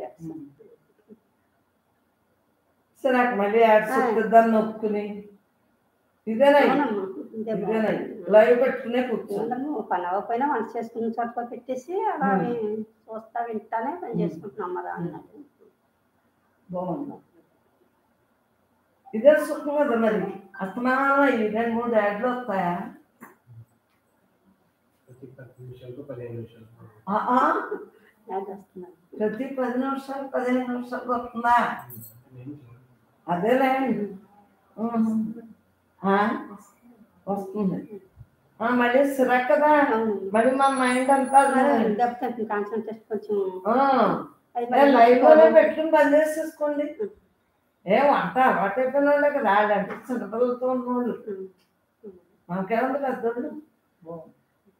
సరే నాకు మళ్ళీ యాడ్స్ వస్తే దాన్ని నొక్కుని ఇదేనా ఇదేనా లైవ్ పెట్టుకునే కూర్చో ఉండము పని అవ్వకపోయినా వంట చేసుకున్న చోట పెట్టేసి అలా Hmm. చూస్తా వింటానే పని చేసుకుంటున్నాం మరి అన్నట్టు బాగుంది ఇదే సుఖం కదా మరి అస్తమానం ఈ రెండు మూడు యాడ్లు వస్తాయా ప్రతి పది నిమిషాలకు పదిహేను నిమిషాలు ఆ, ఆ, యాడ్ వస్తున్నాను ప్రతి పది నిమిషాలు పదిహేను నిమిషాలు వస్తుందా నేను అదేలే ఉహు. ఆ, వస్తుంది ఆ, మళ్ళీ సిరా కదా మళ్ళీ మన మైండ్ అంతా అది- కాన్సన్ట్రేషన్ కొంచెం ఆ, అది ఏ, మరి లైవ్ లోనే పెట్టుకుని పని చేసేసుకోండి ఏ వంట అలవాటు అయిపోయిన వాళ్ళే కదా వాళ్ళంటే చిన్నపిల్లలతో ఉన్నోళ్ళు మనకేముంది పెద్దోళ్ళు బాగుంది.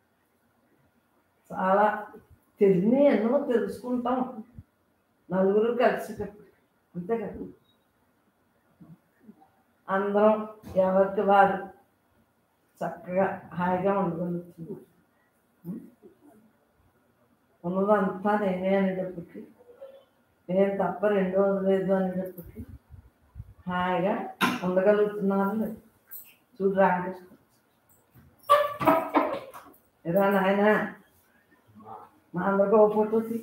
చాలా తెలియని ఎన్నో తెలుసుకుంటాం నలుగురు కలిసికట్టు అంతే కదా అందరం ఎవరికి వారు చక్కగా హాయిగా ఉండగలుగుతుంది ఉన్నదంతా నేనే అనేటప్పటికి నేను తప్ప రెండోది లేదు అనేటప్పటికి హాయిగా ఉండగలుగుతున్నారు లేదు. చూడు రామకృష్ణ ఎలా నాయన మా అందరికి ఓ ఫోటో తీ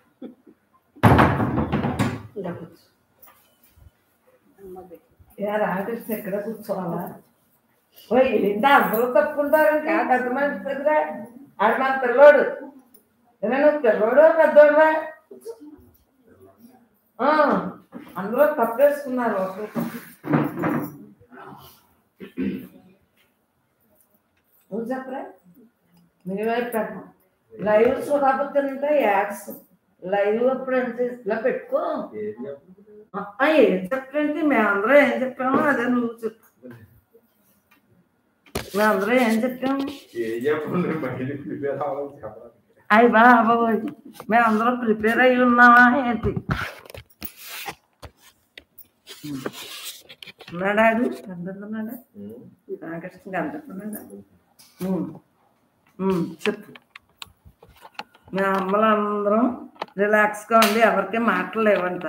ఇలా కూర్చో. ఏ రామకృష్ణ ఎక్కడ కూర్చోవాలా ఓ ఏంటి అందరూ తప్పుకుంటారంటే పెద్ద మనిషి దగ్గర ఆడు మన పిల్లోడు ఏనా నువ్వు పిల్లోడు పెద్దోడువా ఆ, అందరూ తప్పేసుకున్నారు ఒకరు నువ్వు చెప్పరా మీ వైపు పెట్టం లైవ్ చూడకపోతే అంటే యాడ్స్ లైవ్ అప్పుడు అంటే ఇలా పెట్టుకో ఆ, ఏం చెప్పండి మేమందరం ఏం చెప్పామో అదే నువ్వు చెప్పు మేము అందరూ ఏం చెప్పాం ఏం చెప్పండి మళ్ళీ ప్రిపేర్ అవ్వాలని చెప్పాలి అయ్యి బాబోయ్ మేము అందరం ప్రిపేర్ అయ్యి ఉన్నామా ఏంటి ఉన్నాడా ఆడు? కనపడుతున్నాడా రామకృష్ణ కనపడుతున్నాడా ఉమ్. ఉమ్, చెప్పు మేము అమ్మలందరం రిలాక్స్గా ఉండి ఎవరికి మాటలు లేవంట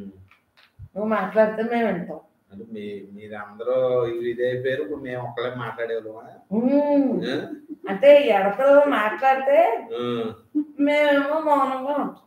నువ్వు మాట్లాడితే మేము వింటాం అంటే మీ మీరందరూ ఇది ఇదైపోయారు ఇప్పుడు మేము ఒక్కలే మాట్లాడేవాళ్ళమా ఉమ్. ఆ? అంటే ఎడతలు మాట్లాడితే ఆ. మేమేమో మౌనంగా ఉంటాం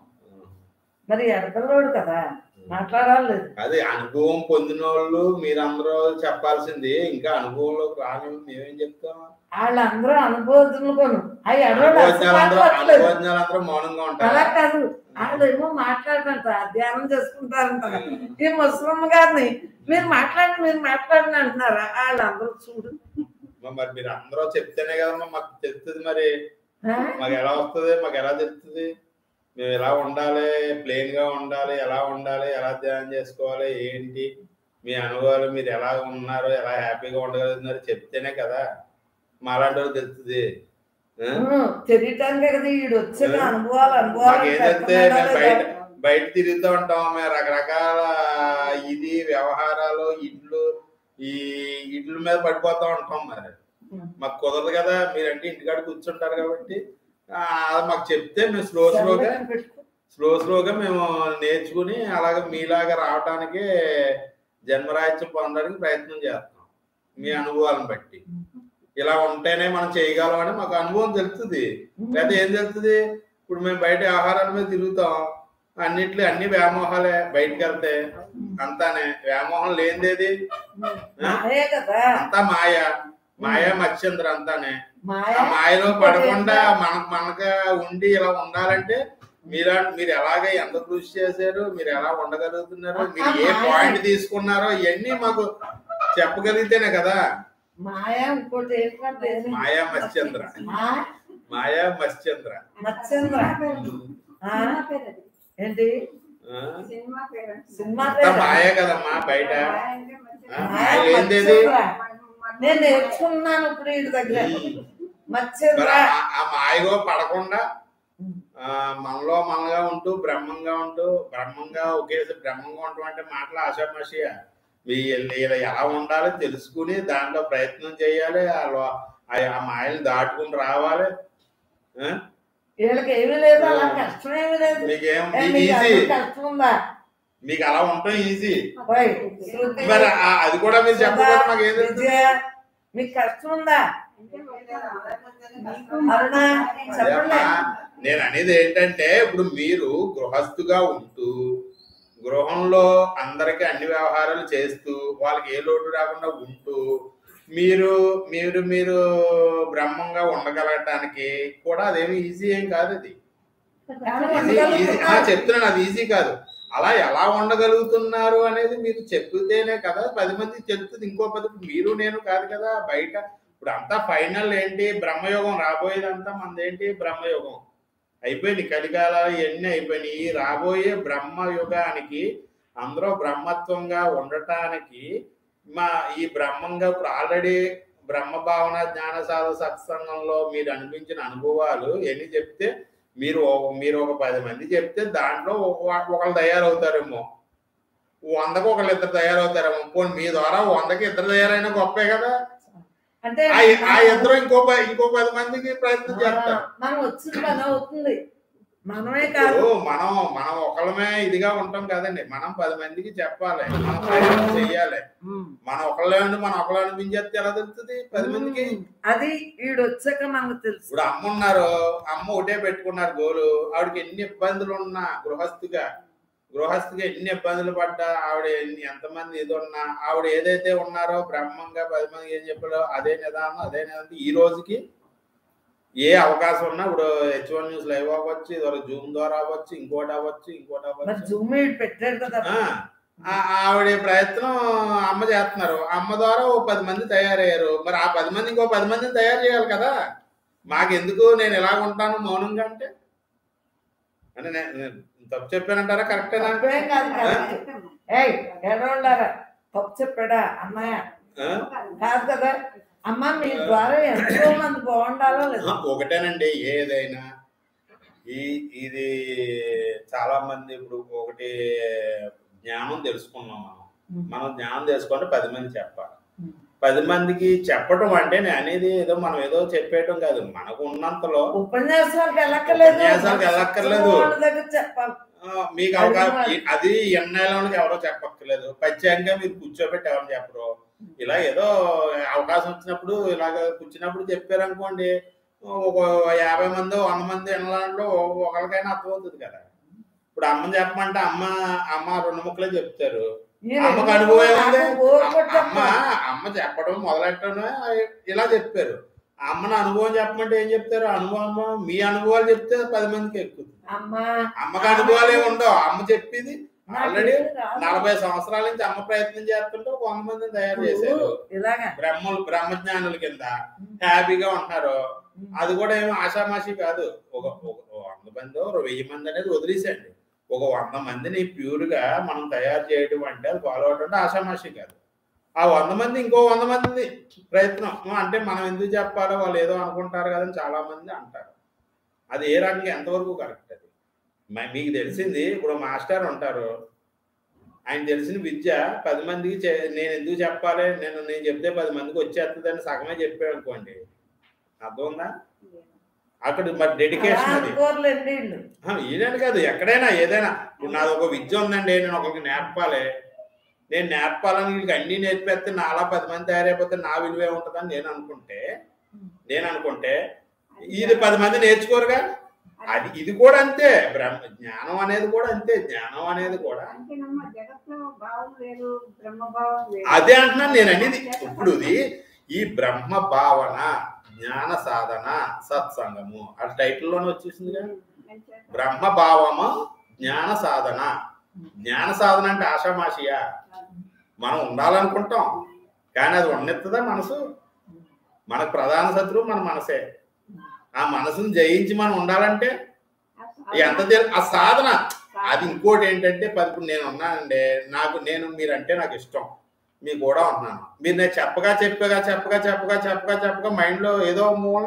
మరి ఎడతలోడు కదా మాట్లాడాలి అదే అనుభవం పొందిన వాళ్ళు మీరందరూ చెప్పాల్సింది ఇంకా అనుభవంలోకి రాని మేమేం చెప్తాం వాళ్ళందరూ అనుభవజ్ఞులు అవి ఎడవడు అసలు అనుభవజ్ఞాలందరూ మాట్లాడట్లేదు. అనుభవజ్ఞాలందరూ మౌనంగా అలా ఉంటారు కాదు వాళ్ళు ఏమో మాట్లాడరంట ధ్యానం చేసుకుంటారంట ఈ ముసలమ్మ గారిని మీరు మాట్లాడి మీరు మాట్లాడిన అంటున్నారా వాళ్ళందరూ చూడు మరి మీరు అందరూ చెప్తేనే కదమ్మా మాకు తెలుస్తుంది మరి ఆ? మాకు ఎలా వస్తుంది మాకు ఎలా తెలుస్తుంది మేము ఎలా ఉండాలి ప్లెయిన్ గా ఉండాలి ఎలా ఉండాలి ఎలా ధ్యానం చేసుకోవాలి ఏంటి మీ అనుభవాలు మీరు ఎలా ఉన్నారు ఎలా హ్యాపీగా ఉండగలుగుతున్నారు చెప్తేనే కదా మాలాంటి వాళ్ళు తెలుస్తుంది ఆ? ఉమ్, తెలియటానికే కదా ఈడు వచ్చాక అనుభవాలు అనుభవాలు మాకు ఏదైతే పెడుతున్నాడా మేము బయట లేదా? బయట తిరుగుతూ ఉంటాం మేము రకరకాల ఇది వ్యవహారాలు ఇడ్లు ఈ ఇడ్ల మీద పడిపోతూ ఉంటాం మరి మాకు కుదరదు కదా మీరంటే ఇంటికాడ కూర్చుంటారు కాబట్టి ఆ, అది మాకు చెప్తే మేము స్లో స్లోగా స్లో స్లోగా మేము నేర్చుకుని అలాగే మీలాగా రావటానికి జన్మరాహిత్యం పొందడానికి ప్రయత్నం చేస్తాం మీ అనుభవాలను బట్టి ఇలా ఉంటేనే మనం చేయగలం అని మాకు అనుభవం తెలుస్తుంది లేదా ఏం తెలుస్తుంది ఇప్పుడు మేము బయట ఆహారాల మీద తిరుగుతాం అన్నిట్లో అన్ని వ్యామోహాలే బయటికి వెళ్తే అంతానే వ్యామోహం లేనిదేది ఆ? మాయే కదా అంతా మాయ మాయ మత్స్యంద్ర అంతానే మాయ ఆ మాయలో పడకుండా మనకు మనక ఉండి ఇలా ఉండాలంటే మీరా మీరు ఎలాగ ఎంత కృషి చేశారు మీరు ఎలా ఉండగలుగుతున్నారు మీరు ఏ పాయింట్ తీసుకున్నారో ఇవన్నీ మాకు చెప్పగలిగితేనే కదా మాయ ఇంకోటి ఏంటంటే మాయా మత్స్యంద్ర ఆ? మాయా మత్స్యంద్ర మత్స్యంద్ర ఆ? ఏంటి ఆ? సినిమా పేరు సినిమా అంతా పేరా? మాయే కదమ్మా బయట అంటే మంచిగా ఆ, మాయ మాయ ఏంటిది మత్స్యంద్ర. నేను నేర్చుకున్నాను ఇప్పుడు వీడి దగ్గర మత్స్యంద్ర మరి ఆ- ఆ మాయలో పడకుండా ఆ, మనలో మనగా ఉంటూ బ్రహ్మంగా ఉంటూ బ్రహ్మంగా ఒకేసారి బ్రహ్మంగా ఉండటం అంటే మాటలు ఆషామాషియా వీళ్ళు ఇలా ఎలా ఉండాలో తెలుసుకుని దాంట్లో ప్రయత్నం చేయాలి ఆ లో- ఆ- ఆ మాయలు దాటుకుని రావాలి ఆ? వీళ్ళకి ఏమీ లేదు అలా కష్టం ఏమీ లేదు మీకేం ఏ, మీకు మీకు ఈజీ అంత కష్టం ఉందా మీకు అలా ఉండటం ఈజీ ఓయ్, శృతి, మరి ఆ- అది కూడా మీరు చెప్పకపోతే మాకు ఏం తెలుస్తుంది విజయ, మీకు కష్టం ఉందా అరుణ చెప్పండి అదేమ్మా, నేను అనేది ఏంటంటే ఇప్పుడు మీరు గృహస్థుగా ఉంటూ గృహంలో అందరికి అన్ని వ్యవహారాలు చేస్తూ వాళ్ళకి ఏ లోటు రాకుండా ఉంటూ మీరు మీరు మీరు బ్రహ్మంగా ఉండగలగటానికి కూడా అదేమి ఈజీ ఏం కాదు అది ఈజీ ఈజీ ఆ, చెప్తున్నాను అది ఈజీ కాదు అలా ఎలా ఉండగలుగుతున్నారు అనేది మీరు చెప్తేనే కదా పది మందికి చెప్తుంది ఇంకో పది మీరు నేను కాదు కదా బయట ఇప్పుడు అంతా ఫైనల్ ఏంటి బ్రహ్మయోగం రాబోయేదంతా మనదేంటి బ్రహ్మయోగం అయిపోయింది కలికాలాలు ఇవన్నీ అయిపోయినాయి రాబోయే బ్రహ్మయుగానికి అందరూ బ్రహ్మత్వంగా ఉండటానికి మా ఈ బ్రహ్మంగా ఇప్పుడు ఆల్రెడీ బ్రహ్మ భావన జ్ఞాన సాధ సత్సంగంలో మీరు అనిపించిన అనుభవాలు ఎన్ని చెప్తే మీరు ఒక- మీరు ఒక పది మంది చెప్తే దాంట్లో ఒక- ఒకళ్ళు తయారవుతారేమో వందకు ఒకళ్ళు ఇద్దరు తయారవుతారేమో పోనీ మీ ద్వారా వందకి ఇద్దరు తయారైనా గొప్పే కదా అంటే ఆ ఆ ఇద్దరు ఇంకో ప- ఇంకో పది మందికి ప్రయత్నం చేస్తారు మనం వచ్చిన పని అవుతుంది మనమే కాదు ఇప్పుడు మనం మనం ఒకళ్ళమే ఇదిగా ఉంటాం కదండి మనం పది మందికి చెప్పాలి మనం ప్రయత్నం చెయ్యాలి ఉమ్. మనం ఒకళ్ళే ఉండి మనం ఒకళ్ళు అనిపించేస్తే ఎలా తెలుస్తుంది పది మందికి అది వీడు వచ్చాక మనకు తెలుసు ఇప్పుడు అమ్మ ఉన్నారు అమ్మ ఒకటే పెట్టుకున్నారు గోలు ఆవిడకి ఎన్ని ఇబ్బందులు ఉన్నా గృహస్థిగా గృహస్థిగా ఎన్ని ఇబ్బందులు పడ్డా ఆవిడ ఎన్ని ఎంతమంది ఇది ఉన్నా ఆవిడ ఏదైతే ఉన్నారో బ్రహ్మంగా పది మందికి ఏం చెప్పారో అదే నిదానం అదే నిదానం ఈ రోజుకి ఏ అవకాశం ఉన్నా ఇప్పుడు హెచ్ వన్ న్యూస్ లైవ్ అవ్వచ్చు ఇదివర జూమ్ ద్వారా అవ్వచ్చు ఇంకోటి అవ్వచ్చు ఇంకోటి మరి అవ్వచ్చు జూమ్ వీడు పెట్టాడు కదా ఆ, ఆ- ఆవిడ ప్రయత్నం అమ్మ చేస్తున్నారు అమ్మ ద్వారా ఓ పది మంది తయారయ్యారు మరి ఆ పది మంది ఇంకో పది మందిని తయారు చేయాలి కదా మాకెందుకు నేను ఎలా ఉంటాను మౌనంగా అంటే అంటే నే- నేను తప్పు చెప్పానంటారా కరెక్టేనా తప్పేం కాదు కరెక్ట్. ఏయ్ ఎడవడారా తప్పు చెప్పాడా అన్నయ్య ఆ? కాదు కదా అమ్మ మీ ద్వారా ఎంతో మంది బాగుండాలో లేదు ఆ, ఒకటేనండి ఏదైనా ఈ ఇది చాలా మంది ఇప్పుడు ఒకటి జ్ఞానం తెలుసుకున్నాం మనం మనం జ్ఞానం తెలుసుకుంటే పది మంది చెప్పాలి పది మందికి చెప్పటం అంటే నేను అనేది ఏదో మనం ఏదో చెప్పేయటం కాదు మనకు ఉన్నంతలో ఉపన్యాసాలకు వెళ్ళక్కర్లేదు ఉపన్యాసాలకు వెళ్ళక్కర్లేదు. వాళ్ళ దగ్గర చెప్పాలి ఆ, మీకు అవకాశం అది ఎన్నేళ్ళకి ఎవరో చెప్పక్కర్లేదు ప్రత్యేకంగా మీరు కూర్చోబెట్టి ఎవరు చెప్పరు ఇలా ఏదో అవకాశం వచ్చినప్పుడు ఇలాగ కూర్చున్నప్పుడు చెప్పారు అనుకోండి ఒక యాభై మంది వంద మంది వినడంలో ఒకరికైనా అర్థమవుతుంది కదా ఇప్పుడు అమ్మని చెప్పమంటే అమ్మ అమ్మ రెండు ముక్కలే చెప్తారు ఈ అమ్మకు రెండు అనుభవం ఏముంది నాకు బోర్ కొట్టి అమ్మ అమ్మ చెప్పడం మొదలెట్టడం ఇలా చెప్పారు అమ్మని అనుభవం చెప్పమంటే ఏం చెప్తారు అనుభవం మీ అనుభవాలు చెప్తే పది మందికి ఎక్కువ అమ్మ అమ్మకి అనుభవాలు ఏమి ఉండవు అమ్మ చెప్పింది నాకు ఆల్రెడీ ఏమీ రాదు. నలభై సంవత్సరాల నుంచి అమ్మ ప్రయత్నం చేస్తుంటే ఒక వంద మందిని తయారు చేశారు ఇలాగా బ్రహ్మలు బ్రహ్మజ్ఞానుల కింద హ్యాపీగా ఉంటున్నారు అది కూడా ఏమి ఆషామాషి కాదు ఒక ఒక ఒక వంద మంది ఒక వెయ్యి మంది అనేది వదిలేసండి ఒక వంద మందిని ప్యూర్ గా మనం తయారు చేయడం అంటే అది ఫాలో అవడం అంటే ఆషామాషి కాదు ఆ వంద మంది ఇంకో వంద మంది ప్రయత్నం అంటే మనం ఎందుకు చెప్పాలో వాళ్ళు ఏదో అనుకుంటారు కదని చాలా మంది అంటారు అది ఏ రకంగా ఎంతవరకు కరెక్ట్ అది మ- మీకు తెలిసింది ఇప్పుడు మాస్టర్ ఉంటారు ఆయన తెలిసిన విద్య పది మందికి చే- నేను ఎందుకు చెప్పాలి నేను నేను చెప్తే పది మందికి వచ్చేస్తుందని సగమే చెప్పాడు అనుకోండి అర్థం ఉందా అక్కడ మరి డెడికేషన్ అది అనుకోరులేండి వీళ్ళు ఆ, ఈయనని కాదు ఎక్కడైనా ఏదైనా ఇప్పుడు నాది ఒక విద్య ఉందండి నేను ఒకరికి నేర్పాలి నేను నేర్పాలని వీళ్ళకి అన్ని నేర్పేస్తే నాలా పది మంది తయారైపోతే నా విలువే ఉంటుందని నేను అనుకుంటే నేను అనుకుంటే ఇది పది మంది నేర్చుకోరుగా అది ఇది కూడా అంతే బ్రహ్మ జ్ఞానం అనేది కూడా అంతే జ్ఞానం అనేది కూడా అంతేనమ్మా జగత్లో భావం వేరు బ్రహ్మ భావం వేరు అదే అంటున్నాను నేను అనేది ఇప్పుడు ఇది ఈ బ్రహ్మ భావన జ్ఞాన సాధన సత్సంగము ఆ టైటిల్లోనే వచ్చేసిందిగా బ్రహ్మ భావము జ్ఞాన సాధన జ్ఞాన సాధన అంటే ఆషామాషియా మనం ఉండాలనుకుంటాం కానీ అది ఉన్నెత్తదా మనసు మనకు ప్రధాన శత్రువు మన మనసే ఆ మనసును జయించి మనం ఉండాలంటే ఎంత తెలి- ఆ సాధన అది ఇంకోటి ఏంటంటే పది ఇప్పుడు నేను ఉన్నానండి నాకు నేను మీరంటే నాకు ఇష్టం మీకు కూడా ఉంటున్నాను మీరు నేను చెప్పగా చెప్పగా చెప్పగా చెప్పగా చెప్పగా చెప్పగా మైండ్లో ఏదో మూలన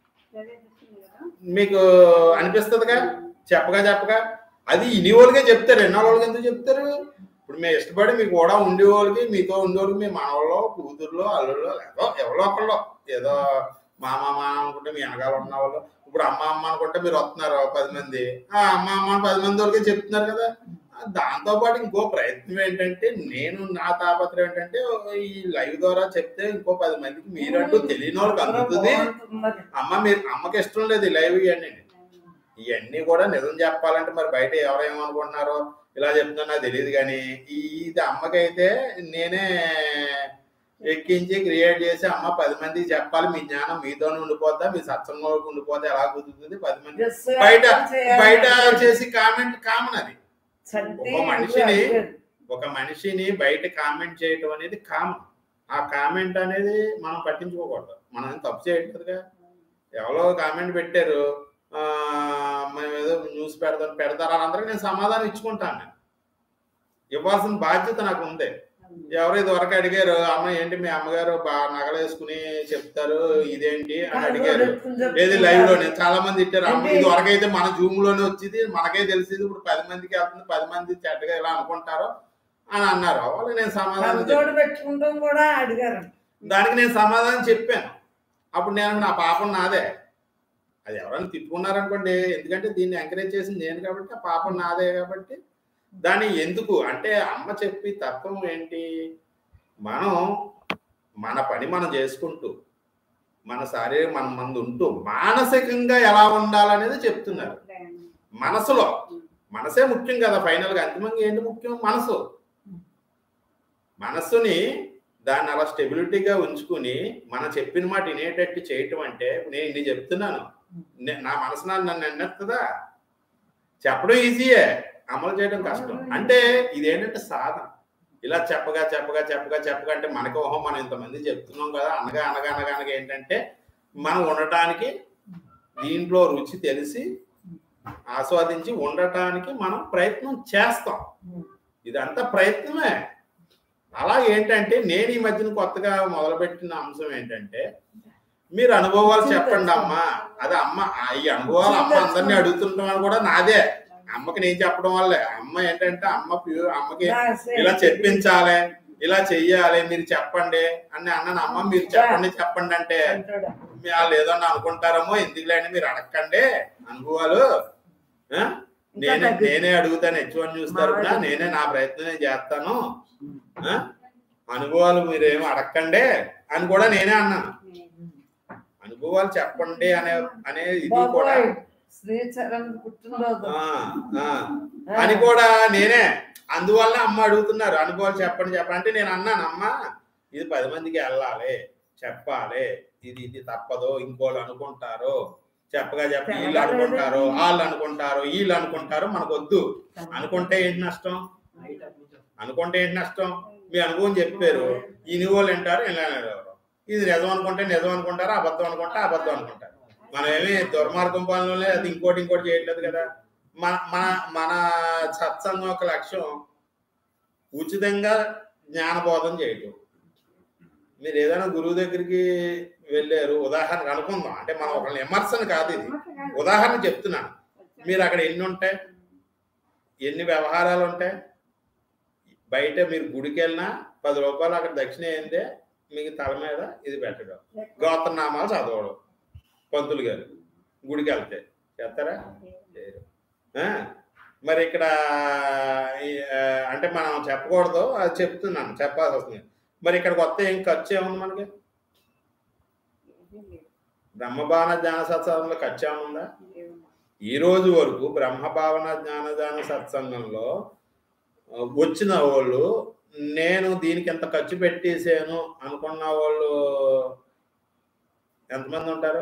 మీకు అనిపిస్తుందిగా చెప్పగా చెప్పగా అది ఇన్ని వాళ్ళకే చెప్తారు ఎన్నో వాళ్ళకి ఎందుకు చెప్తారు ఇప్పుడు మేము ఇష్టపడి మీకు కూడా ఉండే వాళ్ళకి మీతో ఉండే వాళ్ళకి మీ మనవల్లో కూతుర్లో అల్లుల్లో ఏదో ఎవరో ఒకళ్ళు ఏదో మామ మామ అనుకుంటే మీ వెనకాల ఉన్న వాళ్ళు ఇప్పుడు అమ్మ అమ్మ అనుకుంటే మీరు వస్తున్నారు పది మంది ఆ అమ్మ అమ్మ అని పది మంది వాళ్ళకి చెప్తున్నారు కదా దాంతో పాటు ఇంకో ప్రయత్నం ఏంటంటే నేను నా తాపత్రం ఏంటంటే ఈ లైవ్ ద్వారా చెప్తే ఇంకో పది మందికి మీరంటూ తెలియని వాళ్ళకి అందుతుంది బాగుంటుంది అమ్మ మీరు అమ్మకి ఇష్టం లేదు ఈ లైవ్ ఇవన్నీ ఇవన్నీ కూడా నిజం చెప్పాలంటే మరి బయట ఎవరేమనుకుంటున్నారో ఇలా చెప్తున్నా నాకు తెలియదు కానీ ఈ ఇది అమ్మకైతే నేనే ఎక్కించి క్రియేట్ చేసి అమ్మ పది మందికి చెప్పాలి మీ జ్ఞానం మీతోనే ఉండిపోద్దా మీ సత్సంగంలోకి ఉండిపోతే ఎలా కుదురుతుంది పది మంది బయట బయట చేసి కామెంట్ కామన్ అది ఒక మనిషిని ఒక మనిషిని బయట కామెంట్ చేయటం అనేది కామన్ ఆ కామెంట్ అనేది మనం పట్టించుకోకూడదు మనం ఏం తప్పు చేయట్లేదుగా ఎవరో కామెంట్ పెట్టారు ఆ, మేము ఏదో న్యూస్ పెడతాం పెడతారు అందరికి నేను సమాధానం ఇచ్చుకుంటాను నేను ఇవ్వాల్సిన బాధ్యత నాకు ఉంది ఎవరు ఇది వరకు అడిగారు అమ్మ ఏంటి మీ అమ్మగారు బాగా నగలేసుకుని చెప్తారు ఇదేంటి అని అడిగారు ఏది లైవ్ లోనే చాలా మంది ఇచ్చారు అమ్మ ఇది వరకు అయితే మన జూమ్ లోనే వచ్చింది మనకే తెలిసింది ఇప్పుడు పది మందికి వెళ్తుంది పది మంది చెడ్డగా ఇలా అనుకుంటారు అని అన్నారు వాళ్ళు నేను సమాధానం చెప్పాను. తోడు పెట్టుకుంటాం కూడా అడిగారు దానికి నేను సమాధానం చెప్పాను అప్పుడు నేను నా పాపం నాదే అది ఎవరైనా తిట్టుకున్నారనుకోండి ఎందుకంటే దీన్ని ఎంకరేజ్ చేసింది నేను కాబట్టి ఆ పాపం నాదే కాబట్టి దాన్ని ఎందుకు అంటే అమ్మ చెప్పి తత్వం ఏంటి మనం మన పని మనం చేసుకుంటూ మన శారీరక మన మంది ఉంటూ మానసికంగా ఎలా ఉండాలనేది చెప్తున్నారు మనసులో మనసే ముఖ్యం కదా ఫైనల్ గా అంతిమంగా ఏంటి ముఖ్యం మనసు మనస్సుని దాన్ని అలా స్టెబిలిటీగా ఉంచుకుని మనం చెప్పిన మాట వినేటట్టు చేయటం అంటే నేను ఇన్ని చెప్తున్నాను నే- నా మనసు నా- నన్ను ఎన్నెత్తదా చెప్పడం ఈజీయే అమలు చేయడం కష్టం అంటే ఇదేంటంటే సాధన ఇలా చెప్పగా చెప్పగా చెప్పగా చెప్పగా అంటే మనకి ఓహో మనం ఇంతమంది చెప్తున్నాం కదా అనగా అనగా అనగా అనగా ఏంటంటే మనం ఉండటానికి దీంట్లో రుచి తెలిసి ఆస్వాదించి ఉండటానికి మనం ప్రయత్నం చేస్తాం ఇదంతా ప్రయత్నమే అలా ఏంటంటే నేను ఈ మధ్యన కొత్తగా మొదలుపెట్టిన అంశం ఏంటంటే మీరు అనుభవాలు చెప్పండి అమ్మా అది అమ్మ ఆ ఈ అనుభవాలు అమ్మ అందరినీ అడుగుతుంటాం కూడా నాదే అమ్మకి నేను చెప్పడం వల్లే అమ్మ ఏంటంటే అమ్మ ప్యూర్ అమ్మకి ఇలా చెప్పించాలి ఇలా చెయ్యాలి మీరు చెప్పండి అని అన్నాను అమ్మ మీరు చెప్పండి చెప్పండి అంటే మీ వాళ్ళు ఏదన్నా అనుకుంటారేమో ఎందుకులే అని మీరు అడగండి అనుభవాలు ఆ? నేనే నేనే అడుగుతాను హెచ్ వన్ న్యూస్ తరఫున నేనే నా ప్రయత్నం నేను చేస్తాను ఆ? అనుభవాలు మీరేమో అడగండి అని కూడా నేనే అన్నాను అనుభవాలు చెప్పండి అనే అనే ఇది కూడా బాబోయ్ శ్రీచరణ్ పుట్టినరోజు ఆ, ఆ. అని కూడా నేనే అందువల్ల అమ్మ అడుగుతున్నారు అనుభవాలు చెప్పండి చెప్పండి అంటే నేను అన్నాను అమ్మ ఇది పది మందికి వెళ్ళాలి చెప్పాలి ఇది ఇది తప్పదు ఇంకోళ్ళు అనుకుంటారు చెప్పగా చెప్పి వీళ్ళు అనుకుంటారు వాళ్ళు అనుకుంటారు వీళ్ళు అనుకుంటారు మనకు వద్దు అనుకుంటే ఏంటి నష్టం అనుకుంటే ఏంటి నష్టం మీ అనుభవం చెప్పారు ఈ వాళ్ళు వింటారు ఇలా వింటారు. ఇది నిజం అనుకుంటే నిజం అనుకుంటారు అబద్ధం అనుకుంటే అబద్ధం అనుకుంటారు మనం ఏమి దుర్మార్గం పనులనే అది ఇంకోటి ఇంకోటి చేయట్లేదు కదా మన మన మన సత్సంగం యొక్క లక్ష్యం ఉచితంగా జ్ఞానబోధం చేయటం మీరు ఏదైనా గురువు దగ్గరికి వెళ్ళారు ఉదాహరణ అనుకుందాం అంటే మనం ఒక విమర్శన కాదు ఇది ఉదాహరణ చెప్తున్నాను మీరు అక్కడ ఎన్ని ఉంటాయి ఎన్ని వ్యవహారాలు ఉంటాయి బయట మీరు గుడికి వెళ్ళినా పది రూపాయలు అక్కడ దక్షిణ ఏందే మీకు తల మీద ఇది పెట్టడం గోత్రనామాలు చదవడం పంతులు గారు గుడికి వెళ్తే చేస్తారా చేయరు. ఆ? మరి ఇక్కడ ఈ, ఆ, అంటే మనం చెప్పకూడదు అది చెప్తున్నాను చెప్పాల్సి వస్తుంది మరి ఇక్కడికి వస్తే ఏం ఖర్చు ఏముంది మనకి బ్రహ్మభావన జ్ఞాన సత్సంగంలో ఖర్చు ఏముందా ఈ రోజు వరకు బ్రహ్మభావన జ్ఞానదాన సత్సంగంలో ఆ, వచ్చిన వాళ్ళు నేను దీనికి ఎంత ఖర్చు పెట్టేసాను అనుకున్న వాళ్ళు ఎంతమంది ఉంటారు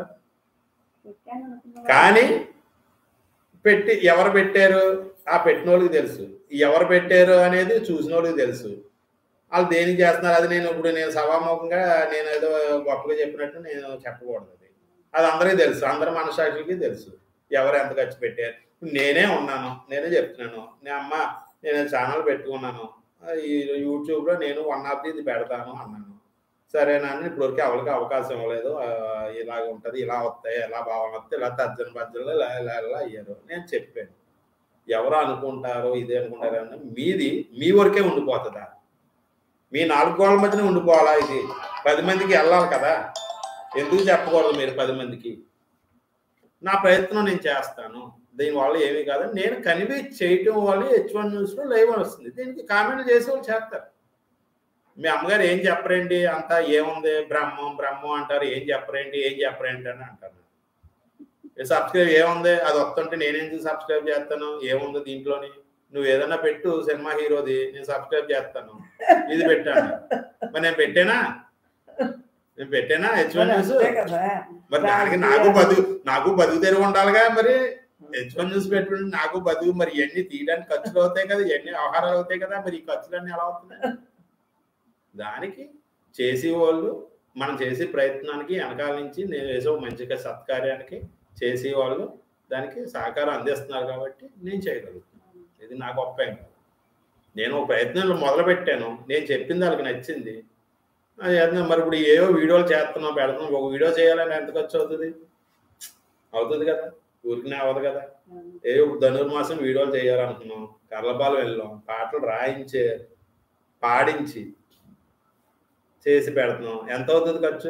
కానీ పెట్టి ఎవరు పెట్టారు ఆ పెట్టిన వాళ్ళకి తెలుసు ఎవరు పెట్టారు అనేది చూసిన వాళ్ళకి తెలుసు వాళ్ళు దేనికి చేస్తున్నారు అది నేను ఇప్పుడు నేను సభాముఖంగా నేను ఏదో గొప్పగా చెప్పినట్టు నేను చెప్పకూడదు అది అది అందరికీ తెలుసు అందరి మనసాక్షులకి తెలుసు ఎవరు ఎంత ఖర్చు పెట్టారు ఇప్పుడు నేనే ఉన్నాను నేనే చెప్తున్నాను నేను అమ్మ నేను ఛానల్ పెట్టుకున్నాను ఆ, ఈ యూట్యూబ్లో నేను వన్ ఆఫ్ ఇది పెడతాను అన్నాను సరేనా అని ఇప్పటివరకు ఎవరికి అవకాశం ఇవ్వలేదు ఆ, ఇలాగ ఉంటుంది ఇలా వస్తాయి ఎలా భావన వస్తాయి ఇలా తర్జన భర్జనలు ఇలా ఇలా ఇలా అయ్యారు నేను చెప్పాను ఎవరు అనుకుంటారో ఇదే అనుకుంటారో అని మీది మీ వరకే ఉండిపోతుందా మీ నాలుగు గోళ్ళ మధ్యనే ఉండిపోవాలా ఇది పది మందికి వెళ్ళాలి కదా ఎందుకు చెప్పకూడదు మీరు పది మందికి నా ప్రయత్నం నేను చేస్తాను దీనివల్ల ఏమీ కాదు నేను కనిపి చేయటం వల్ల హెచ్ వన్ న్యూస్లో లైవ్ అని వస్తుంది దీనికి కామెంట్ చేసే వాళ్ళు చేస్తారు మీ అమ్మగారు ఏం చెప్పరండి అంతా ఏముంది బ్రహ్మం బ్రహ్మం అంటారు ఏం చెప్పరేంటి ఏం చెప్పరేంటి అని అంటారు సబ్స్క్రైబ్ ఏముంది అది వస్తుంటే నేనేం సబ్స్క్రైబ్ చేస్తాను ఏముంది దీంట్లోని నువ్వు ఏదైనా పెట్టు సినిమా హీరోది నేను సబ్స్క్రైబ్ చేస్తాను ఇది పెట్టాను మరి నేను పెట్టానా నేను పెట్టానా హెచ్ వన్ న్యూస్ అంతే కదా మరి దానికి నాకు బతుకు నాకు బతుకు తెరుగు ఉండాలిగా మరి హెచ్ వన్ న్యూస్ పెట్టుకుంటే నాకు బతుకు మరి ఇవన్నీ తీయడానికి ఖర్చులు అవుతాయి కదా ఇవన్నీ ఆహారాలు అవుతాయి కదా మరి ఈ ఖర్చులన్నీ ఎలా అవుతున్నాయి దానికి చేసే వాళ్ళు మనం చేసే ప్రయత్నానికి వెనకాల నుంచి నేను వేసే ఒక మంచిగా సత్కార్యానికి చేసే వాళ్ళు దానికి సహకారం అందిస్తున్నారు కాబట్టి నేను చేయగలుగుతున్నాను ఇది నా గొప్ప ఏం కాదు నేను ఒక ప్రయత్నంలో మొదలు పెట్టాను నేను చెప్పింది వాళ్ళకి నచ్చింది అది చేస్తున్నాం. మరి ఇప్పుడు ఏవో వీడియోలు చేస్తున్నాం పెడుతున్నాం ఒక వీడియో చేయాలని ఎంత ఖర్చు అవుతుంది అవుతుంది కదా ఊరికనే అవ్వదు కదా ఏ ఇప్పుడు ధనుర్మాసం వీడియోలు చేయాలనుకున్నాం కర్లపాలు వెళ్ళాం పాటలు రాయించే పాడించి చేసి పెడుతున్నాం ఎంత అవుతుంది ఖర్చు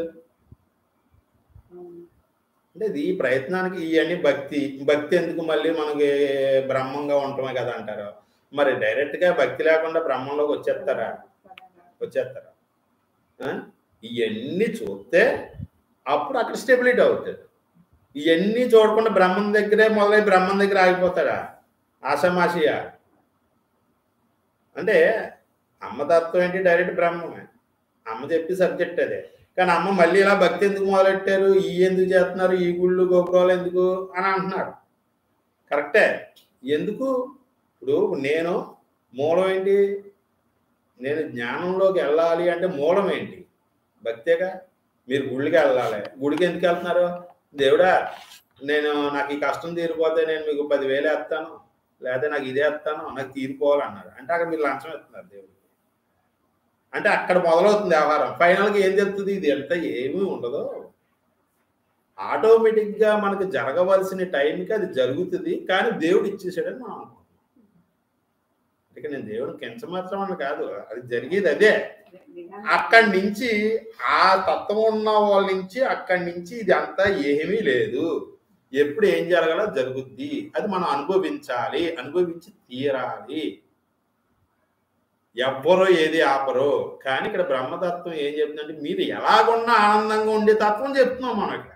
అంటే ఇది ఈ ప్రయత్నానికి ఇవన్నీ భక్తి భక్తి ఎందుకు మళ్ళీ మనకి బ్రహ్మంగా ఉండటమే కదా అంటారు మరి డైరెక్ట్ గా భక్తి లేకుండా బ్రహ్మంలోకి వచ్చేస్తారా వచ్చేస్తారా ఆ? ఇవన్నీ చూస్తే అప్పుడు అక్కడ స్టెబిలిటీ అవుతుంది ఇవన్నీ చూడకుండా బ్రహ్మం దగ్గరే మొదలై బ్రహ్మం దగ్గర ఆగిపోతాడా ఆషమాషియా అంటే అమ్మ తత్వం ఏంటి డైరెక్ట్ బ్రహ్మమే అమ్మ చెప్పి సబ్జెక్ట్ అదే కానీ అమ్మ మళ్ళీ ఇలా భక్తి ఎందుకు మొదలెట్టారు ఈ ఎందుకు చేస్తున్నారు ఈ గుళ్ళు గోపురాలు ఎందుకు అని అంటున్నారు కరెక్టే ఎందుకు ఇప్పుడు నేను మూలం ఏంటి నేను జ్ఞానంలోకి వెళ్ళాలి అంటే మూలం ఏంటి భక్తేగా మీరు గుళ్ళకి వెళ్ళాలి గుడికి ఎందుకు వెళ్తున్నారు దేవుడా నేను నాకు ఈ కష్టం తీరిపోతే నేను మీకు పదివేలు వేస్తాను లేకపోతే నాకు ఇదే వేస్తాను నాకు తీరిపోవాలన్నారు అంటే అక్కడ మీరు లంచం ఇస్తున్నారు దేవుడికి అంటే అక్కడ మొదలవుతుంది వ్యవహారం ఫైనల్గా ఏం చెప్తుంది ఇది ఎంత ఏమీ ఉండదు ఆటోమేటిక్గా మనకు జరగవలసిన టైంకి అది జరుగుతుంది కానీ దేవుడు ఇచ్చేసాడని మనం అనుకుంటాం ఇక నేను దేవుడు కించమాత్రం అని కాదు అది జరిగేది అదే అక్కడి నుంచి ఆ తత్వం ఉన్న వాళ్ళ నుంచి అక్కడి నుంచి ఇది అంతా ఏమీ లేదు ఎప్పుడు ఏం జరగాలో జరుగుద్ది అది మనం అనుభవించాలి అనుభవించి తీరాలి ఎవ్వరో ఏది ఆపరో కానీ ఇక్కడ బ్రహ్మతత్వం ఏం చెప్తుందంటే మీరు ఎలాగున్నా ఆనందంగా ఉండే తత్వం చెప్తున్నాం మనం ఇక్కడ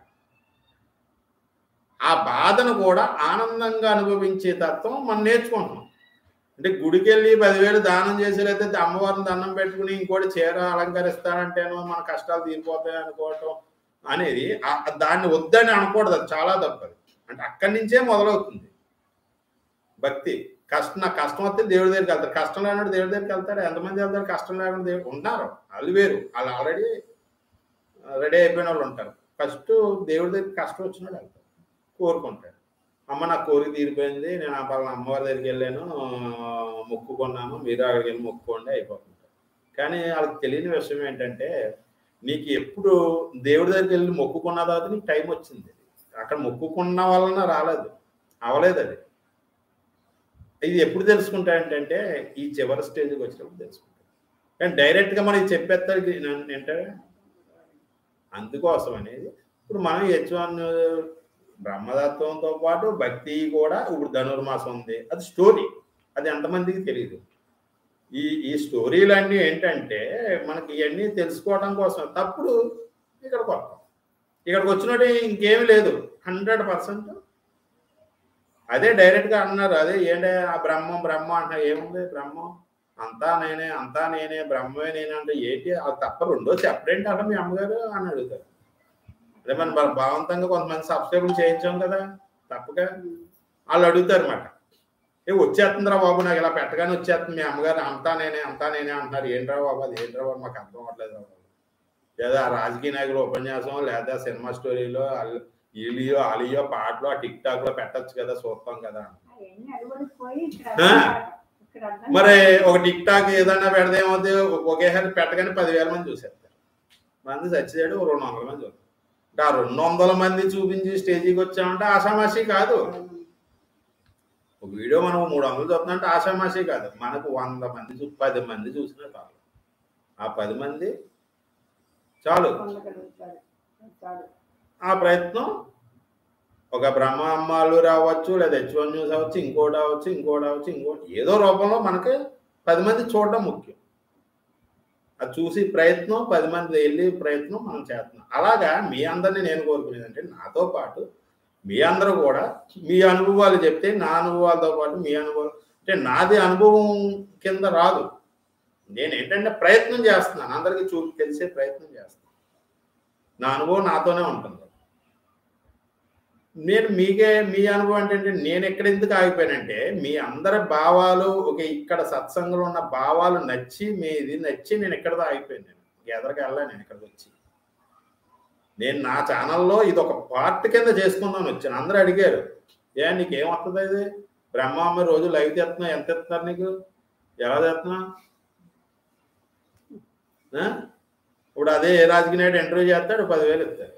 ఆ బాధను కూడా ఆనందంగా అనుభవించే తత్వం మనం నేర్చుకుంటున్నాం అంటే గుడికి వెళ్ళి పదివేలు దానం చేసి లేకపోతే అమ్మవారిని దండం పెట్టుకుని ఇంకోటి చీర అలంకరిస్తానంటేనో మన కష్టాలు తీరిపోతాయి అనుకోవటం అనేది ఆ- దాన్ని వద్దని అనకూడదు అది చాలా తప్పది అంటే అక్కడి నుంచే మొదలవుతుంది భక్తి కష్టం నాకు కష్టం వస్తే దేవుడి దగ్గరికి వెళ్తారు కష్టం లేనప్పుడు దేవుడి దగ్గరికి వెళ్తారు ఎంతమంది వెళ్తారు కష్టం లేకుండా దేవుడు ఉన్నారు వాళ్ళు వేరు వాళ్ళు ఆల్రెడీ రెడీ అయిపోయిన వాళ్ళు ఉంటారు ఫస్ట్ దేవుడి దగ్గరికి కష్టం వచ్చినాడు వెళ్తారు కోరుకుంటాడు అమ్మ నా కోరిక తీరిపోయింది నేను ఆ పలానా అమ్మవారి దగ్గరికి వెళ్ళాను మొక్కుకున్నాను మీరు అక్కడికి వెళ్ళి మొక్కుకోండి అయిపోతుంది కానీ వాళ్ళకి తెలియని విషయం ఏంటంటే నీకు ఎప్పుడు దేవుడి దగ్గరికి వెళ్ళి మొక్కుకున్న తర్వాత నీకు టైం వచ్చింది అక్కడ మొక్కుకున్న వలన రాలేదు అవలేదు అది ఇది ఎప్పుడు తెలుసుకుంటా ఏంటంటే ఈ చివరి స్టేజ్కి వచ్చినప్పుడు తెలుసుకుంటా కానీ డైరెక్ట్గా మనకి చెప్పేస్తారు ఏంటంటే అందుకోసం అనేది ఇప్పుడు మనం హెచ్ వన్ బ్రహ్మతత్వంతో పాటు భక్తి కూడా ఇప్పుడు ధనుర్మాసం ఉంది అది స్టోరీ అది ఎంతమందికి తెలియదు ఈ ఈ స్టోరీలన్నీ ఏంటంటే మనకి ఇవన్నీ తెలుసుకోవడం కోసం తప్పుడు ఇక్కడికి వస్తాం ఇక్కడికి వచ్చినట్టు ఇంకేమీ లేదు హండ్రెడ్ పర్సెంట్ అదే డైరెక్ట్గా అన్నారు అదే ఏంటి ఆ బ్రహ్మం బ్రహ్మ అంటున్నారు ఏముంది బ్రహ్మం అంతా నేనే అంతా నేనే బ్రహ్మమే నేనే అంటే ఏంటి అది తప్ప రెండో చెప్పడేంటి అలా మీ అమ్మగారు అని అడుగుతారు అదే మనం బల- బలవంతంగా కొంతమంది సబ్స్క్రైబ్ చేయించాం కదా తప్పగా వాళ్ళు అడుగుతారు అన్నమాట ఏ వచ్చేస్తుందిరా బాబు నాకు ఇలా పెట్టగానే వచ్చేస్తుంది మీ అమ్మగారు అంతా నేనే అంతా నేనే అంటున్నారు ఏంట్రా బాబు అది ఏంట్రా బాబు మాకు అర్థం అవ్వట్లేదు రా బాబు లేదా ఆ రాజకీయ నాయకుల ఉపన్యాసం లేదా సినిమా స్టోరీలో వీళ్ళియో ఆలియో పాటలు ఆ టిక్ టాక్ లో పెట్టచ్చు కదా చూస్తాం కదా అవన్నీ అడుగులకు పోయి ఇక్కడ ఆ. అర్థం కాదు. ఇక్కడ అర్థం మరి ఒక టిక్ టాక్ ఏదన్నా పెడితే ఏమవుతుంది ఒకేసారి పెట్టగానే పదివేల మంది చూసేస్తారు మంది చచ్చేసాడు ఓ రెండు వందల మంది చూస్తారు అంటే ఆ రెండు వందల మంది చూపించి స్టేజీకి వచ్చామంటే ఆషామాషి కాదు ఒక వీడియో మనం మూడు వందలు చూస్తున్నామంటే ఆషామాషి కాదు మనకు వంద మంది చూ పది మంది చూసినా చాలు ఆ పది మంది చాలు పొందగలుగుతాడు. చాలు. ఆ ప్రయత్నం ఒక బ్రహ్మ అమ్మాలు రావచ్చు లేదా హెచ్ వన్ న్యూస్ అవ్వచ్చు ఇంకోటి అవ్వచ్చు ఇంకోటి అవ్వచ్చు ఇంకోటి ఏదో రూపంలో మనకి పది మంది చూడడం ముఖ్యం అది చూసి ప్రయత్నం పది మంది వెళ్ళి ప్రయత్నం మనం చేస్తున్నాం అలాగా మీ అందరినీ నేను కోరుకునేది అంటే నాతో పాటు మీ అందరూ కూడా మీ అనుభవాలు చెప్తే నా అనుభవాలతో పాటు మీ అనుభవం అంటే నాది అనుభవం కింద రాదు నేను ఏంటంటే ప్రయత్నం చేస్తున్నాను అందరికీ చూ తెలిసే ప్రయత్నం చేస్తున్నాను నా అనుభవం నాతోనే ఉంటుంది నేను మీకే మీ అనుభవం ఏంటంటే నేను ఎక్కడ ఎందుకు ఆగిపోయానంటే మీ అందరి భావాలు ఒక ఇక్కడ సత్సంగంలో ఉన్న భావాలు నచ్చి మీ ఇది నచ్చి నేను ఎక్కడితో ఆగిపోయాను నేను ఎదరికి వెళ్ళా నేను ఇక్కడికి వచ్చి నేను నా ఛానల్లో ఇది ఒక పార్ట్ కింద చేసుకుందాం వచ్చాను అందరూ అడిగారు ఏ నీకేం వస్తుంది ఇది బ్రహ్మామ్మ రోజు లైవ్ తెస్తున్నా ఎంత ఇస్తున్నారు నీకు ఎలా తెస్తున్నా ఆ? ఇప్పుడు అదే ఏ రాజకీయ నాయుడు ఇంటర్వ్యూ చేస్తాడు పదివేలు ఇస్తాడు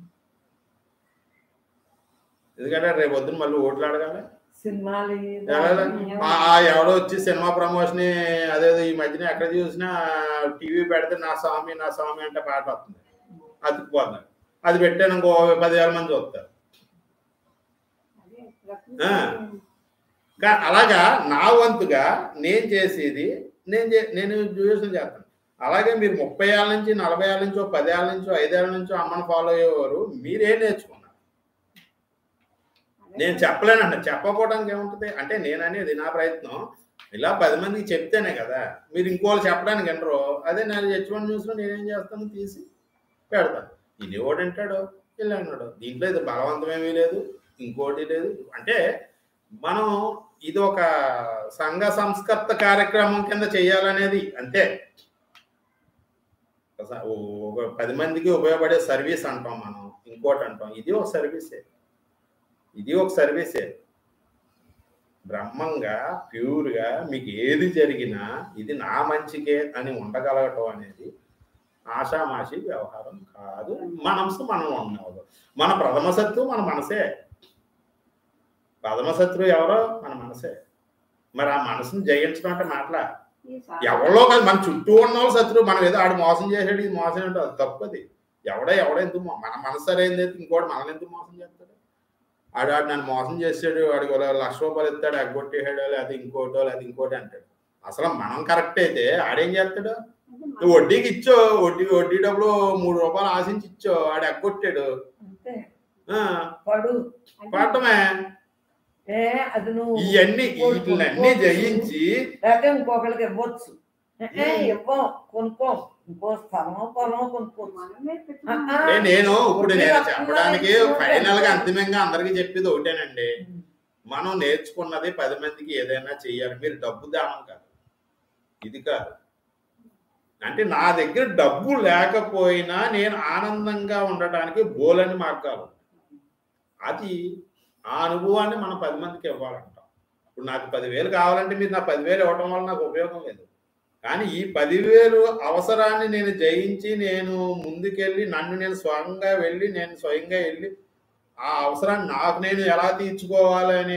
ఎందుకంటే రేపు పొద్దున్న మళ్ళీ ఓట్లు అడగాలి సినిమాలు ఎవరైనా ఆ- ఆ ఎవడో వచ్చి సినిమా ప్రమోషన్ అదే ఈ మధ్యన ఎక్కడ చూసినా టీవీ పెడితే నా స్వామి నా స్వామి అంటే పాట వస్తుంది అతుక్కుపోతున్నాడు అది పెట్టాను ఇంకో పదివేల మంది చూస్తారు అదే ప్రకృతి ఆ. కా- అలాగా నా వంతుగా నేను చేసేది నేను చే- నేను డ్యూరేషన్ చేస్తాను అలాగే మీరు ముప్పై ఏళ్ళ నుంచి నలభై ఏళ్ళ నుంచో పది ఏళ్ళ నుంచో ఐదేళ్ల నుంచో అమ్మని ఫాలో అయ్యేవారు మీరేం నేర్చుకున్నారు నేను చెప్పలేనంట చెప్పకపోవడానికి ఏముంటుంది అంటే నేను అనేది నా ప్రయత్నం ఇలా పది మందికి చెప్తేనే కదా మీరు ఇంకోళ్ళు చెప్పడానికి వినరు అదే నేను హెచ్ వన్ న్యూస్లో నేనేం చేస్తాను తీసి పెడతాను ఇది అంటాడు ఇలా అన్నాడు దీంట్లో ఇది బలవంతమేమీ లేదు ఇంకోటి లేదు అంటే మనం ఇది ఒక సంఘ సంస్కర్త కార్యక్రమం కింద చేయాలనేది అంతే ఒక- ఒక పది మందికి ఉపయోగపడే సర్వీస్ అంటాం మనం ఇంకోటి అంటాం ఇది ఒక సర్వీసే ఇది ఒక సర్వీసే బ్రహ్మంగా ప్యూర్గా మీకు ఏది జరిగినా ఇది నా మంచికే అని ఉండగలగటం అనేది ఆషామాషి వ్యవహారం కాదు మనసు మనం ఉండవదు మన ప్రథమ శత్రువు మన మనసే ప్రథమ శత్రువు ఎవరో మన మనసే మరి ఆ మనసుని జయించడం అంటే మాటలా ఈ సా- ఎవరో కాదు మన చుట్టూ ఉన్న వాళ్ళు శత్రువు మనం ఏదో ఆడు మోసం చేసాడు ఇది మోసం ఏంటో అది తప్పది ఎవడో ఎవడో ఎందుకు మో- మన మనసు సరైంది ఇంకోటి మనల్ని ఎందుకు మోసం చేస్తాడు ఆడు ఆడు నన్ను మోసం చేసాడు వాడికి ఒక లక్ష రూపాయలు ఇస్తాడు ఎగ్గొట్టేసాడు లేదా ఇంకోటో లేదా ఇంకోటి అంటాడు అసలు మనం కరెక్ట్ అయితే ఆడేం చేస్తాడు అంటే నువ్వు వడ్డీకి ఇచ్చో వడ్డీ వడ్డీ డబ్బులు మూడు రూపాయలు ఆశించి ఇచ్చో ఆడు ఎగ్గొట్టాడు అంతే ఆ, పడు పడటమే ఏ అది నువ్వు ఇవన్నీ వీటిలన్నీ జయించి లేకపోతే ఇంకొకరికి ఇవ్వచ్చు ఏ, ఇవ్వం కొనుక్కో ఇంకో స్థలమో పొలమో కొనుక్కోవచ్చు మనమే ఆ, పెట్టుకున్నాం. ఆ. అంటే నేను ఇప్పుడు నేను వడ్డీ చెప్పడానికి వస్తుందని ఫైనల్ గా చూడండి. అంతిమంగా అందరికి చెప్పేది ఒకటేనండి మనం నేర్చుకున్నది పది మందికి ఏదైనా చెయ్యాలి మీరు డబ్బు దానం కాదు ఇది కాదు అంటే నా దగ్గర డబ్బు లేకపోయినా నేను ఆనందంగా ఉండటానికి బోలని మార్గాలు అది ఆ అనుభవాన్ని మనం పది మందికి ఇవ్వాలంటాం ఇప్పుడు నాకు పదివేలు కావాలంటే మీరు నా పదివేలు ఇవ్వడం వల్ల నాకు ఉపయోగం లేదు కానీ ఈ పదివేలు అవసరాన్ని నేను జయించి నేను ముందుకెళ్ళి నన్ను నేను స్వయంగా వెళ్ళి నేను స్వయంగా వెళ్ళి ఆ అవసరాన్ని నాకు నేను ఎలా తీర్చుకోవాలనే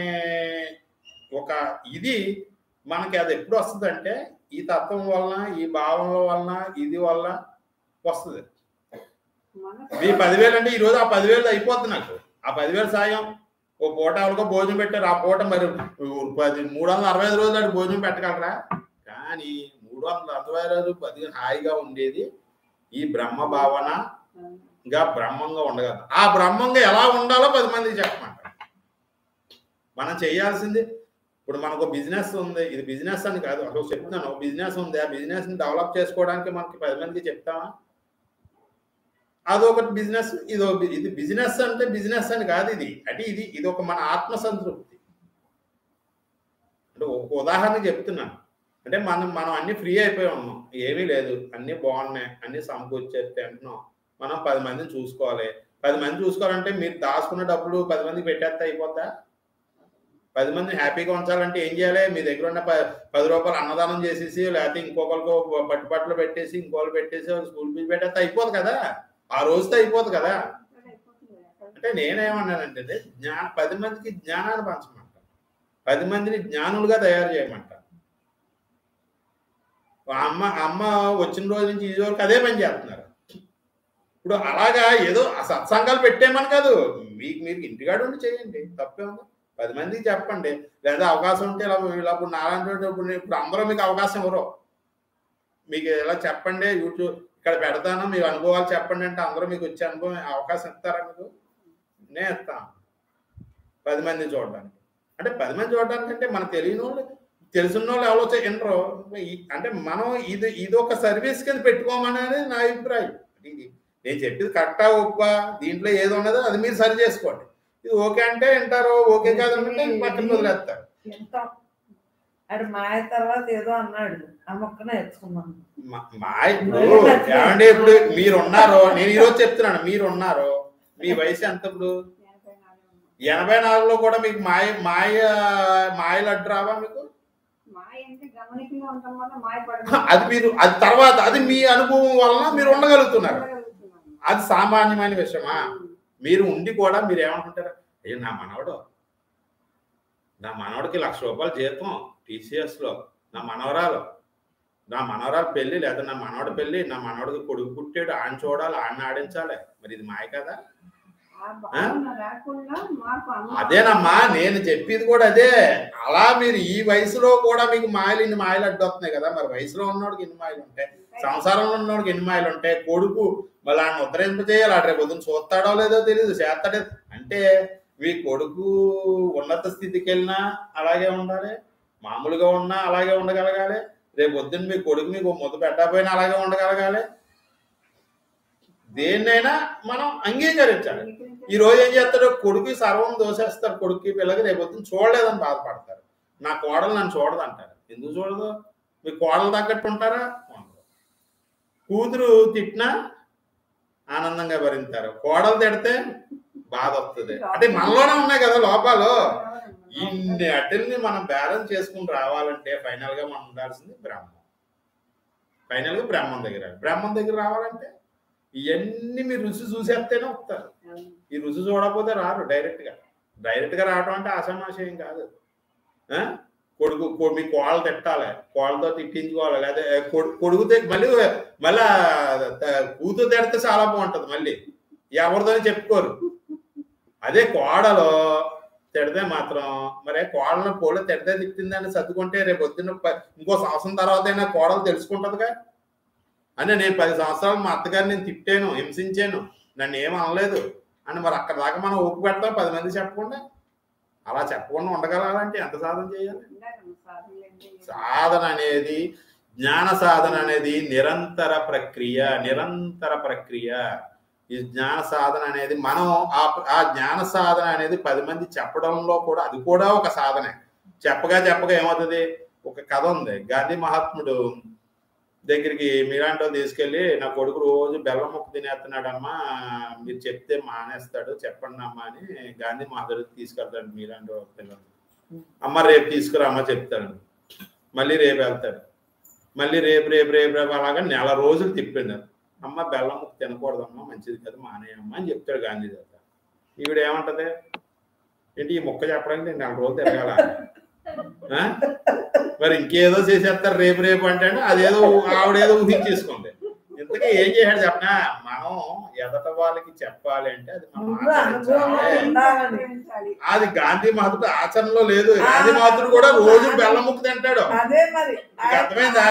ఒక ఇది మనకి అది ఎప్పుడు వస్తుందంటే ఈ తత్వం వలన ఈ భావనల వలన ఇది వల్ల వస్తుంది మనసు మీ పదివేలు అంటే ఈరోజు ఆ పదివేలు అయిపోతుంది నాకు ఆ పదివేలు సాయం ఓ పూట ఎవరికో భోజనం పెట్టారు ఆ పూట మరి పది మూడు వందల అరవై ఐదు రోజులు అటు భోజనం పెట్టగలరా కానీ మూడు వందల అరవై రోజులు పది హాయిగా ఉండేది ఈ బ్రహ్మ భావన ఇంకా బ్రహ్మంగా ఉండగలదు ఆ బ్రహ్మంగా ఎలా ఉండాలో పది మందికి చెప్పమంటారు మనం చేయాల్సింది ఇప్పుడు మనకు బిజినెస్ ఉంది ఇది బిజినెస్ అని కాదు అసలు చెప్తున్నాను బిజినెస్ ఉంది ఆ బిజినెస్ ని డెవలప్ చేసుకోవడానికి మనకి పది మందికి చెప్తామా అదొకటి బిజినెస్ ఇదో ఇది బిజినెస్ అంటే బిజినెస్ అని కాదు ఇది అంటే ఇది ఇది ఒక మన ఆత్మ సంతృప్తి అంటే ఒక ఉదాహరణ చెప్తున్నాను అంటే మనం మనం అన్ని ఫ్రీ అయిపోయి ఉన్నాం ఏమీ లేదు అన్ని బాగున్నాయి అన్ని సమకూర్చేస్తే అంటున్నాం మనం పది మందిని చూసుకోవాలి పది మంది చూసుకోవాలంటే మీరు దాచుకున్న డబ్బులు పది మందికి పెట్టేస్తే అయిపోద్దా పది మందిని హ్యాపీగా ఉంచాలంటే ఏం చేయాలి మీ దగ్గర ఉన్న ప- పది రూపాయలు అన్నదానం చేసేసి లేకపోతే ఇంకొకరికి పట్టుబట్టలు పెట్టేసి ఇంకోళ్ళు పెట్టేసి స్కూల్ ఫీజు పెట్టేస్తే అయిపోదు కదా ఆ రోజుతో అయిపోదు కదా అయిపోతుంది కదా. అంటే నేనేమన్నానంటే జ్ఞాన పది మందికి జ్ఞానాన్ని పంచమంట పది మందిని జ్ఞానులుగా తయారు చేయమంట ఆ అమ్మ అమ్మ వచ్చిన రోజు నుంచి ఈ వరకు అదే పని చేస్తున్నారు ఇప్పుడు అలాగా ఏదో ఆ సత్సంగాలు పెట్టేమని కాదు మీకు మీరు ఇంటికాడ ఉండి చేయండి తప్పే ఉంది పది మందికి చెప్పండి లేదా అవకాశం ఉంటే ఇలా ఇలా ఇప్పుడు నారాయణ రెడ్డి ఇప్పుడు నేను- ఇప్పుడు అందరూ మీకు అవకాశం ఇవ్వరు మీకు ఇలా చెప్పండి యూట్యూబ్ ఇక్కడ పెడతాను మీ అనుభవాలు చెప్పండి అంటే అందరూ మీకు వచ్చే అనుభవం అవకాశం ఇస్తారా మీకు నేను ఇస్తాను పది మంది చూడడానికి అంటే పది మంది చూడడానికి అంటే మనకు తెలియని వాళ్ళు తెలిసిన వాళ్ళు ఎవరో వచ్చి వినరు ఈ- అంటే మనం ఇది ఇది ఒక సర్వీస్ కింద పెట్టుకోమనేది నా అభిప్రాయం ఇది నేను చెప్పేది కరెక్టా ఒప్ప దీంట్లో ఏది ఉన్నదో అది మీరు సరి చేసుకోండి ఇది ఓకే అంటే వింటారు ఓకే కాదంటే పక్కన వదిలేస్తారు ఎంత అది మాయ తర్వాత ఏదో అన్నాడు ఆ మొక్క నేర్చుకున్నాను మా మా ఇప్పుడు ఏమంటే ఇప్పుడు మీరు ఉన్నారు నేను ఈరోజు చెప్తున్నాను మీరు ఉన్నారు మీ వయసు ఎంత ఇప్పుడు ఎనభై నాలుగు ఉన్నాం. ఎనభై నాలుగులో కూడా మీకు మాయ మాయ మాయలు అడ్డు రావా మీకు మాయ అంటే గమనికంగా ఉండటం వల్ల మాయ పడడం అది మీరు అది తర్వాత అది మీ అనుభవం వలన మీరు ఉండగలుగుతున్నారు అది సామాన్యమైన విషయమా మీరు ఉండి కూడా మీరు ఏమనుకుంటారు అయ్యో నా మనవడు నా మనవడికి లక్ష రూపాయలు జీతం టీసీఎస్ లో నా మనవరాలు నా మనవరాలు పెళ్లి లేదా నా మనవడి పెళ్లి నా మనవడికి కొడుకు పుట్టాడు ఆయన చూడాలి ఆయన ఆడించాలి మరి ఇది మాయ కదా ఆ భావన రాకుండా మార్పు అమ్మ- అదేనమ్మా నేను చెప్పేది కూడా అదే అలా మీరు ఈ వయసులో కూడా మీకు మాయలు ఇన్ని మాయలు అడ్డొస్తున్నాయి కదా మరి వయసులో ఉన్నోడికి ఎన్ని మాయలు ఉంటాయి సంసారంలో ఉన్నోడికి ఎన్ని మాయలు ఉంటాయి కొడుకు మళ్ళీ ఆయన ఉత్తరింప చేయాలి ఆడ రేపు పొద్దున్న చూస్తాడో లేదో తెలియదు చేస్తాడే అంటే మీ కొడుకు ఉన్నత స్థితికి వెళ్ళినా అలాగే ఉండాలి మామూలుగా ఉన్నా అలాగే ఉండగలగాలి రేపు పొద్దున్న మీ కొడుకు మీకు ముద్ద పెట్టకపోయినా అలాగే ఉండగలగాలి దేన్నైనా మనం అంగీకరించాలి ఈ రోజు ఏం చేస్తాడు కొడుకు సర్వం దోసేస్తారు కొడుక్కి పిల్లకి రేపు పొద్దున్న చూడలేదని బాధపడతారు నా కోడలు నన్ను చూడదు అంటారు ఎందుకు చూడదు మీ కోడలు తగ్గట్టు ఉంటారా ఉండరు. కూతురు తిట్టినా ఆనందంగా భరించారు కోడలు తిడితే బాధ వస్తుంది అంటే మనలోనే ఉన్నాయి కదా లోపాలు ఇన్ని అటల్ని మనం బ్యాలెన్స్ చేసుకుని రావాలంటే ఫైనల్ గా మనం ఉండాల్సింది బ్రహ్మం ఫైనల్ గా బ్రహ్మం దగ్గర బ్రహ్మం దగ్గర రావాలంటే ఇవన్నీ మీరు రుచి చూసేస్తేనే వస్తారు ఈ రుచి చూడకపోతే రారు డైరెక్ట్ గా డైరెక్ట్ గా రావడం అంటే ఆషామాషయం కాదు ఆ? కొడుకు కొ- మీ కోళ్ళు తిట్టాలి కోళ్ళతో తిట్టించుకోవాలి లేదా కొడు- కొడుకు తి- మళ్ళీ మళ్ళీ కూతురు తిడితే చాలా బాగుంటది మళ్ళీ ఎవరితో చెప్పుకోరు అదే కోడలో తిడితే మాత్రం మరి కోడలను కోళ్ళు తిడితే తిట్టిందని సర్దుకుంటే రేపు పొద్దున్న ప- ఇంకో సంవత్సరం తర్వాత అయినా కోడలు తెలుసుకుంటదిగా అంటే నేను పది సంవత్సరాలు మా అత్తగారిని నేను తిట్టాను హింసించాను నన్ను ఏం అనలేదు అని మరి అక్కడ దాకా మనం ఒప్పు పెడతాం పది మంది చెప్పకుండా అలా చెప్పకుండా ఉండగలాలంటే ఎంత సాధన చేయాలి సాధన అనేది జ్ఞాన సాధన అనేది నిరంతర ప్రక్రియ నిరంతర ప్రక్రియ ఈ జ్ఞాన సాధన అనేది మనం ఆ ఆ జ్ఞాన సాధన అనేది పది మంది చెప్పడంలో కూడా అది కూడా ఒక సాధనే చెప్పగా చెప్పగా ఏమవుతుంది ఒక కథ ఉంది గాంధీ మహాత్ముడు దగ్గరికి మీలాంటి వాళ్ళు తీసుకెళ్ళి నా కొడుకు రోజు బెల్లం ముక్క తినేస్తున్నాడమ్మా మీరు చెప్తే మానేస్తాడు చెప్పండి అమ్మా అని గాంధీ మహాత్ముడికి తీసుకెళ్తాడు మీలాంటి వాళ్ళ పిల్లలు అమ్మ రేపు తీసుకురా అమ్మ చెప్తాడు మళ్ళీ రేపు వెళ్తాడు మళ్ళీ రేపు రేపు రేపు రేపు అలాగా నెల రోజులు తిప్పిండు అమ్మ బెల్లం ముక్క తినకూడదమ్మా మంచిది కదా మానేయమ్మా అని చెప్తాడు గాంధీ తాత ఈవిడ ఏమంటది ఏంటి ఈ మొక్క చెప్పడానికి నేను నెల రోజులు తిరగాల ఆ? మరి ఇంకేదో చేసేస్తారు రేపు రేపు అంటే అదేదో ఆవిడేదో ఊహించేసుకుంది ఇంతకీ ఏం చేశాడు చెప్పనా మనం ఎదట వాళ్ళకి చెప్పాలి అంటే అది మనం ముందు అనుభవంలో ఆచరించాలి. ఉండాలని అది గాంధీ మహాత్ముడు ఆచరణలో లేదు గాంధీ మహాత్ముడు కూడా రోజు బెల్లం ముక్క తింటాడు అదే మరి నీకు అర్థమైందా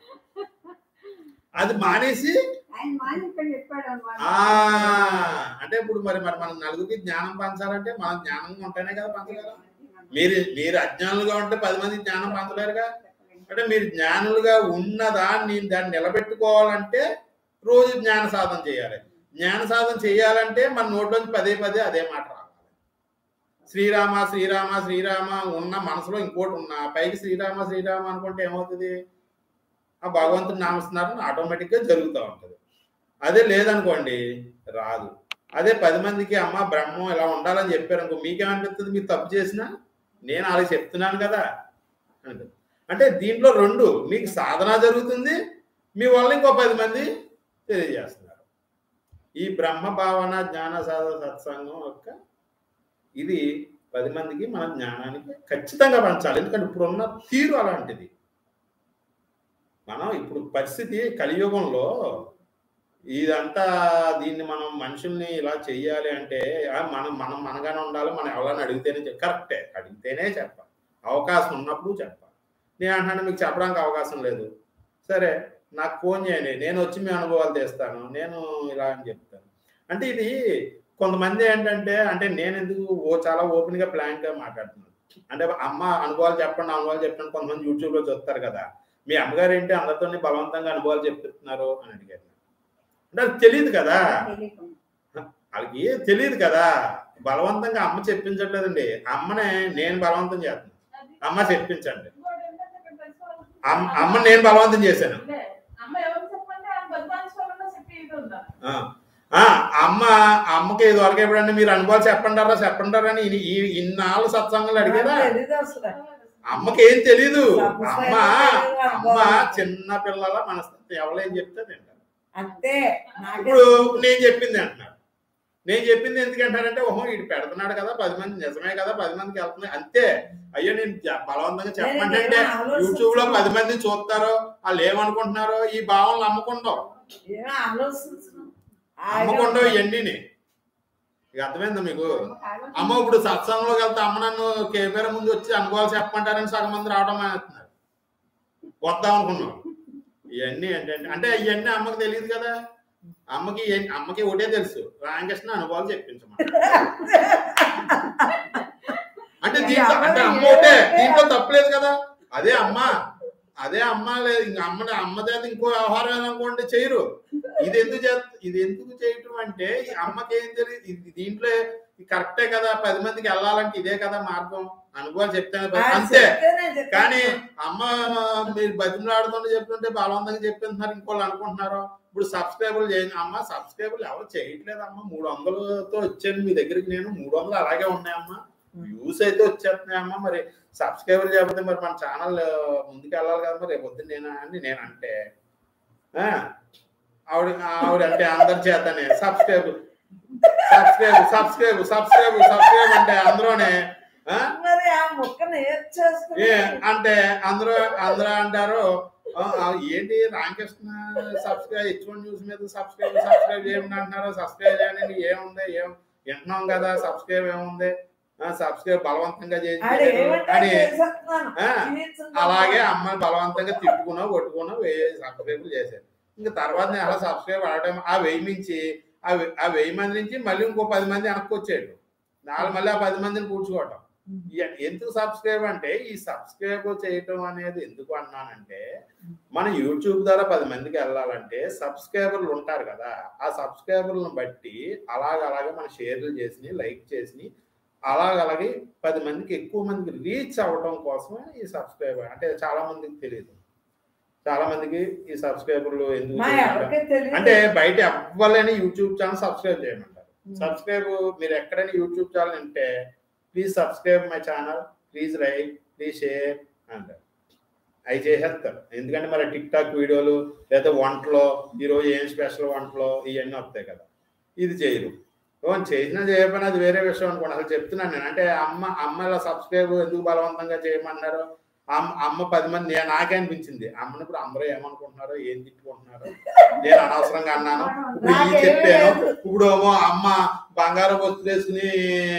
అది మానేసి ఆయన మాని ఇక్కడ చెప్పాడు అనమాట ఆ అంటే ఇప్పుడు మరి మరి మనం నలుగురికి జ్ఞానం పంచాలంటే మనం జ్ఞానంగా ఉంటేనే కదా పంచగలం మీరు మీరు అజ్ఞానులుగా ఉంటే పది మంది జ్ఞానం పంచలేరుగా అంటే మీరు జ్ఞానులుగా ఉన్నదాన్ని దాన్ని నిలబెట్టుకోవాలంటే రోజు జ్ఞాన సాధన చేయాలి జ్ఞాన సాధన చేయాలంటే మన నోట్లోంచి పదే పదే అదే మాట రావాలి శ్రీరామ శ్రీరామ శ్రీరామ ఉన్న మనసులో ఇంకోటి ఉన్నా పైకి శ్రీరామ శ్రీరామ అనుకుంటే ఏమవుతుంది ఆ భగవంతుని నామస్మరణ ఆటోమేటిక్ గా జరుగుతూ ఉంటుంది అదే లేదనుకోండి రాదు అదే పది మందికి అమ్మ బ్రహ్మం ఇలా ఉండాలని చెప్పారు అనుకో మీకేమనిపిస్తుంది మీరు తప్పు చేసినా నేను అలా చెప్తున్నాను కదా అంటుంది. అంటే దీంట్లో రెండు మీకు సాధన జరుగుతుంది మీ వల్ల ఇంకో పది మంది తెలియజేస్తున్నారు ఈ బ్రహ్మ భావన జ్ఞాన సాధన సత్సంగం యొక్క ఇది పది మందికి మన జ్ఞానానికి ఖచ్చితంగా పంచాలి ఎందుకంటే ఇప్పుడున్న తీరు అలాంటిది మనం ఇప్పుడు పరిస్థితి కలియుగంలో ఇదంతా దీన్ని మనం మనుషుల్ని ఇలా చెయ్యాలి అంటే ఆ, మనం మనం మనగానే ఉండాలి మనం ఎవరైనా అడిగితేనే చెప్ కరెక్టే అడిగితేనే చెప్పాలి అవకాశం ఉన్నప్పుడు చెప్పాలి నేను అంటున్నాను మీకు చెప్పడానికి అవకాశం లేదు సరే నాకు ఫోన్ చేయండి నేను వచ్చి మీ అనుభవాలు తెస్తాను నేను ఇలా అని చెప్తాను అంటే ఇది కొంతమంది ఏంటంటే అంటే నేను ఎందుకు ఓ చాలా ఓపెన్ గా ప్లాన్ గా మాట్లాడుతున్నాను అంటే అమ్మ అనుభవాలు చెప్పండి అనుభవాలు చెప్పండి కొంతమంది యూట్యూబ్ లో చూస్తారు కదా మీ అమ్మగారు ఏంటి అందరితో బలవంతంగా అనుభవాలు చెప్తున్నారు అని అడిగారు అంటే అది తెలియదు కదా వాళ్ళకి తెలియదు కదా బలవంతంగా అమ్మ చెప్పించట్లేదండి అమ్మనే నేను బలవంతం చేస్తున్నాను అమ్మ చెప్పించండి అమ్మ అమ్మ నేను బలవంతం చేశాను అమ్మ ఎవరు చెప్పంటే ఆ బద్మాయిశ్వరంలో చెప్పి ఇది ఉందా ఆ, ఆ, అమ్మ అమ్మకి ఇది వరకు ఎప్పుడన్నా మీరు అనుభవాలు చెప్పండారా చెప్పండారా అని ఈ- ఈ ఇన్నాళ్ళు సత్సంగాలు అడిగారా తెలీదు అసలు అమ్మకి ఏం తెలీదు అమ్మ తెలీదు, అమ్మ చిన్న పిల్లల మనస్తత్వం ఎవరేం చెప్తే తింటారు అంతే నాకే ఇప్పుడు నేను చెప్పింది అంటున్నారు నేను చెప్పింది ఎందుకంటారంటే ఓహో వీడు పెడుతున్నాడు కదా పది మంది నిజమే కదా పది మందికి వెళ్తున్నాయి అంతే అయ్యో నేను జ- బలవంతంగా చెప్పండి అంటే నేను ఆలోచించను. యూట్యూబ్ లో పది మంది చూస్తారో వాళ్ళు ఏమనుకుంటున్నారో ఈ భావనలు అమ్ముకుంటావు ఏమో ఆలోచించను అమ్మకుండా ఇవన్నీ ఇక అర్థమైందా మీకు అమ్మ ఇప్పుడు సత్సంగంలోకి వెళ్తే అమ్మ నన్ను కెమెరా ముందు వచ్చి అనుభవాలు చెప్పమంటారని సగం మంది రావడం మానేస్తున్నారు వద్దాం అనుకున్నాం ఇవన్నీ ఏంటంటే అంటే ఇవన్నీ అమ్మకి తెలియదు కదా అమ్మకి ఏ- అమ్మకి ఒకటే తెలుసు రామకృష్ణ అనుభవాలు చెప్పించమని అంటే దీంట్లో అంటే అమ్మ ఒకటే దీంట్లో తప్పలేదు కదా అదే అమ్మ అదే అమ్మ లేదు ఇంక అమ్మ అమ్మ చేత ఇంకో వ్యవహారం ఏదనుకోండి చేయరు ఇది ఎందుకు చేత ఇది ఎందుకు చేయటం అంటే ఈ అమ్మకి ఏం తెలియదు ఇది దీంట్లో ఇది కరెక్టే కదా పది మందికి వెళ్ళాలంటే ఇదే కదా మార్గం అనుభవాలు చెప్తాను ఆయన అంతే చెప్తే నేను చెప్తాను. కానీ అమ్మ మీరు బతిమలాడుతుంటే చెప్తుంటే బలవంతంగా చెప్తున్నారు ఇంకోళ్ళు అనుకుంటున్నారు ఇప్పుడు సబ్స్క్రైబర్లు చేయండి అమ్మ సబ్స్క్రైబర్లు ఎవరు చేయట్లేదు అమ్మ మూడు వందలతో వచ్చాను మీ దగ్గరికి నేను మూడు వందలు అలాగే ఉన్నాయమ్మా వ్యూస్ అయితే వచ్చేస్తున్నాయమ్మా మరి సబ్స్క్రైబర్లు చేయకపోతే మరి మన ఛానల్ ముందుకు వెళ్ళాలి కదా మరి రేపు పొద్దున్న నేను అని నేను అంటే ఆ, ఆవిడ ఆవిడ అంటే అందరి చేతనే subscribe subscribe subscribe subscribe subscribe అంటే అందరూనే ఆ? మరి ఆ ముక్కను ఏది చేసుకుని ఏ అంటే అందరూ అందరూ అంటారు "ఆ, ఆ, ఏంటి Ramakrishna subscribe H one news మీద సబ్స్క్రైబ్ సబ్స్క్రైబ్ చేయమని అంటున్నారు సబ్స్క్రైబ్ చేయని ఏముంది ఏం వింటున్నాం కదా సబ్స్క్రైబ్ ఏముంది సబ్స్క్రైబ్ బలవంతంగా ఆడ చేయించారు ఏమంటే అని చేసేస్తున్నాను. ఆ, జీవించుకుంటా. అలాగే అమ్మాయి బలవంతంగా తిట్టుకున్నా కొట్టుకున్నా వెయ్యి సబ్స్క్రైబ్ చేశారు ఇంకా తర్వాత నేను అలా సబ్స్క్రైబ్ ఆడటం ఆ వెయ్యి నుంచి ఆ వె- ఆ వెయ్యి మంది నుంచి మళ్ళీ ఇంకో పది మంది వెనక్కి వచ్చాడు నాలుగు మళ్ళీ ఆ పది మందిని కూర్చుకోవటం ఎ- ఎందుకు సబ్స్క్రైబ్ అంటే ఈ సబ్స్క్రైబ్ చేయటం అనేది ఎందుకు అన్నానంటే మన యూట్యూబ్ ద్వారా పది మందికి వెళ్ళాలంటే సబ్స్క్రైబర్లు ఉంటారు కదా ఆ సబ్స్క్రైబర్లను బట్టి అలాగ అలాగే మన షేర్లు చేసి లైక్ చేసి అలాగలాగే పది మందికి ఎక్కువ మందికి రీచ్ అవ్వడం కోసమే ఈ సబ్స్క్రైబర్ అంటే చాలా మందికి తెలియదు చాలా మందికి ఈ సబ్స్క్రైబర్లు ఎందుకు మా తెలియదు? ఎవరికీ తెలియదు. అంటే బయట ఎవ్వరైనా యూట్యూబ్ ఛానల్ సబ్స్క్రైబ్ చేయమంటారు సబ్స్క్రైబ్ మీరు ఎక్కడైనా యూట్యూబ్ ఛానల్ ఉంటే please subscribe my channel please like please share అంటారు అవి చేసేస్తారు ఎందుకంటే మరి టిక్ టాక్ వీడియోలు లేదా వంటలో ఈరోజు ఏం స్పెషల్ వంటలో ఇవన్నీ వస్తాయి కదా ఇది చేయరు ఓన్ చేసినా చేయకపోయినా అది వేరే విషయం అనుకోండి అసలు చెప్తున్నాను నేను అంటే అమ్మ అమ్మ ఇలా సబ్స్క్రైబ్ ఎందుకు బలవంతంగా చేయమన్నారు అమ్మ అమ్మ పది మంది నేను నాకే అనిపించింది అమ్మని ఇప్పుడు అందరూ ఏమనుకుంటున్నారో ఏం తిట్టుకుంటున్నారో నేను అనవసరంగా అన్నాను ఇప్పుడు ఈ నాకేమీ చెప్పాను లేదు. ఇప్పుడు ఏమో అమ్మ బంగారు వస్తువులు వేసుకుని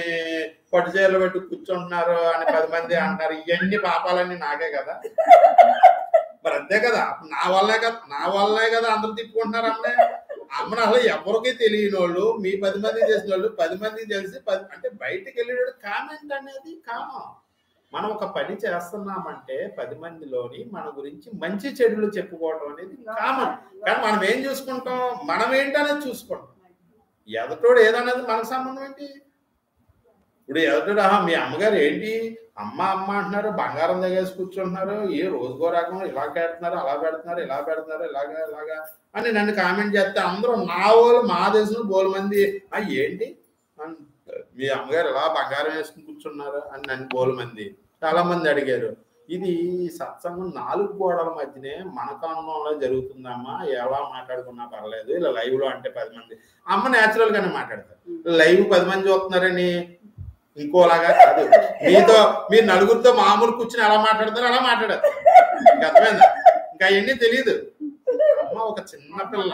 పట్టు చీరలు పెట్టి కూర్చుంటున్నారు అని పది మంది అంటారు ఇవన్నీ పాపాలన్నీ నాకే కదా మరి అంతే కదా నా వల్లే కదా నా వల్లే కదా అందరూ తిట్టుకుంటున్నారు అమ్మే అమ్మని అసలు ఎవరికి తెలియని వాళ్ళు మీ పది మంది చేసిన వాళ్ళు పది మందికి తెలిసి పది అంటే బయటికి వెళ్ళేటప్పుడు కామెంట్ అనేది కామం మనం ఒక పని చేస్తున్నామంటే పది మందిలోని మన గురించి మంచి చెడులు చెప్పుకోవడం అనేది కామన్ కానీ మనం ఏం చూసుకుంటాం మనం ఏంటనేది చూసుకుంటాం ఎదటోడు ఏదనేది మనకు సంబంధం ఏంటి ఇప్పుడు ఎదటోడు ఆహా మీ అమ్మగారు ఏంటి అమ్మ అమ్మ అంటున్నారు బంగారం దగ్గరేసి కూర్చుంటున్నారు ఏ రోజుకో రకం ఇలా పెడుతున్నారు అలా పెడుతున్నారు ఇలా పెడుతున్నారు ఇలాగా ఇలాగా అని నన్ను కామెంట్ చేస్తే అందరూ నా వాళ్ళు మా దేశంలో బోలు మంది "ఆ, ఏంటి అని, మీ అమ్మగారు ఇలా బంగారం వేసుకుని కూర్చున్నారు అని నన్ను బోలు మంది చాలా మంది అడిగారు ఇది సత్సంగం నాలుగు గోడల మధ్యనే మన కాలంలో జరుగుతుందమ్మా ఎలా మాట్లాడుకున్నా పర్లేదు ఇలా లైవ్ లో అంటే పది మంది అమ్మ నేచురల్ గానే మాట్లాడతారు లైవ్ పది మంది చూస్తున్నారని ఇంకోలాగా కాదు మీతో మీరు నలుగురితో మామూలు కూర్చుని ఎలా మాట్లాడతారో అలా మాట్లాడారు ఇంకా అర్థమైందా ఇంకా అవన్నీ తెలియదు అమ్మ ఒక చిన్న పిల్ల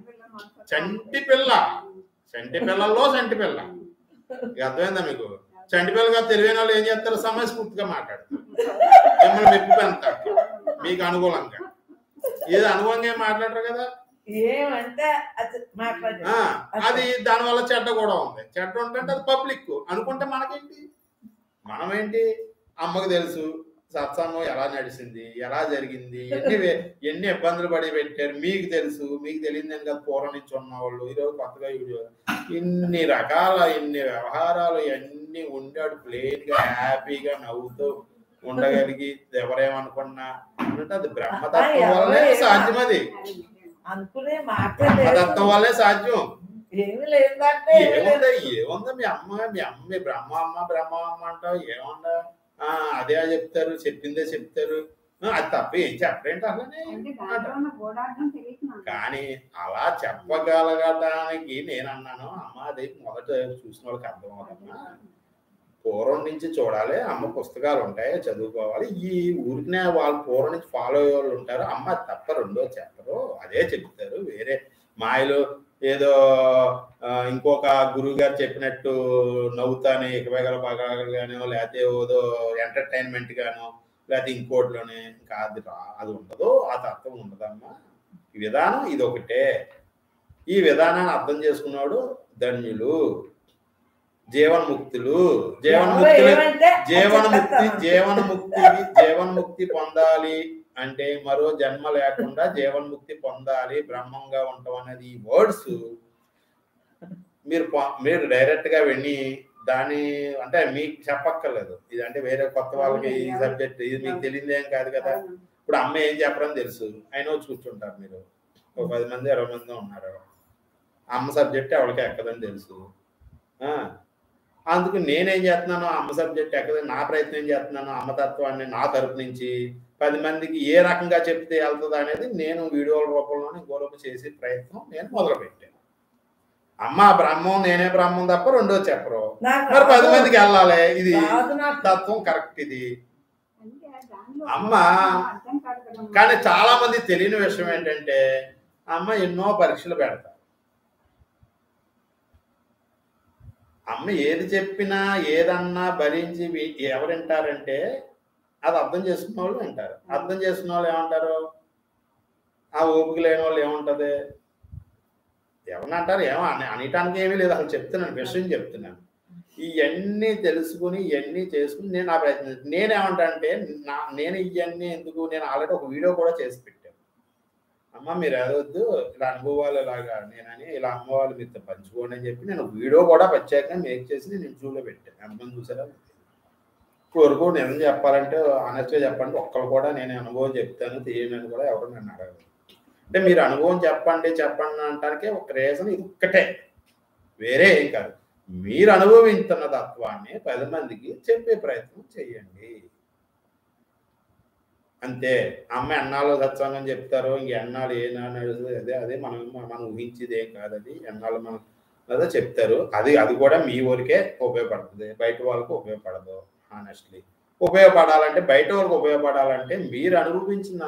చంటి పిల్ల చంటి పిల్లల్లో చంటి పిల్ల ఇక అర్థమైందా మీకు చంటి పిల్లగా తెలివైన వాళ్ళు ఏం చేస్తారు సమయస్ఫూర్తిగా మాట్లాడతారు మిమ్మల్ని మెప్పి పెంచుతారు మీకు అనుకూలంగా ఏది అనుభవంగా ఏం మాట్లాడరు కదా ఏమంటే అది మాట్లాడి ఆ, అది దానివల్ల చెడ్డ కూడా ఉంది చెడ్డ ఉంటే అది పబ్లిక్ అనుకుంటే మనకేంటి మనం ఏంటి అమ్మకు తెలుసు సత్సంగం ఎలా నడిచింది ఎలా జరిగింది ఎన్ని వే- ఎన్ని ఇబ్బందులు పడి పెట్టారు మీకు తెలుసు మీకు తెలియదు కదా పూర్వం నుంచి ఉన్నవాళ్ళు ఈరోజు కొత్తగా వీడియో ఇన్ని రకాల ఇన్ని వ్యవహారాలు ఇవన్నీ ఉండాడు ప్లేన్ గా హ్యాపీగా నవ్వుతూ ఉండగలిగి ఎవరేమనుకున్నా అంటే అది బ్రహ్మతత్వం వల్లే సాధ్యం అది అనుకునే మాట బ్రహ్మతత్వం వల్లే సాధ్యం ఏమి లేదంటే ఏమీ లేదు. ఏముందా ఏముందా మీ అమ్మ మీ అమ్మ మీ బ్రహ్మ అమ్మ బ్రహ్మ అమ్మ అంటావు ఏముందా ఆ అదే చెప్తారు చెప్పిందే చెప్తారు ఆ, అది తప్ప ఏం చెప్పరేంటి అసలనే అంటే దాంట్లో ఉన్న గూఢార్థం తెలియదు నాకు. కానీ అలా చెప్పగలగడానికి నేను అన్నాను అమ్మ అది మొదట చూసిన వాళ్ళకి అర్థం అవుతుందమ్మా పూర్వం నుంచి చూడాలి అమ్మ పుస్తకాలు ఉంటాయి చదువుకోవాలి ఈ ఊరికనే వాళ్ళు పూర్వం నుంచి ఫాలో అయ్యే వాళ్ళు ఉంటారు అమ్మ అది తప్ప రెండో చెప్పరు అదే చెప్తారు వేరే మాయలు ఏదో ఆ, ఇంకొక గురువు గారు చెప్పినట్టు నవ్వుతానే ఎకవేగల పగాలు గానో లేకపోతే ఏదో ఎంటర్టైన్మెంట్ గానో లేకపోతే ఇంకోటిలోనే ఇంకా అది రా- అది ఉండదు ఆ తత్వం ఉండదమ్మా ఈ విధానం ఇది ఒకటే ఈ విధానాన్ని అర్థం చేసుకున్నాడు ధన్యులు జీవన్ముక్తులు జీవన్ముక్తులు ఏమంటే జీవనముక్తి జీవనముక్తి జీవన్ముక్తి పొందాలి అంటే మరో జన్మ లేకుండా జీవన్ముక్తి పొందాలి బ్రహ్మంగా ఉండటం అనేది ఈ వర్డ్స్ మీరు ప- మీరు డైరెక్ట్ గా వెళ్ళి దాని అంటే మీకు చెప్పక్కర్లేదు ఇది అంటే వేరే కొత్త వాళ్ళకి ఈ అవును. సబ్జెక్ట్ ఇది మీకు తెలియదు ఏం కాదు కదా ఇప్పుడు అమ్మ ఏం చెప్పరని తెలుసు అయినా వచ్చి కూర్చుంటారు మీరు ఒక పది మంది ఇరవై మంది ఉన్నారు అమ్మ సబ్జెక్ట్ ఎవరికి ఎక్కదని తెలుసు ఆ, అందుకు నేనేం చేస్తున్నాను అమ్మ సబ్జెక్ట్ ఎక్కదని నా ప్రయత్నం చేస్తున్నాను అమ్మ తత్వాన్ని నా తరపు నుంచి పది మందికి ఏ రకంగా చెప్తే వెళ్తుంది అనేది నేను వీడియోల రూపంలోనే ఇంకోలోపు చేసే ప్రయత్నం నేను మొదలుపెట్టాను అమ్మ బ్రహ్మం నేనే బ్రహ్మం తప్ప రెండో చెప్పరు నాకు మరి పది రాదు. మందికి వెళ్ళాలి ఇది రాదు నాకు. తత్వం కరెక్ట్ ఇది అంటే దానిలో అమ్మ అర్థం కాదు కదమ్మా. కానీ చాలా మంది తెలియని విషయం ఏంటంటే అమ్మ ఎన్నో పరీక్షలు పెడతారు అమ్మ ఏది చెప్పినా ఏదన్నా భరించి వి- ఎవరు వింటారంటే అది అర్థం చేసుకున్న వాళ్ళు వింటారు అర్థం చేసుకున్న వాళ్ళు ఏమంటారు ఆ ఓపిక లేని వాళ్ళు ఏముంటది ఎవరిని అంటారు ఏమో అని అనటానికి ఏమీ లేదు అసలు చెప్తున్నాను విషయం చెప్తున్నాను ఇవన్నీ తెలుసుకుని ఇవన్నీ చేసుకుని నేను ఆ ప్రయత్నం నేనేమంటా అంటే నా నేను ఇవన్నీ ఎందుకు నేను ఆల్రెడీ ఒక వీడియో కూడా చేసి పెట్టాను అమ్మ మీరు ఏదొద్దు ఇలా అనుభవాలు ఇలాగా నేనని ఇలా అమ్మవాళ్ళు మీతో పంచుకోండి అని చెప్పి నేను ఒక వీడియో కూడా ప్రత్యేకంగా మేక్ చేసి నేను ఇంట్లో పెట్టాను ఎంతమంది చూసారా ఇప్పుడు వరకు నిజం చెప్పాలంటే ఆనెస్ట్గా చెప్పండి ఒక్కరు కూడా నేను అనుభవం చెప్తాను తీయనని కూడా ఎవరు నన్ను అడగదు అంటే మీరు అనుభవం చెప్పండి చెప్పండి అంటానికి ఒక రీజన్ ఇది ఒక్కటే వేరే ఏం కాదు మీరు అనుభవిస్తున్న తత్వాన్ని పది మందికి చెప్పే ప్రయత్నం చేయండి అంతే అమ్మ ఎన్నాళ్ళు సత్సంగం చెప్తారో ఇంక ఎన్నాళ్ళు ఏ నడుస్తుంది అదే అదే మనం మనం ఊహించేది ఏం కాదు అది ఎన్నాళ్ళు మనం అదే చెప్తారు అది అది కూడా మీ ఊరికే ఉపయోగపడుతుంది బయట వాళ్ళకు ఉపయోగపడదు హానెస్ట్లీ ఉపయోగపడాలంటే బయట వాళ్ళకి ఉపయోగపడాలంటే మీరు అనుభవించిన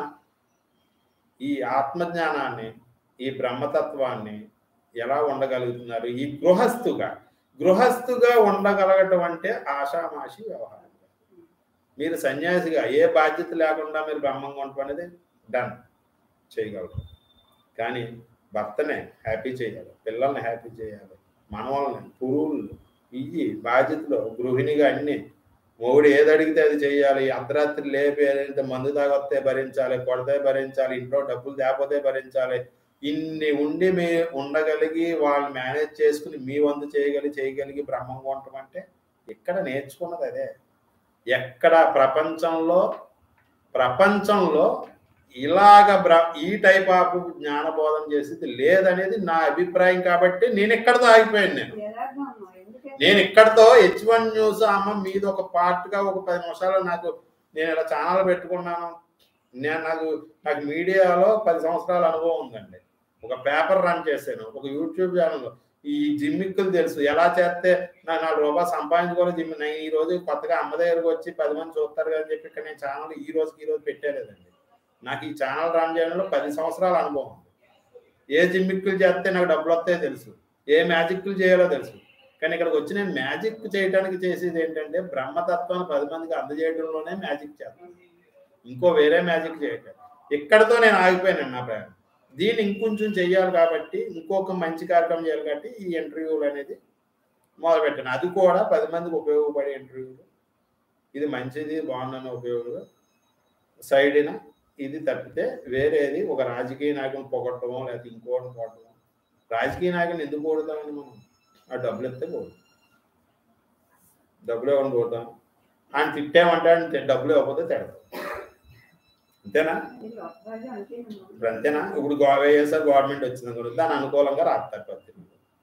ఈ ఆత్మజ్ఞానాన్ని ఈ బ్రహ్మతత్వాన్ని ఎలా ఉండగలుగుతున్నారు ఈ గృహస్థుగా గృహస్థుగా ఉండగలగటం అంటే ఆషామాషి వ్యవహారం మీరు సన్యాసిగా ఏ బాధ్యత లేకుండా మీరు బ్రహ్మంగా ఉండటం అనేది డన్ చేయగలరు కానీ భర్తనే హ్యాపీ చేయాలి పిల్లల్ని హ్యాపీ చేయాలి మనవాళ్ళని పురువులు ఇవి బాధ్యతలు గృహిణిగా అన్ని మొగుడు ఏది అడిగితే అది చేయాలి అర్ధరాత్రి లేపి ఏదైతే మందు తాగొస్తే భరించాలి కొడితే భరించాలి ఇంట్లో డబ్బులు తేపోతే భరించాలి ఇన్ని ఉండి మీ ఉండగలిగి వాళ్ళు మేనేజ్ చేసుకుని మీ వంతు చేయగలిగి చేయగలిగి బ్రహ్మంగా ఉండటం అంటే ఇక్కడ నేర్చుకున్నది అదే ఎక్కడ ప్రపంచంలో ప్రపంచంలో ఇలాగ బ్ర ఈ టైప్ ఆఫ్ జ్ఞానబోధన చేసేది లేదనేది నా అభిప్రాయం కాబట్టి నేను ఇక్కడతో ఆగిపోయాను నేను యథార్థం అమ్మా. ఎందుకంటే నేను ఇక్కడతో హెచ్ వన్ న్యూస్ అమ్మ మీది ఒక పార్ట్ గా ఒక పది నిమిషాలు నాకు నేను ఇలా ఛానల్ పెట్టుకున్నాను నేను నాకు నాకు మీడియాలో పది సంవత్సరాల అనుభవం ఉందండి ఒక పేపర్ రన్ చేశాను ఒక యూట్యూబ్ ఛానల్ ఈ జిమ్మిక్కులు తెలుసు ఎలా చేస్తే నాకు నాలుగు రూపాయలు సంపాదించుకోవాలి జిమ్ నేను ఈ రోజు కొత్తగా అమ్మ దగ్గరకు వచ్చి పది మంది చూస్తారు కదా అని చెప్పి ఇక్కడ నేను ఛానల్ ఈ రోజుకి ఈ రోజు పెట్టేలేదండి నాకు ఈ ఛానల్ రన్ చేయడంలో పది సంవత్సరాల అనుభవం ఉంది ఏ జిమ్మిక్కులు చేస్తే నాకు డబ్బులు వస్తాయో తెలుసు ఏ మ్యాజిక్లు చేయాలో తెలుసు కానీ ఇక్కడికి వచ్చి నేను మ్యాజిక్ చేయడానికి చేసేది ఏంటంటే బ్రహ్మతత్వాన్ని పది మందికి అందజేయడంలోనే మ్యాజిక్ చేస్తాను ఇంకో వేరే మ్యాజిక్ చేయటం ఇక్కడతో నేను ఆగిపోయాను నా ప్రయాణం దీన్ని ఇంకొంచెం చెయ్యాలి కాబట్టి ఇంకొక మంచి కార్యక్రమం చేయాలి కాబట్టి ఈ ఇంటర్వ్యూలు అనేది మొదలుపెట్టాను అది కూడా పది మందికి ఉపయోగపడే ఇంటర్వ్యూలు ఇది మంచిది బాగుందని ఉపయోగం సైడ్న ఇది తప్పితే వేరేది ఒక రాజకీయ నాయకుని పొగట్టమో లేకపోతే ఇంకోటి పొగట్టమో రాజకీయ నాయకుని ఎందుకు పొగుడతామని మనం ఆ డబ్బులు ఇస్తే పోదు డబ్బులు ఇవ్వని పోతాం ఆయన తిట్టామంటే ఆయన డబ్బులు ఇవ్వకపోతే తిడతాం అంతేనా ఇది ఒక్కరోజు అంతేనమ్మా. ఇప్పుడు అంతేనా ఇప్పుడు గో- వైఎస్ఆర్ గవర్నమెంట్ వచ్చింది అనుకో దాని అనుకూలంగా రాస్తారు పత్రికలు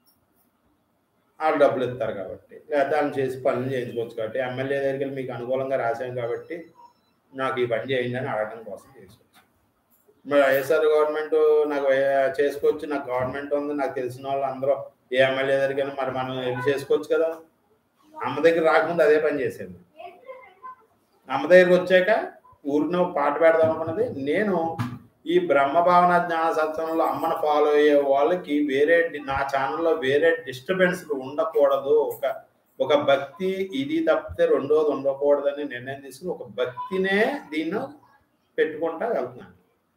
వాళ్ళు డబ్బులు ఇస్తారు కాబట్టి లేకపోతే వాళ్ళు చేసి పనులు చేయించుకోవచ్చు కాబట్టి ఎమ్మెల్యే దగ్గరికి వెళ్ళి మీకు అనుకూలంగా రాశాను కాబట్టి నాకు ఈ పని చేయండి అని అడగడం కోసం చేసుకోవచ్చు మరి వైఎస్ఆర్ గవర్నమెంట్ నాకు వై- చేసుకోవచ్చు నాకు గవర్నమెంట్ ఉంది నాకు తెలిసిన వాళ్ళు అందరూ ఏ ఎమ్మెల్యే దగ్గరికి మరి మనం వెళ్ళి చేసుకోవచ్చు కదా అమ్మ దగ్గర రాకముందు అదే పని చేసేది అమ్మ దగ్గరికి వచ్చాక ఊరిలో పాట పెడదాం అనుకున్నది నేను ఈ బ్రహ్మ భావన జ్ఞాన సత్సంగంలో అమ్మను ఫాలో అయ్యే వాళ్ళకి వేరే డి- నా ఛానల్లో వేరే డిస్టర్బెన్స్ ఉండకూడదు ఒక ఒక భక్తి ఇది తప్పితే రెండోది ఉండకూడదని నిర్ణయం తీసుకుని ఒక భక్తినే దీన్ని పెట్టుకుంటా వెళ్తున్నాను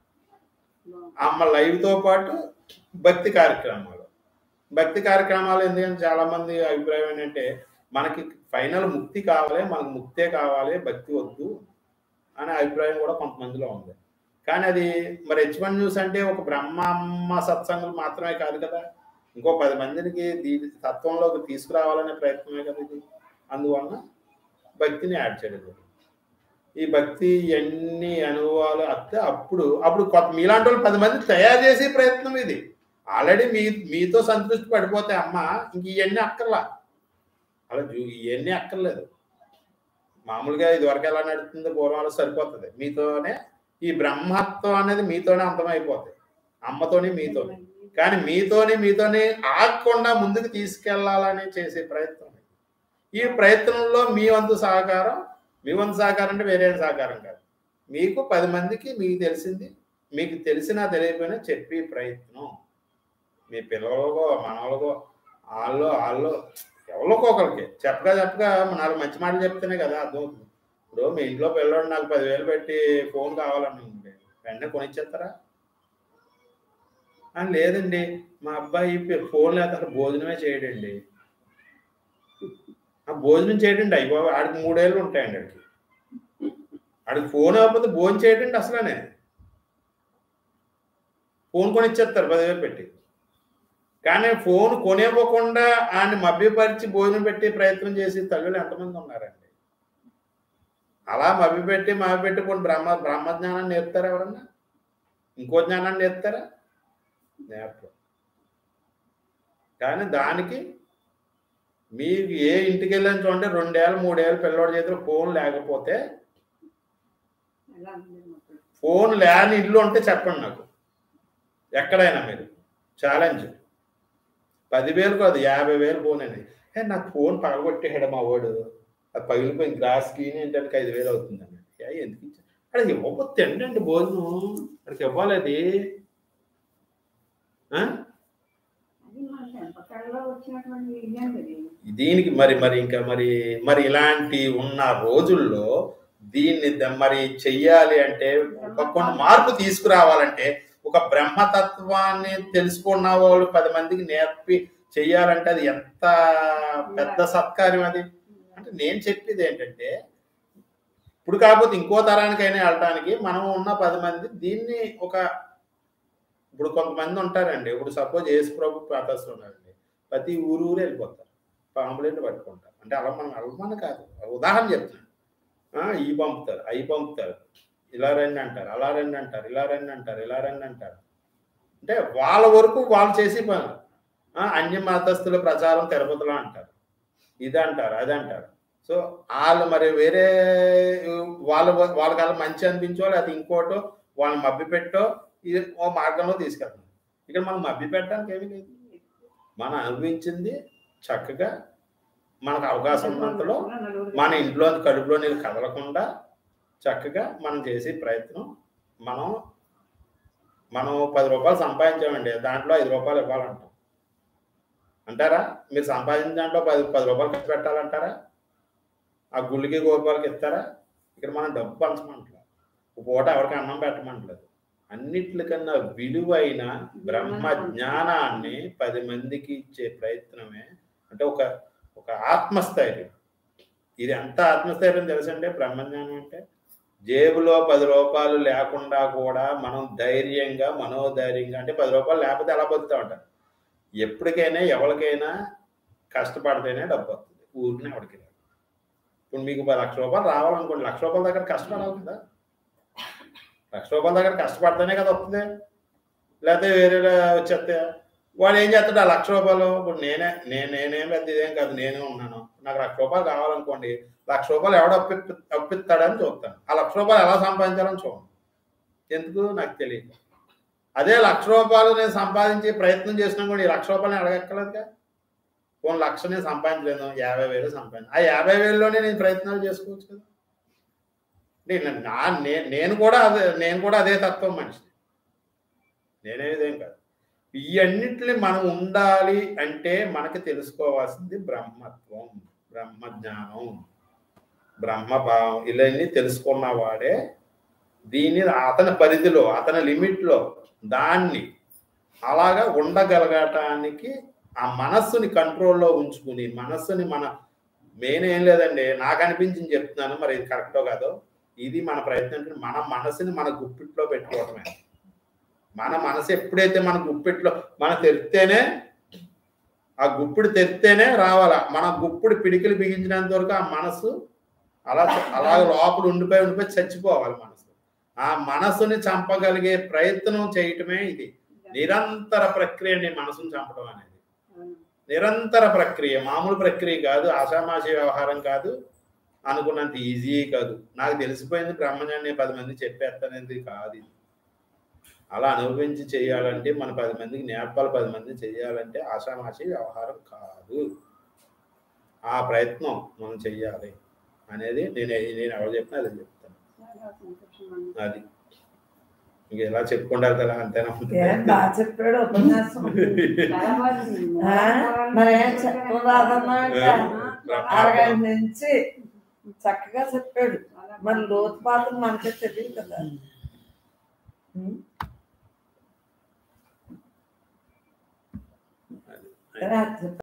అమ్మ live తో పాటు భక్తి కార్యక్రమాలు భక్తి కార్యక్రమాలు ఎందుకంటే చాలా మంది అభిప్రాయం ఏంటంటే మనకి ఫైనల్ ముక్తి కావాలి మనకు ముక్తే కావాలి భక్తి వద్దు అనే అభిప్రాయం కూడా కొంతమందిలో ఉంది కానీ అది మరి హెచ్ వన్ న్యూస్ అంటే ఒక బ్రహ్మమ్మ సత్సంగులు మాత్రమే కాదు కదా ఇంకో పది మందికి దీని తత్వంలోకి తీసుకురావాలనే ప్రయత్నమే కదా ఇది అందువలన భక్తిని యాడ్ చేయడం జరిగింది. ఈ భక్తి ఎన్ని అనుభవాలు అత్తే అప్పుడు అప్పుడు కొత్త మీలాంటి వాళ్ళు పది మంది తయారు చేసే ప్రయత్నం ఇది ఆల్రెడీ మీ మీతో సంతృష్టి పడిపోతే అమ్మ ఇంక ఇవన్నీ అక్కర్లా అలా జూ- ఇవన్నీ అక్కర్లేదు మామూలుగా ఇది వరకు ఎలా నడుస్తుందో పూర్వాలు సరిపోతుంది మీతోనే ఈ బ్రహ్మత్వం అనేది మీతోనే అంతమైపోతుంది అమ్మతోని మీతోనే కానీ మీతోని మీతోని ఆగకుండా ముందుకు తీసుకెళ్లాలని చేసే ప్రయత్నం ఈ ప్రయత్నంలో మీ వంతు సహకారం మీ వంతు సహకారం అంటే వేరే సహకారం కాదు మీకు పది మందికి మీకు తెలిసింది మీకు తెలిసినా తెలియకపోయినా చెప్పి ప్రయత్నం మీ పిల్లలకో మనవలకో వాళ్ళు వాళ్ళు ఎవరికో ఒకరికి చెప్పగా చెప్పగా నాలుగు మంచి మాటలు చెప్తేనే కదా అర్థమవుతుంది ఇప్పుడు మీ ఇంట్లో పిల్లడు నాకు పదివేలు పెట్టి ఫోన్ కావాలని ఉంటే వెంటనే కొనిచ్చేస్తారా ఆ, లేదండి మా అబ్బాయి ఫోన్ లేకపోతే భోజనమే చేయడండి ఆ భోజనం చేయడండి అయ్యో ఆడికి మూడేళ్ళు ఉంటాయండి ఆడికి ఆడికి ఫోన్ అవ్వకపోతే భోజనం చేయడండి అసలనే ఫోన్ కొనిచ్చేస్తారు పదివేలు పెట్టి కానీ ఫోన్ కొనివ్వకుండా ఆయన మభ్యపరిచి భోజనం పెట్టి ప్రయత్నం చేసి తల్లులు ఎంతమంది ఉన్నారండి అలా మభ్యపెట్టి మభ్యపెట్టి కొన్ని బ్రహ్మ బ్రహ్మజ్ఞానాన్ని నేర్పుతారా ఎవరన్నా ఇంకో జ్ఞానాన్ని నేర్పుతారా నేర్పరు కానీ దానికి మీకు ఏ ఇంటికి వెళ్ళని చూడండి రెండేళ్ళు మూడేళ్ళు పిల్లోడి చేతిలో ఫోన్ లేకపోతే ఎలా ఉంది మొత్తం? ఫోన్ లేని ఇల్లు ఉంటే చెప్పండి నాకు ఎక్కడైనా మీరు ఛాలెంజ్ పదివేలు కాదు యాభై వేలు ఫోన్ అండి ఏ నాకు ఫోన్ పగలగొట్టేసాడు మా వాడు అది పగిలిపోయిన గ్లాస్ క్లీన్ ఏంటంటే ఐదు వేలు అవుతుందండి ఏ, ఎందుకు ఇచ్చా అక్కడ ఇవ్వకపోతే తిండండి భోజనం అక్కడికి ఇవ్వాలి అది ఆ? అది మన పెంపకాల్లో వచ్చినటువంటి విజయం ఇది దీనికి మరి మరి ఇంకా మరి మరి ఇలాంటి ఉన్న రోజుల్లో దీన్ని ద- మరి చెయ్యాలి అంటే ఒక కొన్ని మార్పు తీసుకురావాలంటే ఒక బ్రహ్మతత్వాన్ని తెలుసుకున్న వాళ్ళు పది మందికి నేర్పి చెయ్యాలంటే అది ఎంత పెద్ద సత్కార్యం అది అంటే నేను చెప్పేది ఏంటంటే ఇప్పుడు కాకపోతే ఇంకో తరానికైనా వెళ్ళటానికి మనం ఉన్న పది మంది దీన్ని ఒక ఇప్పుడు కొంతమంది ఉంటారండి ఇప్పుడు సపోజ్ యేసు ప్రభు ప్రాతస్సు ఉన్నారండి ప్రతి ఊరు ఊరు వెళ్ళిపోతారు పాంపులెట్ పట్టుకుంటారు అంటే అలా మనం అలమన కాదు ఉదాహరణ చెప్తాను ఆ, ఈ పంపుతారు అవి పంపుతారు ఇలా రండి అంటారు అలా రండి అంటారు ఇలా రండి అంటారు ఇలా రండి అంటారు అంటే వాళ్ళ వరకు వాళ్ళు చేసి పని ఆ, అన్య మతస్థుల ప్రచారం తిరుపతిలో అంటారు ఇది అంటారు అది అంటారు సో వాళ్ళు మరి వేరే వాళ్ళ వాళ్ళకి అలా మంచి అనిపించో లేకపోతే ఇంకోటో వాళ్ళని మభ్య పెట్టో ఇది ఓ మార్గంలో తీసుకెళ్తాం ఇక్కడ మనం మభ్య పెట్టడానికి ఏమీ లేదు మనం అనుభవించింది చక్కగా మనకు అవకాశం ఉన్నంతలో మన ఇంట్లో కడుపులో నీళ్ళు కదలకుండా చక్కగా మనం చేసే ప్రయత్నం మనం మనం పది రూపాయలు సంపాదించామండి దాంట్లో ఐదు రూపాయలు ఇవ్వాలంటాం అంటారా మీరు సంపాదించిన దాంట్లో పది పది రూపాయలు ఖర్చు పెట్టాలంటారా ఆ గుళ్ళకి గోపాలకి ఇస్తారా ఇక్కడ మనం డబ్బు పంచమంటారు ఒక పూట ఎవరికి అన్నం పెట్టమంటలేదు అన్నిట్లకన్నా విలువైన బ్రహ్మ జ్ఞానాన్ని పది మందికి ఇచ్చే ప్రయత్నమే అంటే ఒక ఒక ఆత్మస్థైర్యం ఇది ఎంత ఆత్మస్థైర్యం తెలుసంటే బ్రహ్మజ్ఞానం అంటే జేబులో పది రూపాయలు లేకుండా కూడా మనం ధైర్యంగా మనోధైర్యంగా అంటే పది రూపాయలు లేకపోతే ఎలా బతుకుతా ఉంటారు ఎప్పటికైనా ఎవరికైనా కష్టపడితేనే డబ్బు వస్తుంది ఊరిని ఎవరికి రాదు ఇప్పుడు మీకు పది లక్ష రూపాయలు రావాలనుకోండి లక్ష రూపాయల దగ్గర కష్టపడాలి కదా లక్ష రూపాయల దగ్గర కష్టపడితేనే కదా వస్తుంది లేకపోతే వేరే వచ్చేస్తే వాడు ఏం చేస్తాడు ఆ లక్ష రూపాయలు ఇప్పుడు నేనే నేను నేనేం పెద్ద ఇదేం కాదు నేనే ఉన్నాను నాకు లక్ష రూపాయలు కావాలనుకోండి లక్ష రూపాయలు ఎవడు అప్పి అప్పిస్తాడని చూస్తాను ఆ లక్ష రూపాయలు ఎలా సంపాదించాలని చూడండి ఎందుకు నాకు తెలియదు అదే లక్ష రూపాయలు నేను సంపాదించే ప్రయత్నం చేసినా కూడా ఈ లక్ష రూపాయలు అడగక్కర్లేదుగా పోనీ లక్ష నేను సంపాదించలేను యాభై వేలు సంపాదించు ఆ యాభై వేలలోనే నేను ప్రయత్నాలు చేసుకోవచ్చు కదా నేను నా నే- నేను కూడా అదే నేను కూడా అదే తత్వం మనిషి నేనే ఇదేం కాదు ఇవన్నిటిని మనం ఉండాలి అంటే మనకి తెలుసుకోవాల్సింది బ్రహ్మత్వం బ్రహ్మజ్ఞానం బ్రహ్మభావం ఇవన్నీ తెలుసుకున్న వాడే దీని అతని పరిధిలో అతని లిమిట్లో దాన్ని అలాగా ఉండగలగటానికి ఆ మనస్సుని కంట్రోల్లో ఉంచుకుని మనస్సుని మన మెయిన్ ఏం లేదండి నాకు అనిపించింది చెప్తున్నాను మరి ఇది కరెక్టో కాదో ఇది మన ప్రయత్నం అంటే మన మనసుని మన గుప్పిట్లో పెట్టుకోవటమే మన మనసు ఎప్పుడైతే మన గుప్పిట్లో మన తెరిస్తేనే ఆ గుప్పుడు తెరితేనే రావాలా మన గుప్పుడు పిడికిలు బిగించినంత వరకు ఆ మనసు అలా అలా లోపల ఉండిపోయి ఉండిపోయి చచ్చిపోవాలి మనసు ఆ మనసుని చంపగలిగే ప్రయత్నం చేయటమే ఇది నిరంతర ప్రక్రియ నీ మనసుని చంపడం అనేది నిరంతర ప్రక్రియ మామూలు ప్రక్రియ కాదు ఆషామాషి వ్యవహారం కాదు అనుకున్నంత ఈజీ కాదు నాకు తెలిసిపోయింది బ్రహ్మజ్ఞాని పది మంది చెప్పేస్తానేది కాదు ఇది అలా అనుభవించి చేయాలంటే మన పది మందికి నేర్పాలి పది మంది చేయాలంటే ఆషామాషి వ్యవహారం కాదు ఆ ప్రయత్నం మనం చెయ్యాలి అనేది నేను నేను ఎవరు చెప్పినా అదే చెప్తాను చాలా సంతోషం అమ్మా. అది ఇంక ఎలా చెప్పుకుంటారు కదా అంతేనా ఏం బాగా చెప్పాడు ఉపన్యాసం చాలా బాగుంది. ఆ, మరి ఏం చెప్పడం రాదన్నా ఇంకా అరగంట నుంచి చక్కగా చెప్పాడు మరి లోతు పాత్ర మనకే తెలియదు కదా ఉం? అది. సరే, అది చెప్పు.